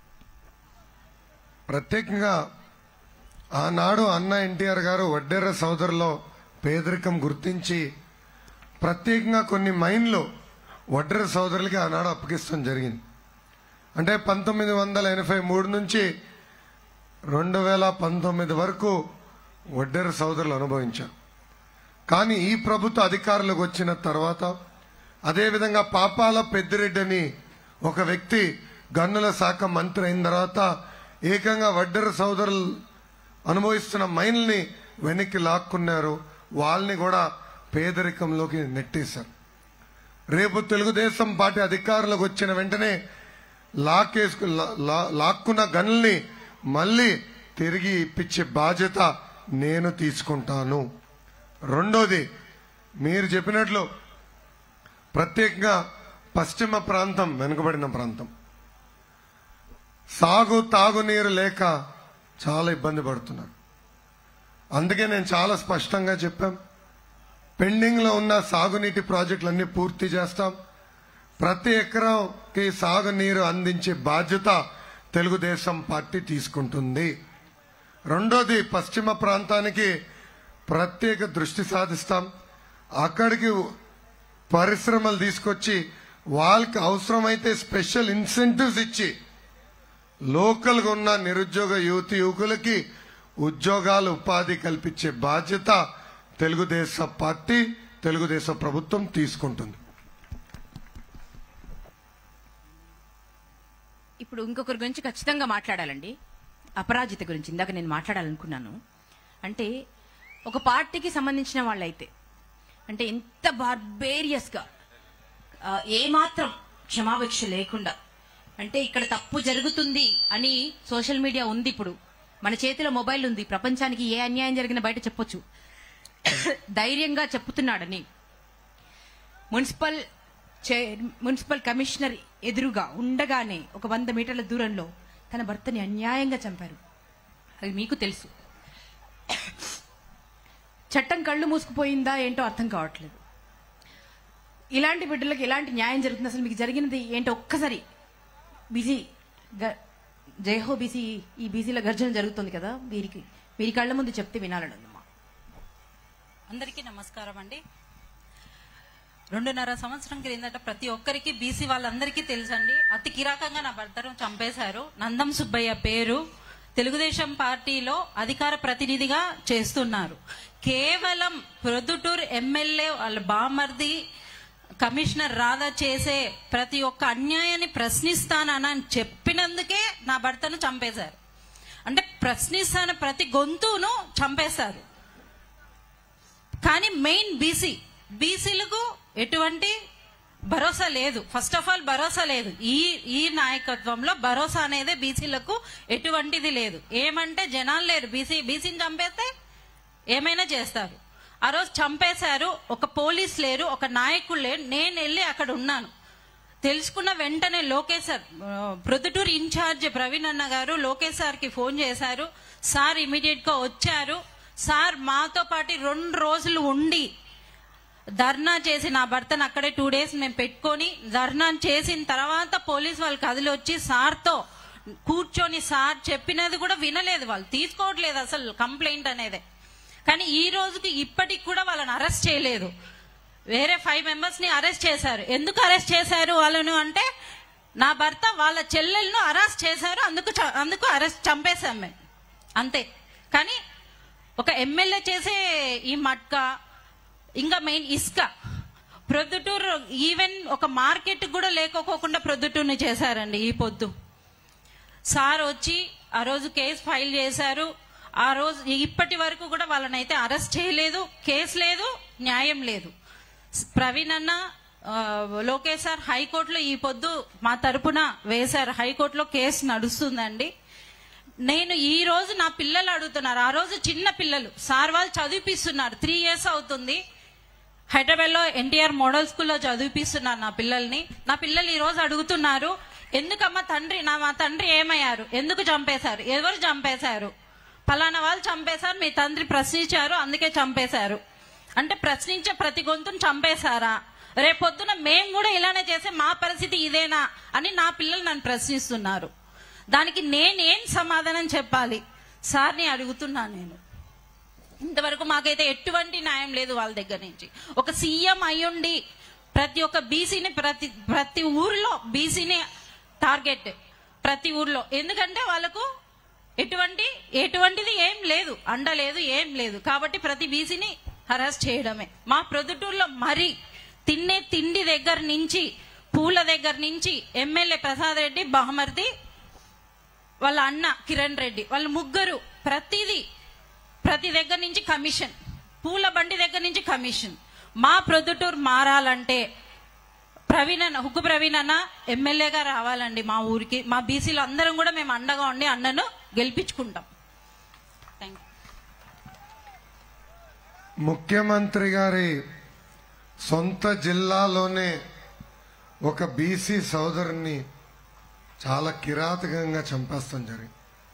D: ప్రత్యేకంగా ఆనాడు అన్న ఎన్టీఆర్ గారు వడ్డెర్ర సోదరులో పేదరికం గుర్తించి ప్రత్యేకంగా కొన్ని మైన్లు వడ్డెర్ర సోదరులకి ఆనాడు అప్పగిస్తాం జరిగింది అంటే పంతొమ్మిది వందల ఎనభై మూడు నుంచి రెండు వేల పంతొమ్మిది వరకు వడ్డెర్ర సోదరులు అనుభవించారు కానీ ఈ ప్రభుత్వ అధికారులకు వచ్చిన తర్వాత అదేవిధంగా పాపాల పెద్దిరెడ్డి అని ఒక వ్యక్తి గన్నుల శాఖ మంత్రి అయిన తర్వాత ఏకంగా వడ్డెర సోదరులు అనుభవిస్తున్న మైన్ల్ని వెనక్కి లాక్కున్నారు వాళ్ళని కూడా పేదరికంలోకి నెట్టేశారు రేపు తెలుగుదేశం పార్టీ అధికారులకు వచ్చిన వెంటనే లాకేసుకు లా- లా- లాక్కున్న గన్ల్ని మళ్ళీ తిరిగి ఇప్పించే బాధ్యత నేను తీసుకుంటాను రెండోది మీరు చెప్పినట్లు ప్రత్యేకంగా పశ్చిమ ప్రాంతం వెనుకబడిన ప్రాంతం సాగు తాగునీరు లేక చాలా ఇబ్బంది పడుతున్నారు అందుకే నేను చాలా స్పష్టంగా చెప్పాం పెండింగ్ లో ఉన్న సాగునీటి ప్రాజెక్టులన్నీ పూర్తి చేస్తాం ప్రతి ఎకరంకి సాగునీరు అందించే బాధ్యత తెలుగుదేశం పార్టీ తీసుకుంటుంది రెండోది పశ్చిమ ప్రాంతానికి ప్రత్యేక దృష్టి సాధిస్తాం అక్కడికి పరిశ్రమలు తీసుకొచ్చి వాళ్ళకి అవసరమైతే స్పెషల్ ఇన్సెంటివ్స్ ఇచ్చి లోకల్గా ఉన్న నిరుద్యోగ యువతి యువకులకి ఉద్యోగాలు ఉపాధి కల్పించే బాధ్యత తెలుగుదేశం పార్టీ తెలుగుదేశం ప్రభుత్వం తీసుకుంటుంది
A: ఇప్పుడు ఇంకొకరి గురించి ఖచ్చితంగా మాట్లాడాలండి అపరాజిత గురించి ఇందాక నేను మాట్లాడాలనుకున్నాను అంటే ఒక పార్టీకి సంబంధించిన వాళ్ళైతే అంటే ఎంత బార్బేరియస్ గా ఆ, ఏమాత్రం క్షమాభిక్ష లేకుండా అంటే ఇక్కడ తప్పు జరుగుతుంది అని సోషల్ మీడియా ఉంది ఇప్పుడు మన చేతిలో మొబైల్ ఉంది ప్రపంచానికి ఏ అన్యాయం జరిగినా బయట చెప్పొచ్చు ధైర్యంగా చెప్పుతున్నాడని మున్సిపల్ చైర్ మున్సిపల్ కమిషనర్ ఎదురుగా ఉండగానే ఒక వంద మీటర్ల దూరంలో తన భర్తని అన్యాయంగా చంపారు అది మీకు తెలుసు చట్టం కళ్ళు మూసుకుపోయిందా ఏంటో అర్థం కావట్లేదు ఇలాంటి బిడ్డలకు ఎలాంటి న్యాయం జరుగుతుంది అసలు మీకు జరిగినది ఏంటో ఒక్కసారి బీసీ గ- జయహో బీసీ ఈ బీసీల గర్జన జరుగుతుంది కదా వీరికి వీరి కళ్ళ ముందు చెప్తే వినాలని ఉందమ్మా
M: అందరికీ నమస్కారం అండి రెండున్నర సంవత్సరం క్రిందట ప్రతి ఒక్కరికి బీసీ వాళ్ళందరికీ తెలుసండి అతి కిరాకంగా నా భర్తను చంపేశారు నందం సుబ్బయ్య పేరు తెలుగుదేశం పార్టీలో అధికార ప్రతినిధిగా చేస్తున్నారు కేవలం ప్రొద్దుటూరు ఎమ్మెల్యే వాళ్ళ బామర్ది కమిషనర్ రాధా చేసే ప్రతి ఒక్క అన్యాయాన్ని ప్రశ్నిస్తానని చెప్పినందుకే నా భర్తను చంపేశారు అంటే ప్రశ్నిస్తాన ప్రతి గొంతును చంపేశారు కానీ మెయిన్ బీసీ బీసీలకు ఎటువంటి భరోసా లేదు ఫస్ట్ ఆఫ్ ఆల్ భరోసా లేదు ఈ ఈ నాయకత్వంలో భరోసా అనేది బీసీలకు ఎటువంటిది లేదు ఏమంటే జనాలు లేరు బీసీ బీసీని చంపేస్తే ఏమైనా చేస్తారు ఆ రోజు చంపేశారు ఒక పోలీస్ లేరు ఒక నాయకుడు లేరు నేను వెళ్ళి అక్కడ ఉన్నాను తెలుసుకున్న వెంటనే లోకేష్ సార్ ఆ, ప్రొద్దుటూరు ఇన్ఛార్జ్ ప్రవీణ్ అన్న గారు లోకేష్ సార్ కి ఫోన్ చేశారు సార్ ఇమీడియట్ గా వచ్చారు సార్ మాతో పాటు రెండు రోజులు ఉండి ధర్నా చేసి నా భర్తను అక్కడే టూ డేస్ మేము పెట్టుకొని ధర్నా చేసిన తర్వాత పోలీస్ వాళ్ళు కదిలి వచ్చి సార్తో కూర్చొని సార్ చెప్పినది కూడా వినలేదు వాళ్ళు తీసుకోవట్లేదు అసలు కంప్లైంట్ అనేది కానీ ఈ రోజుకి ఇప్పటికి కూడా వాళ్ళని అరెస్ట్ చేయలేదు వేరే ఫైవ్ మెంబర్స్ ని అరెస్ట్ చేశారు ఎందుకు అరెస్ట్ చేశారు వాళ్ళను అంటే నా భర్త వాళ్ళ చెల్లెలను అరెస్ట్ చేశారు అందుకు చ- అందుకు అరెస్ట్ చంపేశాం మేము అంతే కానీ ఒక ఎమ్మెల్యే చేసే ఈ మట్క ఇంకా మెయిన్ ఇసుక ప్రొద్దుటూరు ఈవెన్ ఒక మార్కెట్ కూడా లేకపోకుండా ప్రొద్దుటూరుని చేశారండి ఈ పొద్దు సార్ వచ్చి ఆ రోజు కేసు ఫైల్ చేశారు ఆ రోజు ఇప్పటి వరకు కూడా వాళ్ళనైతే అరెస్ట్ చేయలేదు కేసు లేదు న్యాయం లేదు ప్రవీణ్ అన్న ఆ, లోకేష్ సార్ హైకోర్టులో ఈ పొద్దు మా తరపున వేశారు హైకోర్టులో కేసు నడుస్తుందండి నేను ఈ రోజు నా పిల్లలు అడుగుతున్నారు ఆ రోజు చిన్న పిల్లలు సార్ వాళ్ళు చదివిపిస్తున్నారు త్రీ ఇయర్స్ అవుతుంది హైదరాబాద్ లో ఎన్టీఆర్ మోడల్ స్కూల్లో చదివిపిస్తున్నారు నా పిల్లల్ని నా పిల్లలు ఈ రోజు అడుగుతున్నారు ఎందుకమ్మా తండ్రి నా మా తండ్రి ఏమయ్యారు ఎందుకు చంపేశారు ఎవరు చంపేశారు ఫలానా వాళ్ళు చంపేశారు మీ తండ్రి ప్రశ్నించారు అందుకే చంపేశారు అంటే ప్రశ్నించే ప్రతి గొంతును చంపేశారా రేపొద్దున మేము కూడా ఇలానే చేస్తే మా పరిస్థితి ఇదేనా అని నా పిల్లలు నన్ను ప్రశ్నిస్తున్నారు దానికి నేనేం సమాధానం చెప్పాలి సార్ని అడుగుతున్నా నేను ఇంతవరకు మాకైతే ఎటువంటి న్యాయం లేదు వాళ్ళ దగ్గర నుంచి ఒక సీఎం అయ్యుండి ప్రతి ఒక్క బీసీని ప్రతి ప్రతి ఊరిలో బీసీని టార్గెట్ ప్రతి ఊర్లో ఎందుకంటే వాళ్ళకు ఎటువంటి ఎటువంటిది ఏం లేదు అండ లేదు ఏం లేదు కాబట్టి ప్రతి బీసీని హరాస్ చేయడమే మా ప్రొద్దుటూరులో మరి తినే తిండి దగ్గర నుంచి పూల దగ్గర నుంచి ఎమ్మెల్యే ప్రసాద్ రెడ్డి బహమర్ది వాళ్ళ అన్న కిరణ్ రెడ్డి వాళ్ళ ముగ్గురు ప్రతిదీ ప్రతి దగ్గర నుంచి కమిషన్ పూల బండి దగ్గర నుంచి కమిషన్ మా ప్రొద్దుటూరు మారాలంటే ప్రవీణ్ అన్న హుక్కు ప్రవీణ్ అన్న ఎమ్మెల్యేగా రావాలండి మా ఊరికి మా బీసీలు అందరం కూడా మేము అండగా ఉండి అన్నను గెలిపించుకుంటాం థ్యాంక్
D: ముఖ్యమంత్రి గారి సొంత జిల్లాలోనే ఒక బీసీ సోదరుని చాలా కిరాతకంగా చంపేస్తాం జరిగింది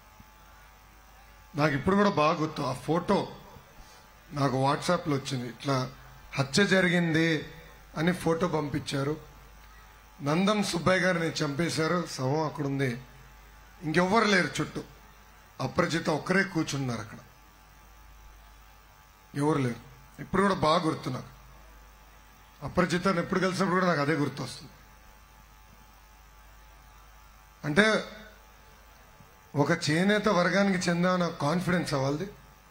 D: నాకు ఇప్పుడు కూడా బాగా గుర్తు ఆ ఫోటో నాకు వాట్సాప్లో వచ్చింది ఇట్లా హత్య జరిగింది అని ఫోటో పంపించారు నందం సుబ్బయ్య గారిని చంపేశారు శవం అక్కడ ఉంది ఇంకెవ్వరు లేరు చుట్టూ అప్రజిత ఒక్కరే కూర్చున్నారు అక్కడ ఎవరు లేరు ఇప్పుడు కూడా బాగా గుర్తు నాకు అపరిచితాన్ని ఎప్పుడు కలిసినప్పుడు కూడా నాకు అదే గుర్తు వస్తుంది అంటే ఒక చేనేత వర్గానికి చెందిన కాన్ఫిడెన్స్ అవ్వాలి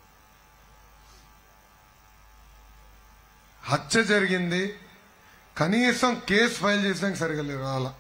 D: హత్య జరిగింది కనీసం కేసు ఫైల్ చేసాక సరిగా లేరు అలా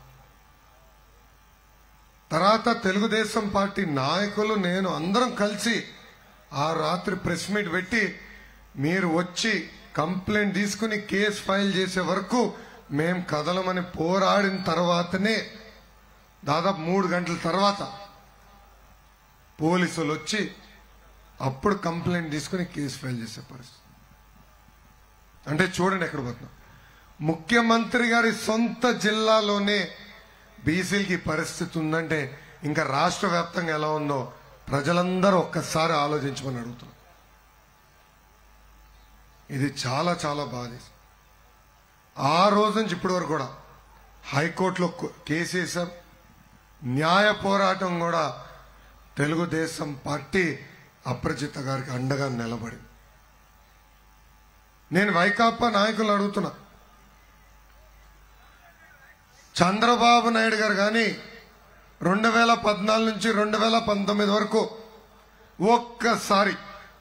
D: తర్వాత తెలుగుదేశం పార్టీ నాయకులు నేను అందరం కలిసి ఆ రాత్రి ప్రెస్ మీట్ పెట్టి మీరు వచ్చి కంప్లైంట్ తీసుకుని కేసు ఫైల్ చేసే వరకు మేం కదలమని పోరాడిన తర్వాతనే దాదాపు మూడు గంటల తర్వాత పోలీసులు వచ్చి అప్పుడు కంప్లైంట్ తీసుకుని కేసు ఫైల్ చేసే పరిస్థితి అంటే చూడండి ఎక్కడ పోతున్నాం ముఖ్యమంత్రి గారి సొంత జిల్లాలోనే బీసీలకి ఈ పరిస్థితి ఉందంటే ఇంకా రాష్ట్ర వ్యాప్తంగా ఎలా ఉందో ప్రజలందరూ ఒక్కసారి ఆలోచించమని అడుగుతున్నారు ఇది చాలా చాలా బాధ ఆ రోజు నుంచి ఇప్పటి వరకు కూడా హైకోర్టులో కు- కేసు వేశాం న్యాయ పోరాటం కూడా తెలుగుదేశం పార్టీ అప్రజిత గారికి అండగా నిలబడింది నేను వైకాపా నాయకులు అడుగుతున్నా చంద్రబాబు నాయుడు గారు కానీ రెండు వేల పద్నాలుగు నుంచి రెండు వేల పంతొమ్మిది వరకు ఒక్కసారి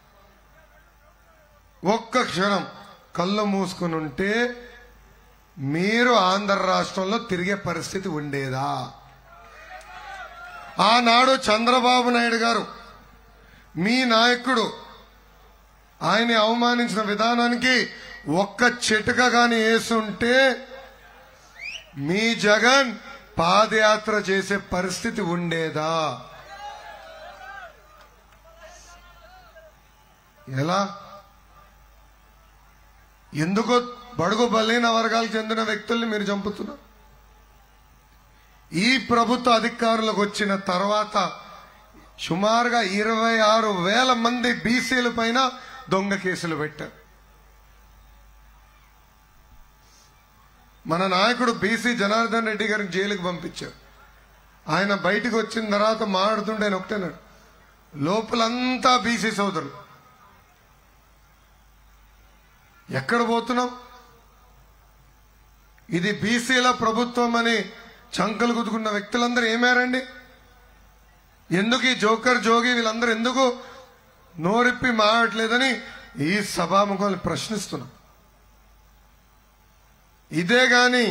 D: ఒక్క క్షణం కళ్ళు మూసుకుని ఉంటే మీరు ఆంధ్ర రాష్ట్రంలో తిరిగే పరిస్థితి ఉండేదా ఆనాడు చంద్రబాబు నాయుడు గారు మీ నాయకుడు ఆయన్ని అవమానించిన విధానానికి ఒక్క చిటుక గాని వేసుంటే మీ జగన్ పాదయాత్ర చేసే పరిస్థితి ఉండేదా ఎలా ఎందుకో బడుగు బలైన వర్గాలకు చెందిన వ్యక్తుల్ని మీరు చంపుతున్నారు ఈ ప్రభుత్వ అధికారులకు వచ్చిన తర్వాత సుమారుగా ఇరవై ఆరు వేల మంది బీసీల పైన దొంగ కేసులు పెట్టారు మన నాయకుడు బీసీ జనార్దన్ రెడ్డి గారిని జైలుకి పంపించారు ఆయన బయటకు వచ్చిన తర్వాత మాట్లాడుతుంటే ఆయన ఒకటేనాడు లోపలంతా బీసీ సోదరులు ఎక్కడ పోతున్నాం ఇది బీసీల ప్రభుత్వం అని చంకలు కుదుకున్న వ్యక్తులందరూ ఏమారండి ఎందుకు ఈ జోకర్ జోగి వీళ్ళందరూ ఎందుకు నోరిప్పి మాడట్లేదని ఈ సభాముఖాలు ప్రశ్నిస్తున్నా ఇదే గాని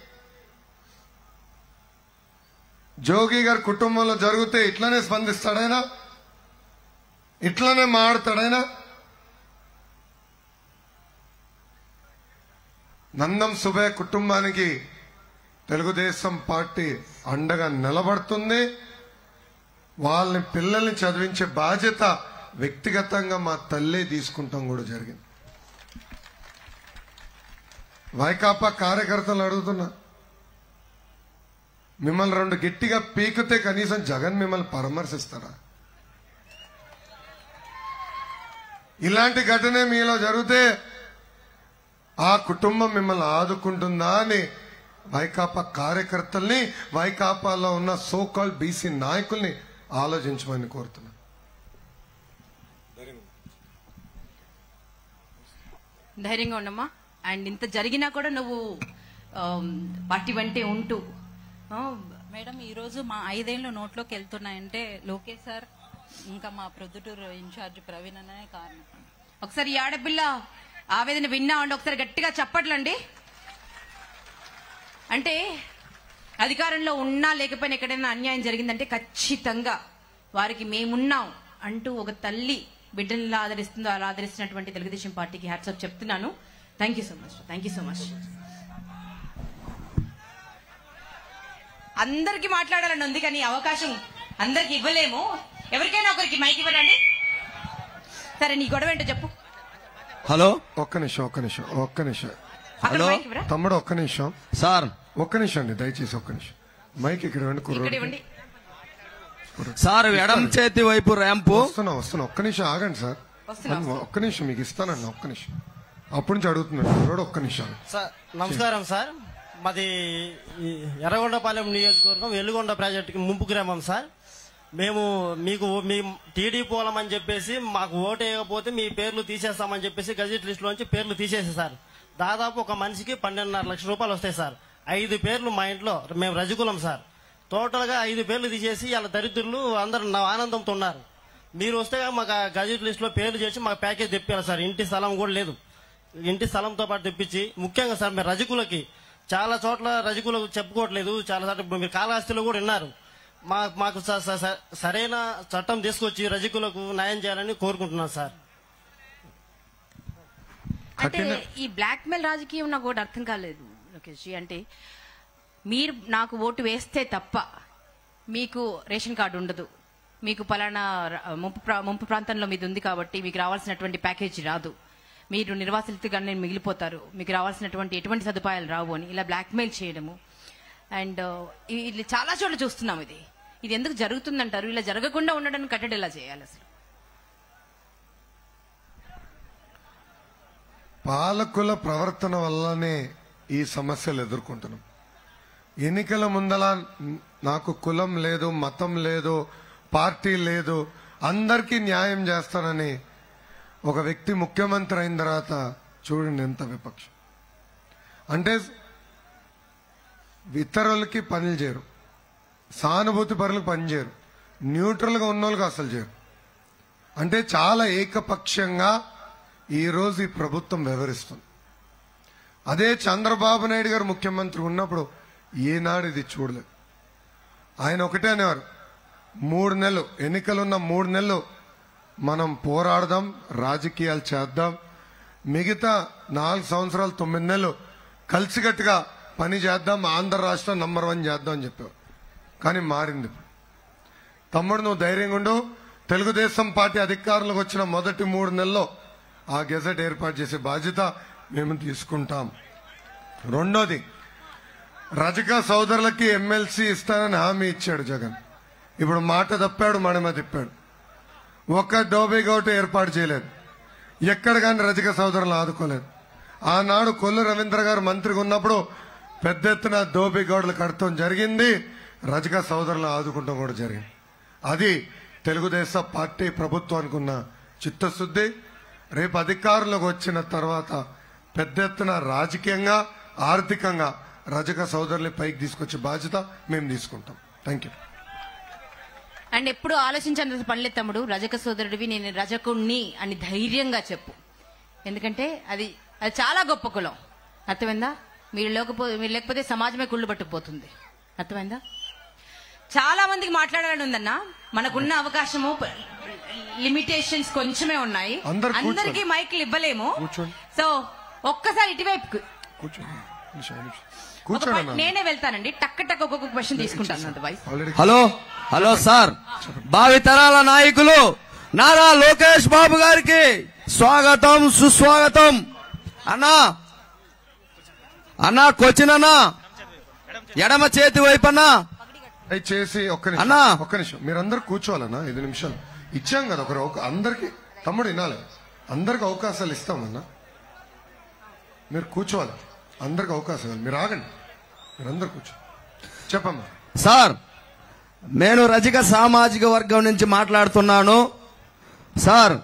D: జోగి గారి కుటుంబంలో జరిగితే ఇట్లానే స్పందిస్తాడైనా ఇట్లానే మాడతాడైనా నందం సుబే కుటుంబానికి తెలుగుదేశం పార్టీ అండగా నిలబడుతుంది వాళ్ళని పిల్లల్ని చదివించే బాధ్యత వ్యక్తిగతంగా మా తల్లే తీసుకుంటాం కూడా జరిగింది వైకాపా కార్యకర్తలు అడుగుతున్నా మిమ్మల్ని రెండు గట్టిగా పీకితే కనీసం జగన్ మిమ్మల్ని పరామర్శిస్తారా ఇలాంటి ఘటనే మీలో జరిగితే ఆ కుటుంబం మిమ్మల్ని ఆదుకుంటుందా అని వైకాపా కార్యకర్తల్ని వైకాపాలో ఉన్న సోకాల్ బీసీ నాయకుల్ని ఆలోచించమని కోరుతున్నా
A: ధైర్యంగా ఉండమ్మా అండ్ ఇంత జరిగినా కూడా నువ్వు ఆమ్, పార్టీ వెంటే ఉంటూ ఆ,
M: మేడం ఈ రోజు మా ఐదేళ్లు నోట్లోకి వెళ్తున్నాయంటే లోకేష్ సార్ ఇంకా మా ప్రొద్దుటూరు ఇన్ఛార్జ్ ప్రవీణ్ అనే కారణం
A: ఒకసారి ఈ ఆడపిల్ల ఆవేదన విన్నా అండి ఒకసారి గట్టిగా చెప్పట్లండి అంటే అధికారంలో ఉన్నా లేకపోయినా ఎక్కడైనా అన్యాయం జరిగిందంటే ఖచ్చితంగా వారికి మేమున్నాం అంటూ ఒక తల్లి బిడ్డల్ని ఎలా ఆదరిస్తుందో అలా ఆదరిస్తున్నటువంటి తెలుగుదేశం పార్టీకి హ్యాట్సాప్ చెప్తున్నాను thank you so much thank you so much అందరికి మాట్లాడాలని ఉంది కానీ ఈ అవకాశం అందరికి ఇవ్వలేము ఎవరికైనా ఒకరికి మైక్ ఇవ్వరండి సరే నీ గొడవ ఏంటో చెప్పు
D: హలో ఒక్క నిమిషం ఒక్క నిమిషం ఒక్క నిమిషం
A: అక్కడ మైక్ ఇవ్వరా
D: తమ్ముడు ఒక్క నిమిషం
N: సార్
D: ఒక్క నిమిషం అండి దయచేసి ఒక్క నిమిషం మైక్ ఇక్కడ ఇవ్వండి
A: ఇక్కడ
D: కుర్రోడికి.
A: ఇవ్వండి
N: సార్ ఎడం చేతి వైపు ర్యాంపు
D: వస్తున్నా వస్తున్నా ఒక్క నిమిషం ఆగండి సార్
A: వస్తున్నా,
D: ఒక్క నిమిషం మీకు ఇస్తానండి ఒక్క నిమిషం అప్పటి నుంచి అడుగుతున్నాడు కుర్రోడు ఒక్క నిమిషం
J: సార్ నమస్కారం సార్ మాది ఈ ఎర్రగొండపాలెం నియోజకవర్గం వెలుగొండ ప్రాజెక్టుకి ముంపు గ్రామం సార్ మేము మీకు మీ టీడీపీ పోలం అని చెప్పేసి మాకు ఓటు వేయకపోతే మీ పేర్లు తీసేస్తామని చెప్పేసి గజెట్ లిస్టులోంచి పేర్లు తీసేసి సార్ దాదాపు ఒక మనిషికి పన్నెండున్నర లక్షల రూపాయలు వస్తాయి సార్ ఐదు పేర్లు మా ఇంట్లో మేము రజకులం సార్ టోటల్ గా ఐదు పేర్లు తీసేసి వాళ్ళ దరిద్రులు అందరు నా ఆనందంతో ఉన్నారు మీరు వస్తే మాకు ఆ గజెట్ లిస్ట్ లో పేర్లు చేసి మాకు ప్యాకేజ్ తెప్పారు సార్ ఇంటి స్థలం కూడా లేదు ఇంటి స్థలంతో పాటు తెప్పించి ముఖ్యంగా సార్ మీరు రజకులకి చాలా చోట్ల రజకులకు చెప్పుకోవట్లేదు చాలా చోట్ల ఇప్పుడు మీరు కాళహస్తిలో కూడా విన్నారు మా మాకు స- స- స- సరైన చట్టం తీసుకొచ్చి రజకులకు న్యాయం చేయాలని కోరుకుంటున్నాను సార్
A: అంటే ఈ బ్లాక్ మెయిల్ రాజకీయం నాకు ఒకటి అర్థం కాలేదు లోకేష్ జీ. అంటే మీరు నాకు ఓటు వేస్తే తప్ప మీకు రేషన్ కార్డు ఉండదు మీకు పలానా ర- ముంపు ప్రా- ముంపు ప్రాంతంలో మీది ఉంది కాబట్టి మీకు రావాల్సినటువంటి ప్యాకేజీ రాదు మీరు నిర్వాసితులుగానే మిగిలిపోతారు మీకు రావాల్సినటువంటి ఎటువంటి సదుపాయాలు రావు అని ఇలా బ్లాక్మెయిల్ చేయడము అండ్ ఇది చాలా చోట్ల చూస్తున్నాం ఇది ఇది ఎందుకు జరుగుతుందంటారు ఇలా జరగకుండా ఉండడానికి కట్టడి ఎలా చేయాలి అసలు
D: పాలకుల ప్రవర్తన వల్లనే ఈ సమస్యలు ఎదుర్కొంటున్నాం ఎన్నికల ముందల నాకు కులం లేదు మతం లేదు పార్టీ లేదు అందరికీ న్యాయం చేస్తానని ఒక వ్యక్తి ముఖ్యమంత్రి అయిన తర్వాత చూడండి ఎంత విపక్షం అంటే ఇతరులకి పనులు చేయరు సానుభూతి పరులకు పని చేయరు న్యూట్రల్గా ఉన్న వాళ్ళకి అసలు చేయరు అంటే చాలా ఏకపక్షంగా ఈరోజు ఈ ప్రభుత్వం వ్యవహరిస్తుంది అదే చంద్రబాబు నాయుడు గారు ముఖ్యమంత్రి ఉన్నప్పుడు ఏనాడు ఇది చూడలేదు ఆయన ఒకటే అనేవారు మూడు నెలలు ఎన్నికలున్న మూడు నెలలు మనం పోరాడదాం రాజకీయాలు చేద్దాం మిగతా నాలుగు సంవత్సరాలు తొమ్మిది నెలలు కలిసికట్టుగా పని చేద్దాం ఆంధ్ర రాష్ట్రం నంబర్ వన్ చేద్దాం అని చెప్పావు కానీ మారింది తమ్ముడు నువ్వు ధైర్యంగా ఉండు తెలుగుదేశం పార్టీ అధికారంలోకి వచ్చిన మొదటి మూడు నెలల్లో ఆ గెజెట్ ఏర్పాటు చేసే బాధ్యత మేము తీసుకుంటాం రెండోది రజక సోదరులకి ఎమ్మెల్సీ ఇస్తానని హామీ ఇచ్చాడు జగన్ ఇప్పుడు మాట తప్పాడు మడమ తిప్పాడు ఒక్క డోబీ గౌట ఏర్పాటు చేయలేదు ఎక్కడ కానీ రజక సోదరులను ఆదుకోలేదు ఆనాడు కొల్లు రవీంద్ర గారు మంత్రిగా ఉన్నప్పుడు పెద్ద ఎత్తున దోబీ గౌడలు కడతాం జరిగింది రజక సోదరులను ఆదుకుంటాం కూడా జరిగింది అది తెలుగుదేశం పార్టీ ప్రభుత్వానికి ఉన్న చిత్తశుద్ధి రేపు అధికారంలోకి వచ్చిన తర్వాత పెద్ద ఎత్తున రాజకీయంగా ఆర్థికంగా రజక సోదరుల్ని పైకి తీసుకొచ్చే బాధ్యత మేము తీసుకుంటాం థ్యాంక్ యూ
A: అండ్ ఎప్పుడు ఆలోచించాల్సిన పనిలే తమ్ముడు రజక సోదరుడివి నేను రజకుణ్ణి అని ధైర్యంగా చెప్పు ఎందుకంటే అది అది చాలా గొప్ప కులం అర్థమైందా మీరు లేకపోతే మీరు లేకపోతే సమాజమే కుళ్ళు పట్టుకుపోతుంది అర్థమైందా చాలా మందికి మాట్లాడాలని ఉందన్న మనకున్న అవకాశము లిమిటేషన్స్ కొంచెమే ఉన్నాయి
D: అందరు కూర్చోండి.
A: అందరికీ మైక్లు ఇవ్వలేము
D: కూర్చోండి
A: సో ఒక్కసారి ఇటువైపు
D: కూర్చో నిమిషం, నిమిషం.
A: ఒక
D: కూర్చోండి
A: point
D: అన్న.
A: నేనే వెళ్తానండి టక్ టక్ ఒక్కొక్క క్వశ్చన్ తీసుకుంటాను otherwise
D: already
N: hello hello sir భావితరాల నాయకులు నారా లోకేష్ బాబు గారికి స్వాగతం సుస్వాగతం అన్నా అన్నా క్వశ్చన్ అన్నా ఎడమ చేతి వైపు అన్నా
D: చేసి ఒక్క నిమిషం
N: అన్నా.
D: ఒక్క నిమిషం మీరందరూ కూర్చోవాలన్నా ఐదు నిమిషాలు ఇచ్చాం కదా ఒకరు ఒక అందరికి తమ్ముడు వినాలి అందరికి అవకాశాలు ఇస్తామన్నా మీరు కూర్చోవాలి అందరికి అవకాశం ఇవ్వాలి. మీరు ఆగండి మీరందరు కూర్చో చెప్పమ్మా
N: సార్ నేను రజక సామాజిక వర్గం నుంచి మాట్లాడుతున్నాను సార్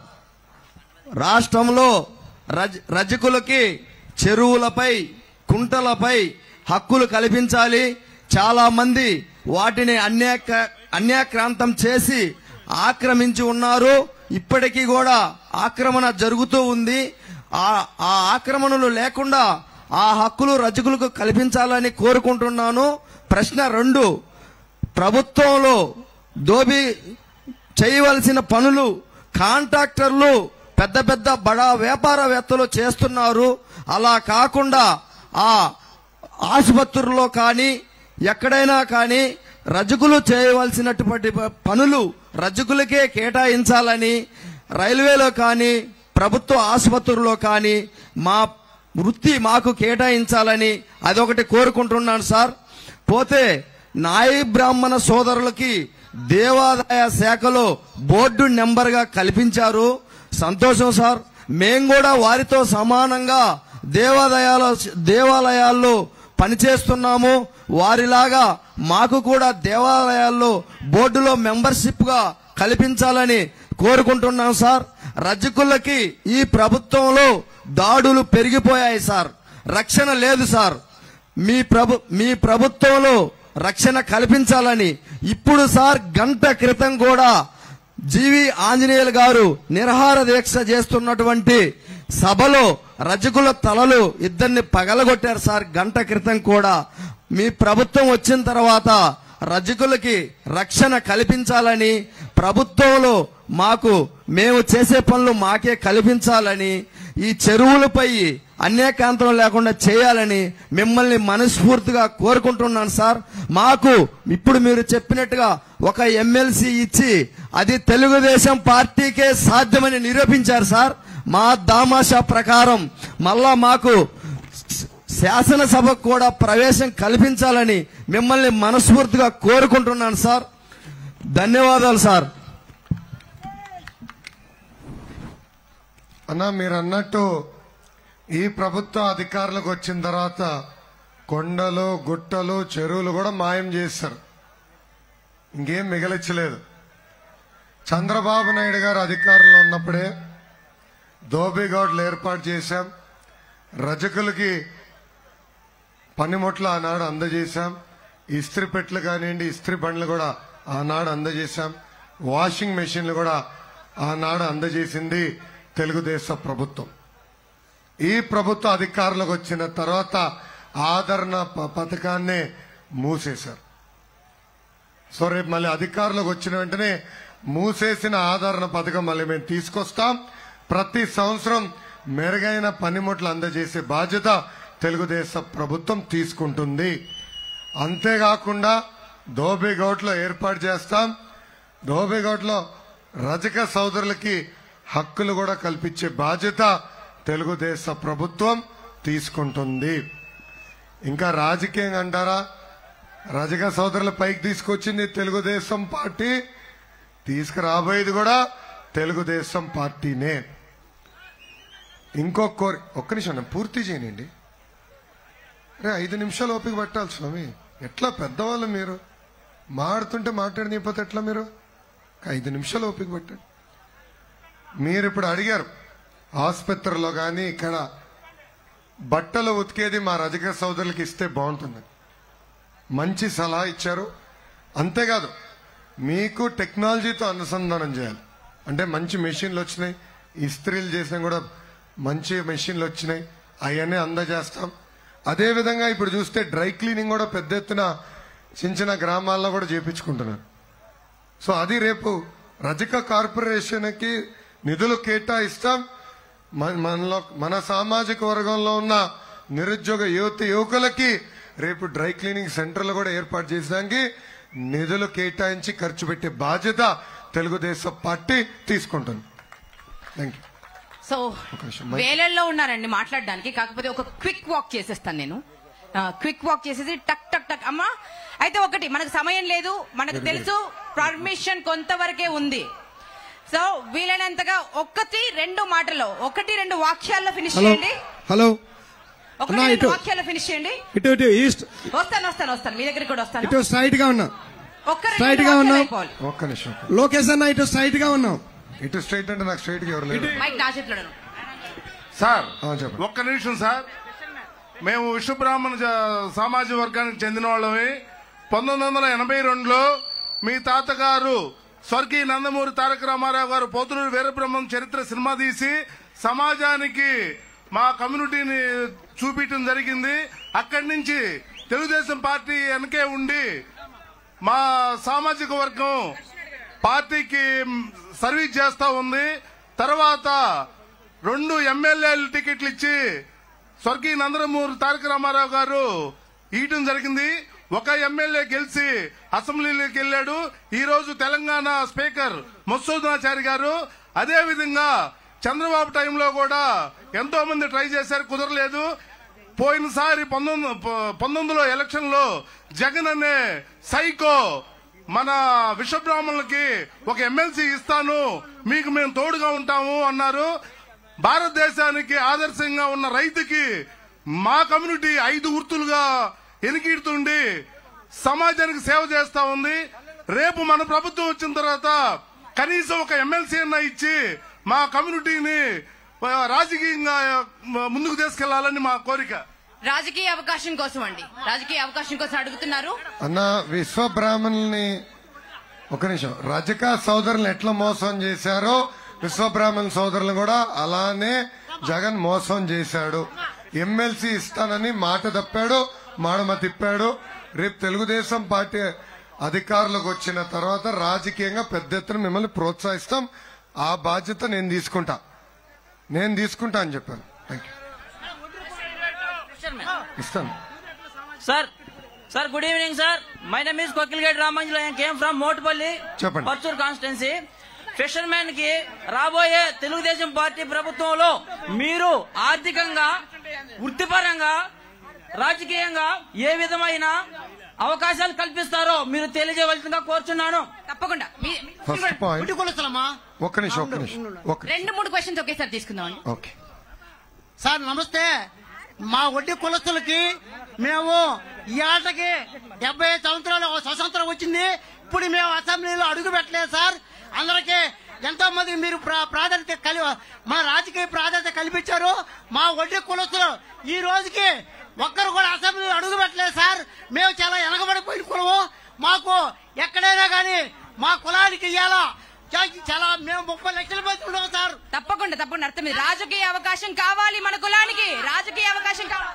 N: రాష్ట్రంలో రజ రజకులకి చెరువులపై కుంటలపై హక్కులు కల్పించాలి చాలా మంది వాటిని అన్యాక అన్యాక్రాంతం చేసి ఆక్రమించి ఉన్నారు ఇప్పటికీ కూడా ఆక్రమణ జరుగుతూ ఉంది ఆ ఆ ఆక్రమణలు లేకుండా ఆ హక్కులు రజకులకు కల్పించాలని కోరుకుంటున్నాను ప్రశ్న రెండు ప్రభుత్వంలో దోబి చేయవలసిన పనులు కాంట్రాక్టర్లు పెద్ద పెద్ద బడా వ్యాపారవేత్తలు చేస్తున్నారు అలా కాకుండా ఆ ఆసుపత్రుల్లో కానీ ఎక్కడైనా కానీ రజకులు చేయవలసినటువంటి ప- పనులు రజకులకే కేటాయించాలని రైల్వేలో కానీ ప్రభుత్వ ఆసుపత్రుల్లో కానీ మా వృత్తి మాకు కేటాయించాలని అదొకటి కోరుకుంటున్నాను సార్ పోతే నాయి బ్రాహ్మణ సోదరులకి దేవాదాయ శాఖలో బోర్డు నెంబర్గా కల్పించారు సంతోషం సార్ మేం కూడా వారితో సమానంగా దేవాలయాల దేవాలయాల్లో పనిచేస్తున్నాము వారిలాగా మాకు కూడా దేవాలయాల్లో బోర్డులో మెంబర్షిప్ గా కల్పించాలని కోరుకుంటున్నాం సార్ రజకులకి ఈ ప్రభుత్వంలో దాడులు పెరిగిపోయాయి సార్ రక్షణ లేదు సార్ మీ ప్రభు మీ ప్రభుత్వంలో రక్షణ కల్పించాలని ఇప్పుడు సార్ గంట క్రితం కూడా జీవి ఆంజనేయులు గారు నిరహార దీక్ష చేస్తున్నటువంటి సభలో రజకుల తలలు ఇద్దరిని పగలగొట్టారు సార్ గంట క్రితం కూడా మీ ప్రభుత్వం వచ్చిన తర్వాత రజకులకి రక్షణ కల్పించాలని ప్రభుత్వంలో మాకు మేము చేసే పనులు మాకే కల్పించాలని ఈ చెరువులపై అన్యాకాంతం లేకుండా చేయాలని మిమ్మల్ని మనస్ఫూర్తిగా కోరుకుంటున్నాను సార్ మాకు ఇప్పుడు మీరు చెప్పినట్టుగా ఒక ఎమ్మెల్సీ ఇచ్చి అది తెలుగుదేశం పార్టీకే సాధ్యమని నిరూపించారు సార్ మా దామాషా ప్రకారం మళ్ళా మాకు శాసనసభకు కూడా ప్రవేశం కల్పించాలని మిమ్మల్ని మనస్ఫూర్తిగా కోరుకుంటున్నాను సార్ ధన్యవాదాలు సార్
D: అన్నా మీరు అన్నట్టు ఈ ప్రభుత్వ అధికారులకు వచ్చిన తర్వాత కొండలు గుట్టలు చెరువులు కూడా మాయం చేశారు ఇంకేం మిగలిచ్చలేదు చంద్రబాబు నాయుడు గారు అధికారంలో ఉన్నప్పుడే దోబిగౌడ్లు ఏర్పాటు చేశాం రజకులకి పనిముట్లు ఆనాడు అందజేశాం ఇస్త్రీ పెట్లు కానివ్వండి ఇస్త్రీ బండ్లు కూడా ఆనాడు అందజేశాం వాషింగ్ మెషిన్లు కూడా ఆనాడు అందజేసింది తెలుగుదేశం ప్రభుత్వం ఈ ప్రభుత్వ అధికారులకు వచ్చిన తర్వాత ఆదరణ ప- పథకాన్ని మూసేశారు సో రేపు మళ్ళీ అధికారులకు వచ్చిన వెంటనే మూసేసిన ఆదరణ పథకం మళ్ళీ మేము తీసుకొస్తాం ప్రతి సంవత్సరం మెరుగైన పనిముట్లు అందజేసే బాధ్యత తెలుగుదేశం ప్రభుత్వం తీసుకుంటుంది అంతేకాకుండా ధోబిగౌట్లో ఏర్పాటు చేస్తాం ధోబిగౌట్లో రజక సోదరులకి హక్కులు కూడా కల్పించే బాధ్యత తెలుగుదేశం ప్రభుత్వం తీసుకుంటుంది ఇంకా రాజకీయంగా అంటారా రజక సోదరుల పైకి తీసుకొచ్చింది తెలుగుదేశం పార్టీ తీసుకురాబోయేది కూడా తెలుగుదేశం పార్టీనే ఇంకో కోరి ఒక్క నిమిషం నేను పూర్తి చేయనండి రే ఐదు నిమిషాలు ఓపిక పట్టాలి స్వామి ఎట్లా పెద్దవాళ్ళు మీరు మాడుతుంటే మాట్లాడనిపోతే ఎట్లా మీరు ఐదు నిమిషాలు ఓపిక పట్టండి మీరు ఇప్పుడు అడిగారు ఆసుపత్రిలో కానీ ఇక్కడ బట్టలు ఉతికేది మా రజక సోదరులకి ఇస్తే బాగుంటుంది మంచి సలహా ఇచ్చారు అంతేకాదు మీకు టెక్నాలజీతో అనుసంధానం చేయాలి అంటే మంచి మెషిన్లు వచ్చినాయి ఇస్త్రీలు చేసినా కూడా మంచి మెషిన్లు వచ్చినాయి అవన్నీ అందజేస్తాం అదేవిధంగా ఇప్పుడు చూస్తే డ్రై క్లీనింగ్ కూడా పెద్ద ఎత్తున చిన్న చిన్న గ్రామాల్లో కూడా చేపించుకుంటున్నారు సో అది రేపు రజక కార్పొరేషన్కి నిధులు కేటాయిస్తాం మన- మనలో మన సామాజిక వర్గంలో ఉన్న నిరుద్యోగ యువత యువకులకి రేపు డ్రై క్లీనింగ్ సెంటర్లు కూడా ఏర్పాటు చేయడానికి నిధులు కేటాయించి ఖర్చు పెట్టే బాధ్యత తెలుగుదేశం పార్టీ తీసుకుంటుంది థ్యాంక్ యూ
A: సో
D: ఒక నిమిషం, మైక్.
A: వేలల్లో ఉన్నారండి మాట్లాడడానికి కాకపోతే ఒక క్విక్ వాక్ చేసేస్తాను నేను క్విక్ వాక్ చేసేసి టక్ టక్ టక్ అమ్మా అయితే ఒకటి మనకు సమయం లేదు మనకు తెలుసు పర్మిషన్ కొంతవరకే ఉంది సో వీలైనంతగా ఒక్కటి రెండు మాటలో ఒకటి రెండు వాక్యాల్లో ఫినిష్
N: హలో
A: చేయండి
N: హలో
A: ఒకటి
N: అన్నా
A: రెండు
N: ఇటు
A: వాక్యాల్లో ఫినిష్ చేయండి
N: ఇటు ఇటు ఈస్ట్
A: వస్తాను వస్తాను వస్తాను మీ దగ్గరికి కూడా వస్తాను
N: ఇటు స్ట్రైట్ గా ఉన్నా
A: ఒక్క రెండు
N: స్ట్రైట్ గా
A: వాక్యాలు
N: ఉన్నాం
A: అయిపోవాలి.
D: ఒక్క నిమిషం
N: లోకేష్ అన్న ఇటు స్ట్రైట్ గా ఉన్నాం
D: ఇటు స్ట్రైట్ అంటే నాకు స్ట్రైట్ గా ఎవరు లేరు
A: మైక్ నా చేతిలో
O: సార్
D: ఆ, చెప్పండి
O: ఒక్క నిమిషం సార్ మేము విశ్వబ్రాహ్మణ జ- సామాజిక వర్గానికి చెందిన వాళ్ళమి పంతొమ్మిది వందల ఎనభై రెండులో మీ తాతగారు స్వర్గీయ నందమూరి తారక రామారావు గారు పోతులూరు వీరబ్రహ్మం చరిత్ర సినిమా తీసి సమాజానికి మా కమ్యూనిటీని చూపించడం జరిగింది అక్కడి నుంచి తెలుగుదేశం పార్టీ వెనకే ఉండి మా సామాజిక వర్గం పార్టీకి మ్, సర్వీస్ చేస్తా ఉంది తర్వాత రెండు ఎమ్మెల్యేలు టికెట్లు ఇచ్చి స్వర్గీయ నందమూరి తారక రామారావు గారు ఇయటం జరిగింది ఒక ఎమ్మెల్యే గెలిచి అసెంబ్లీలోకి వెళ్ళాడు ఈ రోజు తెలంగాణ స్పీకర్ మసూదనాచారి గారు అదే విధంగా చంద్రబాబు టైంలో కూడా ఎంతో మంది ట్రై చేశారు కుదరలేదు పోయినసారి పంతొమ్మిది పంతొమ్మిదిలో ఎలక్షన్ లో జగన్ అనే సైకో మన విశ్వబ్రాహ్మణులకి ఒక ఎమ్మెల్సీ ఇస్తాను మీకు మేము తోడుగా ఉంటాము అన్నారు భారతదేశానికి ఆదర్శంగా ఉన్న రైతుకి మా కమ్యూనిటీ ఐదు గుర్తులుగా ఎనికిడుతుండి సమాజానికి సేవ చేస్తా ఉంది రేపు మన ప్రభుత్వం వచ్చిన తర్వాత కనీసం ఒక ఎమ్మెల్సీ అన్న ఇచ్చి మా కమ్యూనిటీని ఆ, రాజకీయంగా ఆ, ముందుకు తీసుకెళ్లాలని మా కోరిక
A: రాజకీయ అవకాశం కోసం అండి రాజకీయ అవకాశం కోసం అడుగుతున్నారు
D: అన్న విశ్వ బ్రాహ్మణుల్ని ఒక నిమిషం రజక సోదరులను ఎట్లా మోసం చేశారో విశ్వ బ్రాహ్మణ సోదరులను కూడా అలానే జగన్ మోసం చేశాడు ఎమ్మెల్సీ ఇస్తానని మాట తప్పాడు మాడమ తిప్పాడు రేపు తెలుగుదేశం పార్టీ అధికారులకు వచ్చిన తర్వాత రాజకీయంగా పెద్ద ఎత్తున మిమ్మల్ని ప్రోత్సహిస్తాం ఆ బాధ్యత నేను తీసుకుంటా నేను తీసుకుంటా అని చెప్పాను థ్యాంక్ యూ ఇస్తాను
P: sir sir good evening sir my name is కొకిల్గేట్ Ramanjulu I came from Motupalli
D: చెప్పండి.
P: పర్చూర్ కాన్స్టిట్యున్సీ ఫిషర్మెన్ కి రాబోయే తెలుగుదేశం పార్టీ ప్రభుత్వంలో మీరు ఆర్థికంగా వృత్తిపరంగా రాజకీయంగా ఏ విధమైన అవకాశాలు కల్పిస్తారో మీరు తెలియజేయవలసిందిగా కోరుచున్నాను
A: తప్పకుండా
D: ఫస్ట్ పాయింట్ ఒక్క నిమిషం ఒక్క నిమిషం ఒక్క
A: రెండు మూడు క్వశ్చన్స్ ఒకేసారి తీసుకుందాం
D: ఓకే
Q: సార్ నమస్తే మా వడ్డీ కులస్తులకి మేము ఈ ఆటకి డెబ్బై ఐదు సంవత్సరాలు ఒక స్వతంత్రం వచ్చింది ఇప్పుడు మేము అసెంబ్లీలో అడుగు పెట్టలేదు సార్ అందరికీ ఎంతో మంది మీరు ప్రా- ప్రాధాన్యత కలి మా రాజకీయ ప్రాధాన్యత కల్పించారు మా వడ్డీ కులస్తులు ఈ రోజుకి ఒక్కరు కూడా అసెంబ్లీలో అడుగు పెట్టలేదు సార్ మేము చాలా వెనకబడిపోయిన కులము మాకు ఎక్కడైనా కానీ మా కులానికి ఇవ్వాలా చా- చాలా మేము ముప్పై లక్షల మంది ఉన్నాం సార్
A: తప్పకుండా తప్పకుండా అర్థమైంది రాజకీయ అవకాశం కావాలి మన కులానికి రాజకీయ అవకాశం కావాలి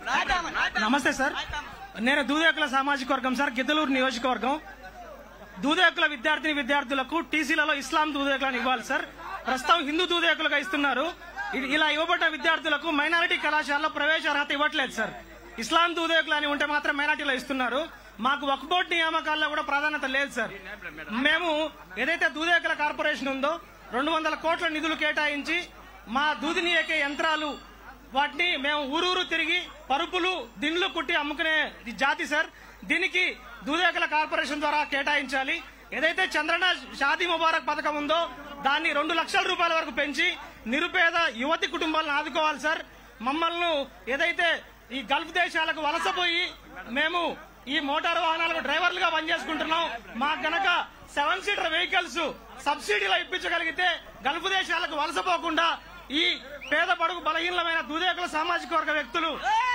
R: నమస్తే సార్ నేను దూదేకుల సామాజిక వర్గం సార్ గిద్దలూరు నియోజకవర్గం దూదేకుల విద్యార్థిని విద్యార్థులకు టీసీలలో ఇస్లాం దూదేకులను ఇవ్వాలి సార్ ప్రస్తుతం హిందూ దూదేకులుగా ఇస్తున్నారు ఇది- ఇలా ఇవ్వబడ్డ విద్యార్థులకు మైనారిటీ కళాశాలలో ప్రవేశ అర్హత ఇవ్వట్లేదు సార్ ఇస్లాం దూదేకులు అని ఉంటే మాత్రం మైనార్టీలో ఇస్తున్నారు మాకు వక్ బోర్డు నియామకాల్లో కూడా ప్రాధాన్యత లేదు సార్ మేము ఏదైతే దూదేకుల కార్పొరేషన్ ఉందో రెండు వందల కోట్ల నిధులు కేటాయించి మా దూది నీయకే యంత్రాలు వాటిని మేము ఊరూరు తిరిగి పరుపులు దిండ్లు కుట్టి అమ్ముకునే ఈ జాతి సార్ దీనికి దూదేకల కార్పొరేషన్ ద్వారా కేటాయించాలి ఏదైతే చంద్రన షాదీ ముబారక్ పథకం ఉందో దాన్ని రెండు లక్షల రూపాయల వరకు పెంచి నిరుపేద యువతి కుటుంబాలను ఆదుకోవాలి సార్ మమ్మల్ని ఏదైతే ఈ గల్ఫ్ దేశాలకు వలసపోయి మేము ఈ మోటార్ వాహనాలకు డ్రైవర్లుగా పనిచేసుకుంటున్నాం మాకు గనక సెవెన్ సీటర్ వెహికల్స్ సబ్సిడీలో ఇప్పించగలిగితే గల్ఫ్ దేశాలకు వలసపోకుండా ఈ పేద పడుగు బలహీనమైన దూదేకుల సామాజిక వర్గ వ్యక్తులు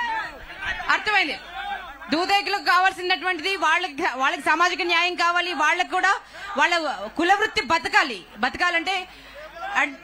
A: అర్థమైంది దూదేకులకు కావాల్సినటువంటిది వాళ్ళకి వాళ్ళకి సామాజిక న్యాయం కావాలి వాళ్ళకి కూడా వాళ్ళ కుల వృత్తి బతకాలి బతకాలంటే అడ్-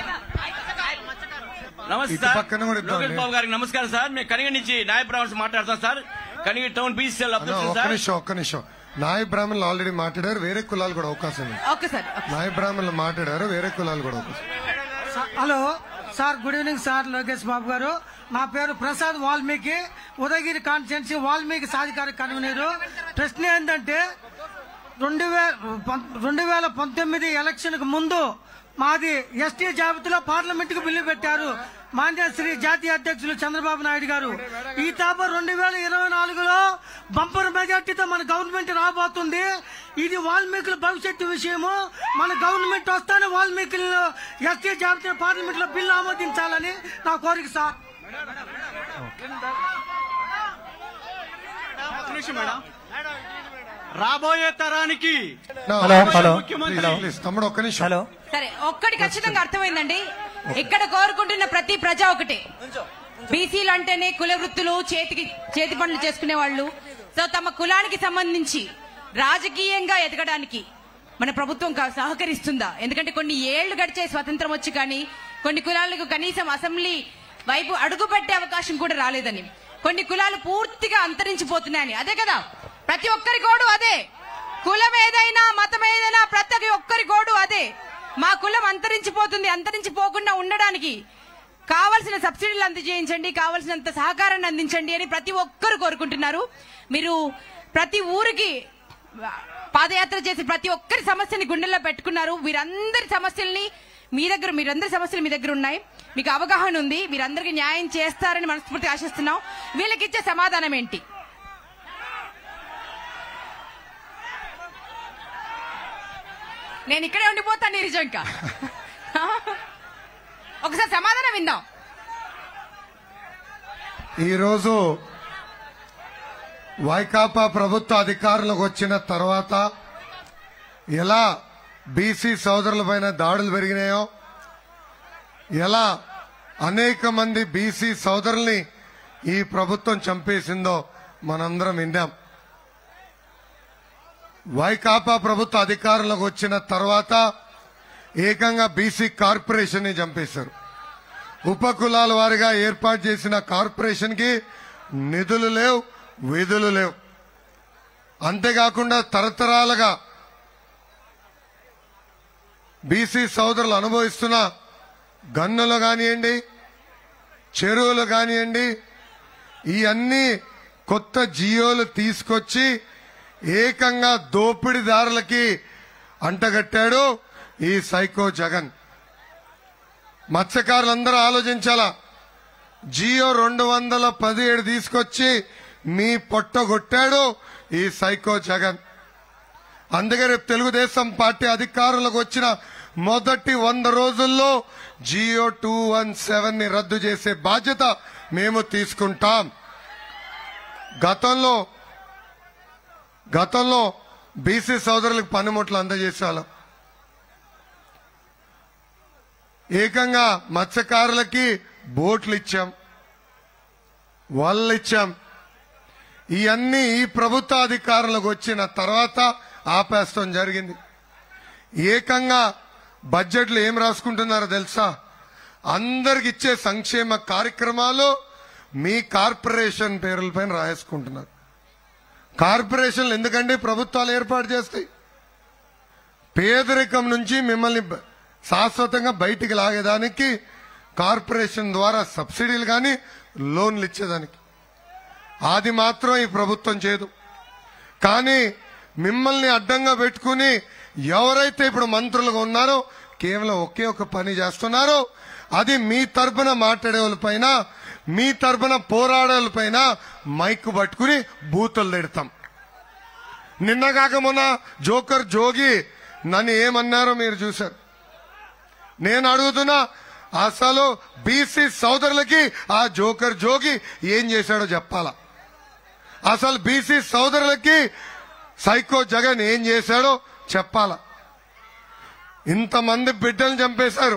S: నమస్తే
D: ఇటు
S: సార్
D: పక్కన కూడా ఇద్దాం
S: లోకేష్ బాబు గారికి నమస్కారం సార్ మేము కనిగ నుంచి నాయ బ్రాహ్మణ్స్ మాట్లాడతాం సార్ కనిగ టౌన్ బీసీఎల్
D: అన్న,
S: అధ్యక్షుడు
D: ఒక్క
S: సార్
D: నిమిషం ఒక్క నిమిషం నాయ బ్రాహ్మణులు ఆల్రెడీ మాట్లాడారు వేరే కులాలు కూడా అవకాశం ఉంది
A: ఓకే సార్
D: నాయ బ్రాహ్మణులు మాట్లాడారు వేరే కులాలు కూడా అవకాశం
T: hello sir good evening sir Lokesh Babu గారు నా పేరు ప్రసాద్ వాల్మీకి ఉదయగిరి కాన్స్టిట్యున్సీ వాల్మీకి సాధికార కన్వీనర్ ప్రశ్న ఏంటంటే రెండు వే పం- రెండు వేల పంతొమ్మిది ఎలక్షన్ కు ముందు మాది ఎస్టీ జాబితాలో పార్లమెంట్ కు బిల్లు పెట్టారు మాన్యశ్రీ జాతీయ అధ్యక్షులు చంద్రబాబు నాయుడు గారు ఈ తాప రెండు వేల ఇరవై నాలుగులో బంపర్ మెజార్టీతో మన గవర్నమెంట్ రాబోతుంది ఇది వాల్మీకుల భవిష్యత్తు విషయము మన గవర్నమెంట్ వస్తానే వాల్మీకులను ఎస్టీ జాబితా పార్లమెంట్ లో బిల్లు ఆమోదించాలని నా కోరిక సార్
Q: రాబోయే తరానికి
D: హలో
Q: హలో
D: ప్లీజ్ తమ్ముడు ఒక్క నిమిషం
Q: హలో
A: సరే ఒక్కటి ఖచ్చితంగా అర్థమైందండి ఇక్కడ కోరుకుంటున్న ప్రతి ప్రజ ఒకటే బీసీలు అంటేనే కుల వృత్తులు చేతికి చేతి పనులు చేసుకునే వాళ్ళు సో తమ కులానికి సంబంధించి రాజకీయంగా ఎదగడానికి మన ప్రభుత్వం కా- సహకరిస్తుందా ఎందుకంటే కొన్ని ఏళ్లు గడిచే స్వతంత్రం వచ్చి కానీ కొన్ని కులాలకు కనీసం అసెంబ్లీ వైపు అడుగు పెట్టే అవకాశం కూడా రాలేదని కొన్ని కులాలు పూర్తిగా అంతరించిపోతున్నాయని అదే కదా ప్రతి ఒక్కరి గోడు అదే కులం ఏదైనా మతం ఏదైనా ప్రతి ఒక్కరి గోడు అదే మా కులం అంతరించిపోతుంది అంతరించిపోకుండా ఉండడానికి కావలసిన సబ్సిడీలు అందజేయించండి కావలసినంత సహకారాన్ని అందించండి అని ప్రతి ఒక్కరు కోరుకుంటున్నారు మీరు ప్రతి ఊరికి పాదయాత్ర చేసి ప్రతి ఒక్కరి సమస్యని గుండెల్లో పెట్టుకున్నారు వీరందరి సమస్యల్ని మీ దగ్గర మీరందరి సమస్యలు మీ దగ్గర ఉన్నాయి మీకు అవగాహన ఉంది మీరందరికీ న్యాయం చేస్తారని మనస్ఫూర్తిగా ఆశిస్తున్నాం వీళ్ళకి ఇచ్చే సమాధానం ఏంటి నేను ఇక్కడే ఉండిపోతాను నిజం ఇంకా ఒకసారి సమాధానం విందాం
D: ఈరోజు వైకాపా ప్రభుత్వ అధికారంలోకి వచ్చిన తర్వాత ఎలా బీసీ సోదరులపైన దాడులు పెరిగినాయో ఎలా అనేక మంది బీసీ సోదరుల్ని ఈ ప్రభుత్వం చంపేసిందో మనందరం విన్నాం వైకాపా ప్రభుత్వ అధికారంలోకి వచ్చిన తర్వాత ఏకంగా బీసీ కార్పొరేషన్ ని చంపేశారు ఉప కులాల వారిగా ఏర్పాటు చేసిన కార్పొరేషన్ కి నిధులు లేవు విధులు లేవు అంతేకాకుండా తరతరాలుగా బీసీ సోదరులు అనుభవిస్తున్న గన్నులు కానివ్వండి చెరువులు కానివ్వండి ఈ అన్ని కొత్త జియోలు తీసుకొచ్చి ఏకంగా దోపిడీదారులకి అంటగట్టాడు ఈ సైకో జగన్ మత్స్యకారులందరూ ఆలోచించాలా జియో రెండు వందల పదిహేడు తీసుకొచ్చి మీ పొట్టగొట్టాడు ఈ సైకో జగన్ అందుకే రేపు తెలుగుదేశం పార్టీ అధికారంలోకి వచ్చిన మొదటి వంద రోజుల్లో జియో టూ వన్ సెవెన్ ని రద్దు చేసే బాధ్యత మేము తీసుకుంటాం గతంలో గతంలో బీసీ సోదరులకు పనిముట్లు అందజేసేవాళ్ళం ఏకంగా మత్స్యకారులకి బోట్లు ఇచ్చాం వలలు ఇచ్చాం ఇవన్నీ ఈ ప్రభుత్వ అధికారంలోకి వచ్చిన తర్వాత ఆపేస్తాం జరిగింది ఏకంగా బడ్జెట్లు ఏం రాసుకుంటున్నారో తెలుసా అందరికి ఇచ్చే సంక్షేమ కార్యక్రమాలు మీ కార్పొరేషన్ పేర్లపైన రాయేసుకుంటున్నారు కార్పొరేషన్లు ఎందుకంటే ప్రభుత్వాలు ఏర్పాటు చేస్తాయి పేదరికం నుంచి మిమ్మల్ని బ- శాశ్వతంగా బయటికి లాగేదానికి కార్పొరేషన్ ద్వారా సబ్సిడీలు కానీ లోన్లు ఇచ్చేదానికి అది మాత్రం ఈ ప్రభుత్వం చేయదు కానీ మిమ్మల్ని అడ్డంగా పెట్టుకుని ఎవరైతే ఇప్పుడు మంత్రులుగా ఉన్నారో కేవలం ఒకే ఒక పని చేస్తున్నారో అది మీ తరపున మాట్లాడే వాళ్ళపైన మీ తరపున పోరాడే వాళ్ళపైన మైక్ పట్టుకుని బూతులు తిడతాం నిన్న కాక మొన్న జోకర్ జోగి నన్ను ఏమన్నారో మీరు చూశారు నేను అడుగుతున్నా అసలు బీసీ సోదరులకి ఆ జోకర్ జోగి ఏం చేశాడో చెప్పాలా అసలు బీసీ సోదరులకి సైకో జగన్ ఏం చేశాడో చెప్పాలా ఇంతమంది బిడ్డలు చంపేశారు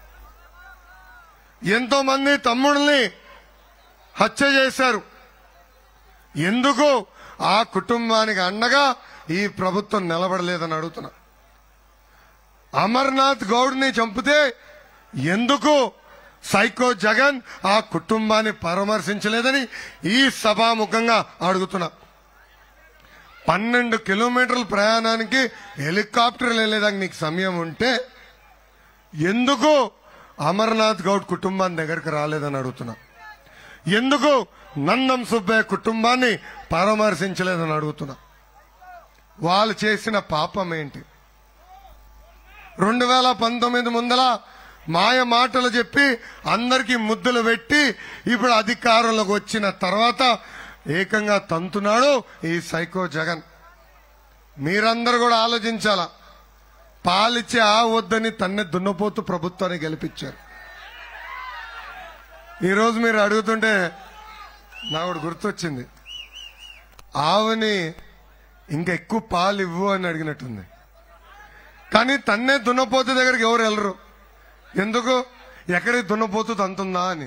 D: ఎంతో మంది తమ్ముళ్ళని హత్య చేశారు ఎందుకు ఆ కుటుంబానికి అండగా ఈ ప్రభుత్వం నిలబడలేదని అడుగుతున్నా అమర్నాథ్ గౌడ్ని చంపితే ఎందుకు సైకో జగన్ ఆ కుటుంబాన్ని పరామర్శించలేదని ఈ సభాముఖంగా అడుగుతున్నా పన్నెండు కిలోమీటర్ల ప్రయాణానికి హెలికాప్టర్ వెళ్ళేదానికి నీకు సమయం ఉంటే ఎందుకు అమర్నాథ్ గౌడ్ కుటుంబాన్ని దగ్గరికి రాలేదని అడుగుతున్నా ఎందుకు నందం సుబ్బయ్య కుటుంబాన్ని పరామర్శించలేదని అడుగుతున్నా వాళ్ళు చేసిన పాపం ఏంటి రెండు వేల పంతొమ్మిది ముందల మాయ మాటలు చెప్పి అందరికీ ముద్దులు పెట్టి ఇప్పుడు అధికారంలోకి వచ్చిన తర్వాత ఏకంగా తంతున్నాడు ఈ సైకో జగన్ మీరందరూ కూడా ఆలోచించాలా పాలిచ్చే ఆ వద్దని తన్నే దున్నపోతూ ప్రభుత్వాన్ని గెలిపించారు ఈరోజు మీరు అడుగుతుంటే నాకు ఒకటి గుర్తొచ్చింది ఆవుని ఇంకా ఎక్కువ పాలు ఇవ్వు అని అడిగినట్టుంది కానీ తన్నే దున్నపోతు దగ్గరికి ఎవరు వెళ్ళరు ఎందుకు ఎక్కడికి దున్నపోతు తంతుందా అని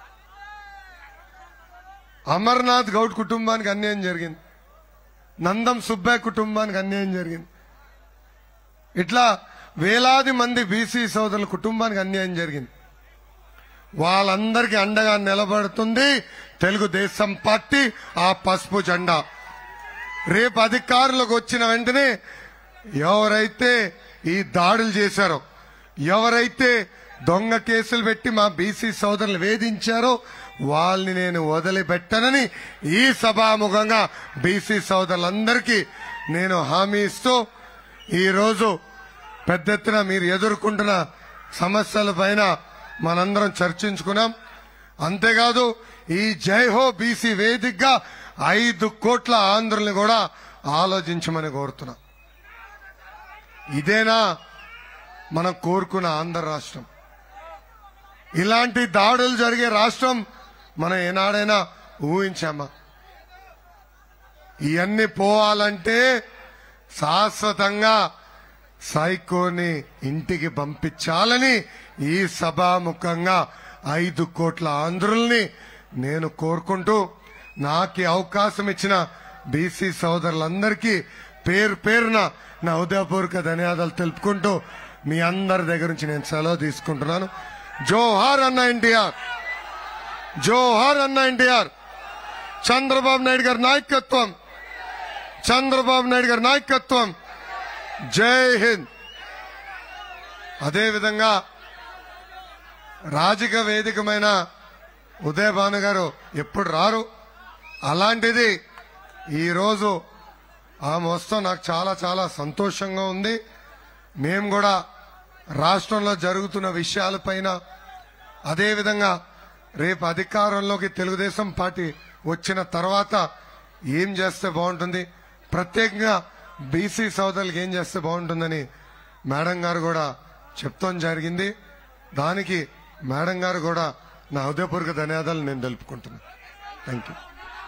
D: అమర్నాథ్ గౌడ్ కుటుంబానికి అన్యాయం జరిగింది నందం సుబ్బయ్య కుటుంబానికి అన్యాయం జరిగింది ఇట్లా వేలాది మంది బీసీ సోదరుల కుటుంబానికి అన్యాయం జరిగింది వాళ్ళందరికీ అండగా నిలబడుతుంది తెలుగుదేశం పార్టీ ఆ పసుపు జెండా రేపు అధికారులకు వచ్చిన వెంటనే ఎవరైతే ఈ దాడులు చేశారో ఎవరైతే దొంగ కేసులు పెట్టి మా బీసీ సోదరులు వేధించారో వాళ్ళని నేను వదిలిపెట్టనని ఈ సభాముఖంగా బీసీ సోదరులందరికీ నేను హామీ ఇస్తూ ఈరోజు పెద్ద ఎత్తున మీరు ఎదుర్కొంటున్న సమస్యల పైన మనందరం చర్చించుకున్నాం అంతేకాదు ఈ జై హో బీసీ వేదికగా ఐదు కోట్ల ఆంధ్రుల్ని కూడా ఆలోచించమని కోరుతున్నా ఇదేనా మనం కోరుకున్న ఆంధ్ర రాష్ట్రం ఇలాంటి దాడులు జరిగే రాష్ట్రం మనం ఏనాడైనా ఊహించామా ఇవన్నీ పోవాలంటే శాశ్వతంగా సైకోని ఇంటికి పంపించాలని ఈ సభాముఖంగా ఐదు కోట్ల ఆంధ్రుల్ని నేను కోరుకుంటూ నాకు ఈ అవకాశం ఇచ్చిన బీసీ సోదరులందరికీ పేరు పేరున నా ఉదయపూర్వక ధన్యవాదాలు తెలుపుకుంటూ మీ అందరి దగ్గర నుంచి నేను సెలవు తీసుకుంటున్నాను జోహార్ అన్న ఎన్టీఆర్ జోహార్ అన్న ఎన్టీఆర్ చంద్రబాబు నాయుడు గారి నాయకత్వం చంద్రబాబు నాయుడు గారి నాయకత్వం జై హింద్ అదేవిధంగా రాజకీయ వేదికమైన ఉదయభాను గారు ఎప్పుడు రారు అలాంటిది ఈరోజు ఆమె వస్తాం నాకు చాలా చాలా సంతోషంగా ఉంది మేము కూడా రాష్ట్రంలో జరుగుతున్న విషయాలపైన అదేవిధంగా రేపు అధికారంలోకి తెలుగుదేశం పార్టీ వచ్చిన తర్వాత ఏం చేస్తే బాగుంటుంది ప్రత్యేకంగా బీసీ సోదరులకు ఏం చేస్తే బాగుంటుందని మేడం గారు కూడా చెప్తాం జరిగింది దానికి మేడం గారు కూడా నా హృదయపూర్వక ధన్యవాదాలు నేను తెలుపుకుంటున్నాను థ్యాంక్ యూ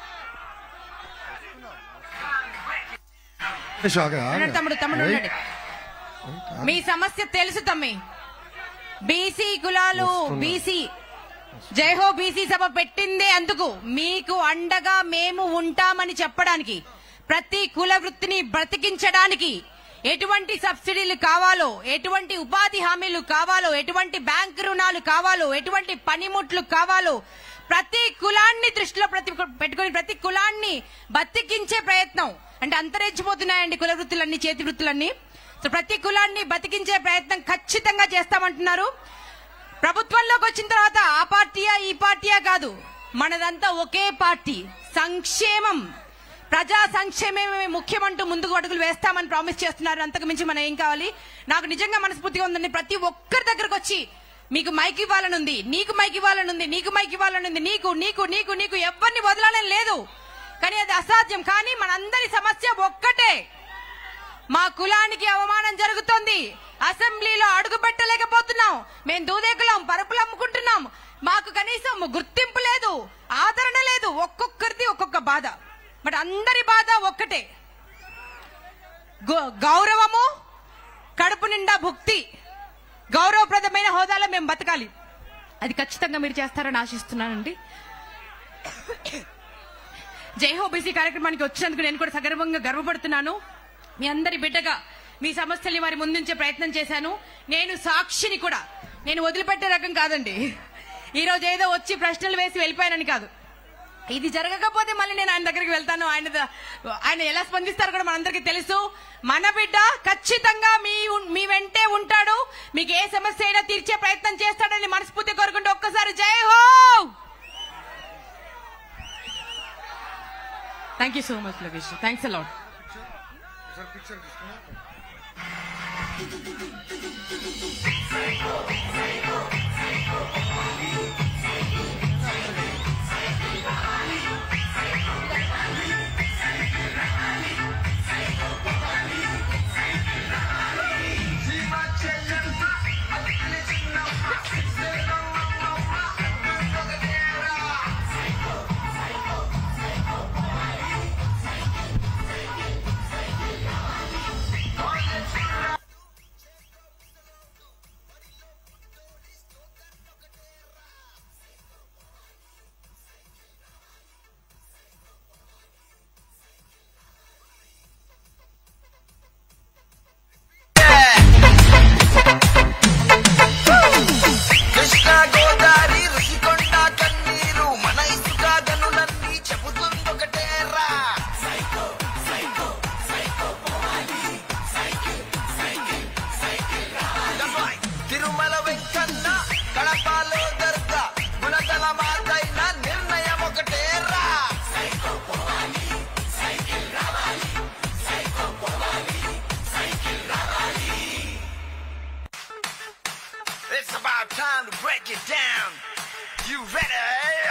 A: ఉన్నాడు తమ్ముడు తమ్ముడు ఉన్నాడు మీ సమస్య తెలుసు తమ్మి బీసీ కులాలు బీసీ జైహో బీసీ సభ పెట్టిందే అందుకు మీకు అండగా మేము ఉంటామని చెప్పడానికి ప్రతి కుల వృత్తిని బ్రతికించడానికి ఎటువంటి సబ్సిడీలు కావాలో ఎటువంటి ఉపాధి హామీలు కావాలో ఎటువంటి బ్యాంక్ రుణాలు కావాలో ఎటువంటి పనిముట్లు కావాలో ప్రతి కులాన్ని దృష్టిలో ప్రతి పెట్టుకుని ప్రతి కులాన్ని బతికించే ప్రయత్నం అంటే అంతరించిపోతున్నాయండి కుల వృత్తులన్నీ చేతి వృత్తులన్నీ సో ప్రతి కులాన్ని బతికించే ప్రయత్నం ఖచ్చితంగా చేస్తామంటున్నారు ప్రభుత్వంలోకి వచ్చిన తర్వాత ఆ పార్టీయా ఈ పార్టీయా కాదు మనదంతా ఒకే పార్టీ సంక్షేమం ప్రజా సంక్షేమమే ముఖ్యమంటూ ముందుకు అడుగులు వేస్తామని ప్రామిస్ చేస్తున్నారు అంతకు మించి మనం ఏం కావాలి నాకు నిజంగా మనస్ఫూర్తిగా ఉందండి ప్రతి ఒక్కరి దగ్గరకు వచ్చి మీకు మైక్ ఇవ్వాలనుంది నీకు మైక్ ఇవ్వాలనుంది నీకు మైక్ ఇవ్వాలనుంది నీకు నీకు నీకు నీకు ఎవరిని వదలాలని లేదు కానీ అది అసాధ్యం కానీ మనందరి సమస్య ఒక్కటే మా కులానికి అవమానం జరుగుతోంది అసెంబ్లీలో అడుగు పెట్టలేకపోతున్నాం మేము దూదేకులం పరుపులు అమ్ముకుంటున్నాం మాకు కనీసం గుర్తింపు లేదు ఆదరణ లేదు ఒక్కొక్కరిది ఒక్కొక్క బాధ బట్ అందరి బాధ ఒక్కటే గౌ- గౌరవము కడుపు నిండా భుక్తి గౌరవప్రదమైన హోదాలో మేము బతకాలి అది ఖచ్చితంగా మీరు చేస్తారని ఆశిస్తున్నానండి జై హో బీసీ కార్యక్రమానికి వచ్చినందుకు నేను కూడా సగర్వంగా గర్వపడుతున్నాను మీ అందరి బిడ్డగా మీ సమస్యల్ని వారి ముందుంచే ప్రయత్నం చేశాను నేను సాక్షిని కూడా నేను వదిలిపెట్టే రకం కాదండి ఈ రోజు ఏదో వచ్చి ప్రశ్నలు వేసి వెళ్ళిపోయానని కాదు ఇది జరగకపోతే మళ్ళీ నేను ఆయన దగ్గరికి వెళ్తాను ఆయన ద- ఆయన ఎలా స్పందిస్తారో కూడా మనందరికీ తెలుసు మన బిడ్డ ఖచ్చితంగా మీ ఉన్- మీ వెంటే ఉంటాడు మీకు ఏ సమస్య అయినా తీర్చే ప్రయత్నం చేస్తాడని మనస్ఫూర్తి కోరుకుంటూ ఒక్కసారి జై హో thank you so much Lokesh thanks a lot
C: Krishna Godavari Rushikonda కన్నీరు మన ఇసుక గనులన్నీ చెబుతుందొకటేరా దబాయ్. తిరుమల వెంకన్న కడపలో దర్గా గుణదల మాతైన నిర్ణయం ఒకటేరా It's about time to break it down. You ready?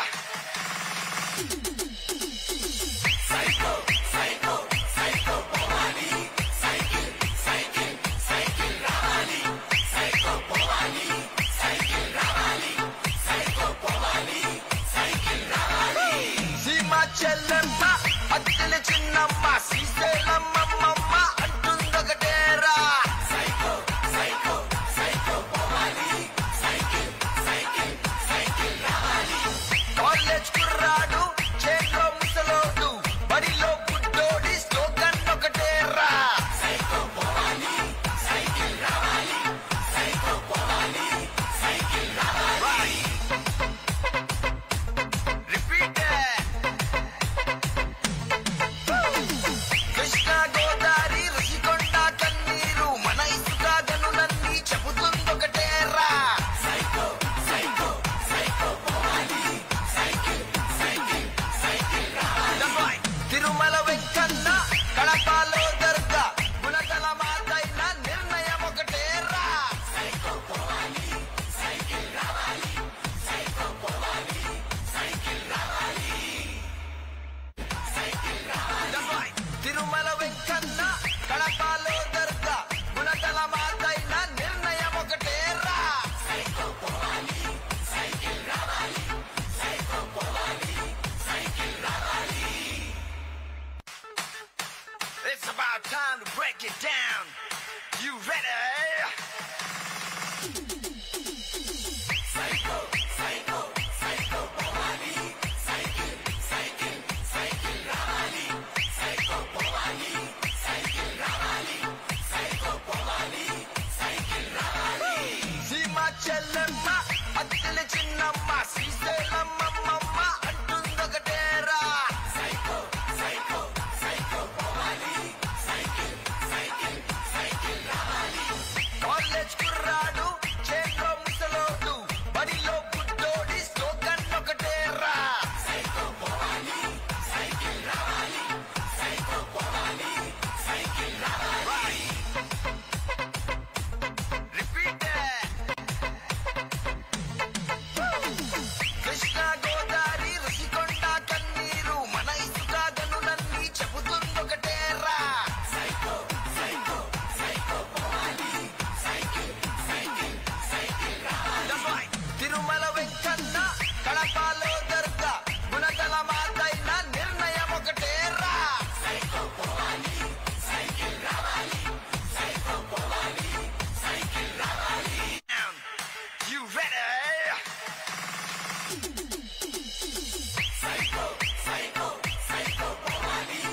C: Psycho, psycho, psycho, Bhavani. Psychic, psychic, psychic, Ravani. Psycho, Bhavani. Psychic, Ravani. Psycho, Bhavani. Psychic, Ravani. సీమ చెల్లెమ్మ అత్తెల చిన్నమ్మ శ్రీశైలమ్మమ్మ అంటుందొకటేరా సైకో సైకో సైకో పోవాలి సైకిల్ సైకిల్ సైకిల్ రావాలి college కుర్రాడు చేతిలో ముసలోడు బడిలో గుడ్డోడి స్లోగన్ ఒకటేరా సైకో పోవాలి సైకిల్ రావాలి సైకో పోవాలి సైకిల్ రావాలి రిపీట్ కృష్ణా గోదావరి రుషికొండ కన్నీరు మన ఇసుక గనులన్నీ చెబుతుందొకటేరా సైకో సైకో సైకో పోవాలి సైకిల్ సైకిల్ సైకిల్ రావాలి తిరుమల వెంకన్న కడపలో దర్గా గుణదల మాతైన నిర్ణయం ఒకటేరా సైకో పోవాలి సైకిల్ రావాలి సైకో పోవాలి సైకిల్ రావాలి దబాయ్. తిరుమల వెంకన్న కడపలో దర్గా గుణదల మాతైన నిర్ణయం ఒకటేరా సైకో పోవాలి సైకిల్ రావాలి సైకో పోవాలి సైకిల్ రావాలి It's about time to break it down. You ready? Psycho, psycho, psycho, Bhavani. Psychic, psychic, psychic, Ravani. Psycho, Bhavani. Psychic, Ravani. Psycho, Bhavani. Psychic, Ravani. సీమ చెల్లెమ్మ అత్తెల చిన్నమ్మ శ్రీశైలమ్మమ్మ అంటుందొకటేరా సైకో సైకో సైకో పోవాలి సైకిల్ సైకిల్ సైకిల్ రావాలి college కుర్రాడు చేతిలో ముసలోడు బడిలో గుడ్డోడి స్లోగన్ ఒకటేరా సైకో పోవాలి సైకిల్ రావాలి సైకో పోవాలి సైకిల్ రావాలి రిపీట్ కృష్ణా గోదావరి రుషికొండ కన్నీరు మన ఇసుక గనులన్నీ చెబుతుందొకటేరా సైకో సైకో సైకో పోవాలి సైకిల్ సైకిల్ సైకిల్ రావాలి తిరుమల వెంకన్న కడపలో దర్గా గుణదల మాతైన నిర్ణయం ఒకటేరా సైకో పోవాలి సైకిల్ రావాలి సైకో పోవాలి సైకిల్ రావాలి You ready? Psycho, psycho, psycho, Bhavani.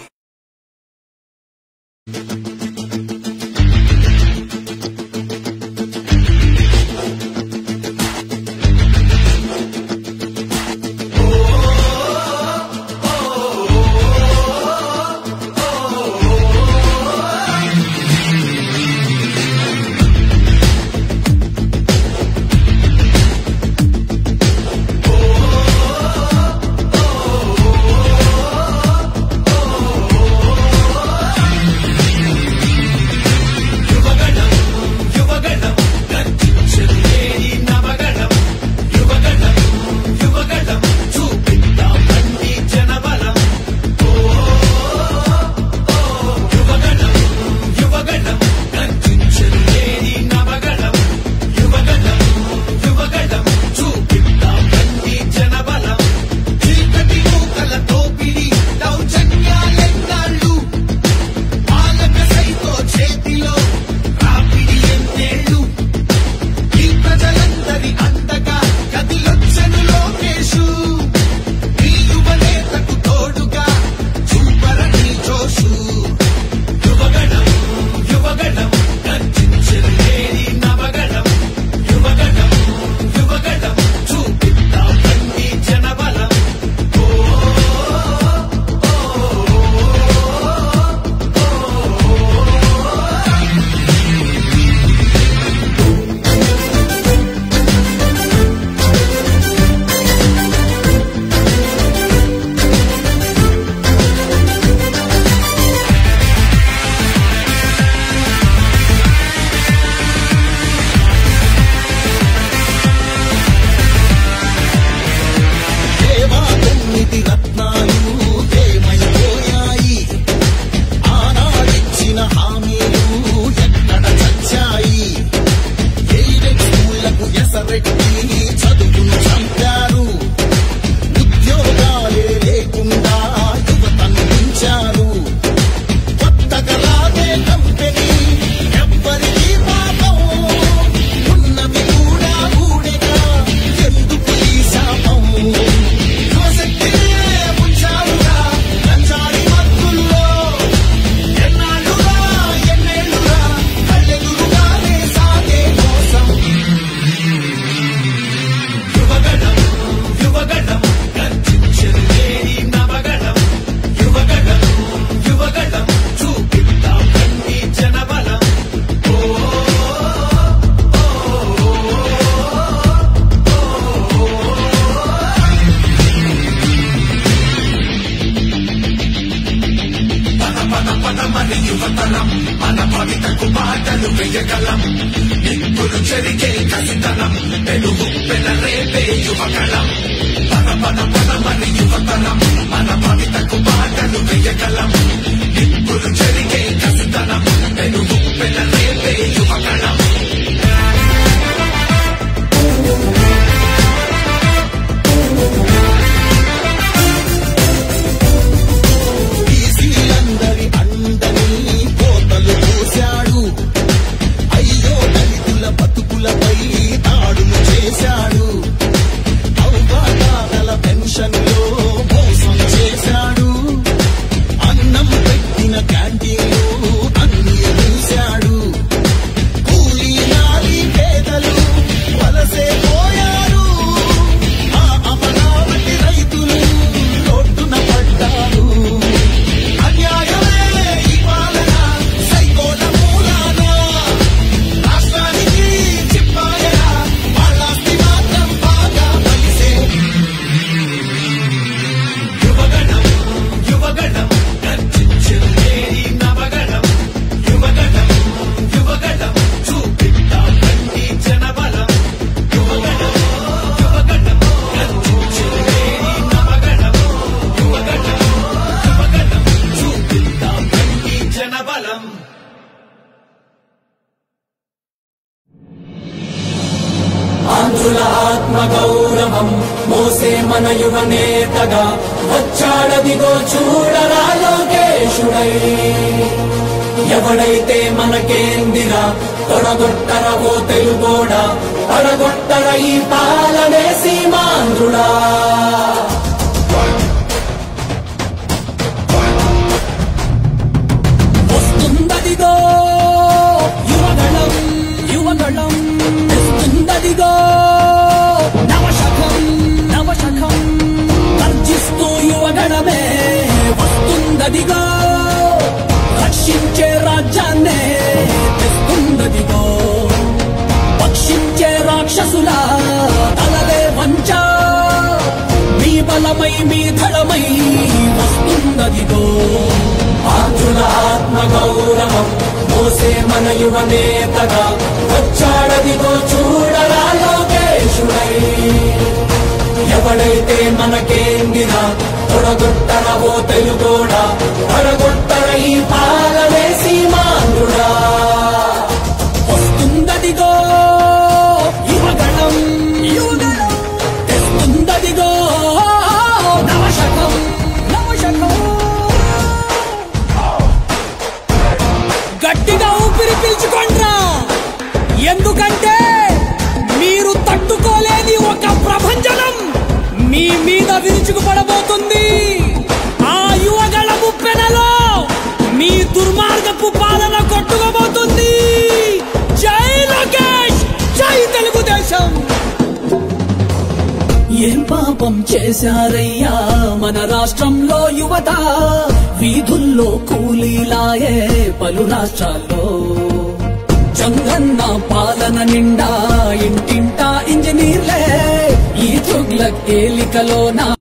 B: ఓ
C: నిప్పులు చెరిగే కసితనం పెనుగు పెనరేపే యువకళం పద పద పదమని యువతరం మన భవితకు బాటలు వేయగలం నిప్పులు చెరిగే కసితనం పెనుగు పెనరేపే యువకళం
B: బీసీలందరి అండని కోతలు పోశాడు అయ్యో దళితుల బతుకులపై దాడులు చేశాడు అవగాహనల పెన్షన్ లో మోసం చేశాడు అన్నం పెట్టిన క్యాంటీన్లు అన్ని మూశాడు కూలీ నాలి పేదలు వలసే పోయారు ఆ అమరావతి రైతులు రోడ్డున పడ్డారు అన్యాయమే ఈ పాలన సైకోల మూలాన రాష్ట్రానికి చిప్పాయన వాళ్ళాస్తి మాత్రం బాగా పలిసే యువగణం యువగణం గర్జించేది నవగణం యువగణం యువగణం చూపిద్దాం కంటి జనబలం యువగణం యువగణం గర్జించేది నవగణం యువగణం యువగణం చూపిద్దాం కంటి జనబలం
C: ఆంధ్రుల ఆత్మ గౌరవం మోసే మన యువ నేతగా వచ్చాడదిగో చూడరా లోకేశుడై ఎవడైతే మనకేందిరా తొడగొట్టర ఓ తెలుగోడా పడగొట్టర ఈ పాలనే సీమాంధ్రుడా వస్తుందదిగో యువగణం యువగణం తెస్తుందదిగో నవశకం నవశకం గర్జిస్తూ యువగణమే వస్తుందదిగో రక్షించే రాజ్యాన్నే తెస్తుందదిగో పక్షించే రాక్షసుల తలలే వంచ మీ బలమై మీ ధడమై వస్తుందదిగో ఆంధ్రుల ఆత్మ గౌరవం మోసే మన యువ నేతగా వచ్చాడదిగో చూడరా లోకేశుడై ఎవడైతే మనకేందిరా తొడగొట్టర ఓ తెలుగోడా తొడగొట్టర ఈ పాలనే సీమాంధ్రుడా వస్తుందదిగో యువగణం యువగణం తెస్తుందదిగో నవశకం నవశకం
U: గట్టిగా ఊపిరి పీల్చుకోండ్రా ఎందుకంటే మీరు తట్టుకోలేని ఒక ప్రభంజనం మీ మీద విరుచుకుపడబోతుంది ఆ యువగళ ముప్పెనలో మీ దుర్మార్గపు పాలన కొట్టుకోబోతుంది జై లోకేష్ జై తెలుగుదేశం
C: ఏం పాపం చేశారయ్యా మన రాష్ట్రంలో యువత వీధుల్లో కూలీలాయే పలు రాష్ట్రాల్లో చంగన్న పాలన నిండా ఇంటింటా ఇంజనీర్లే ఈ తుగ్ల కేలికలోనా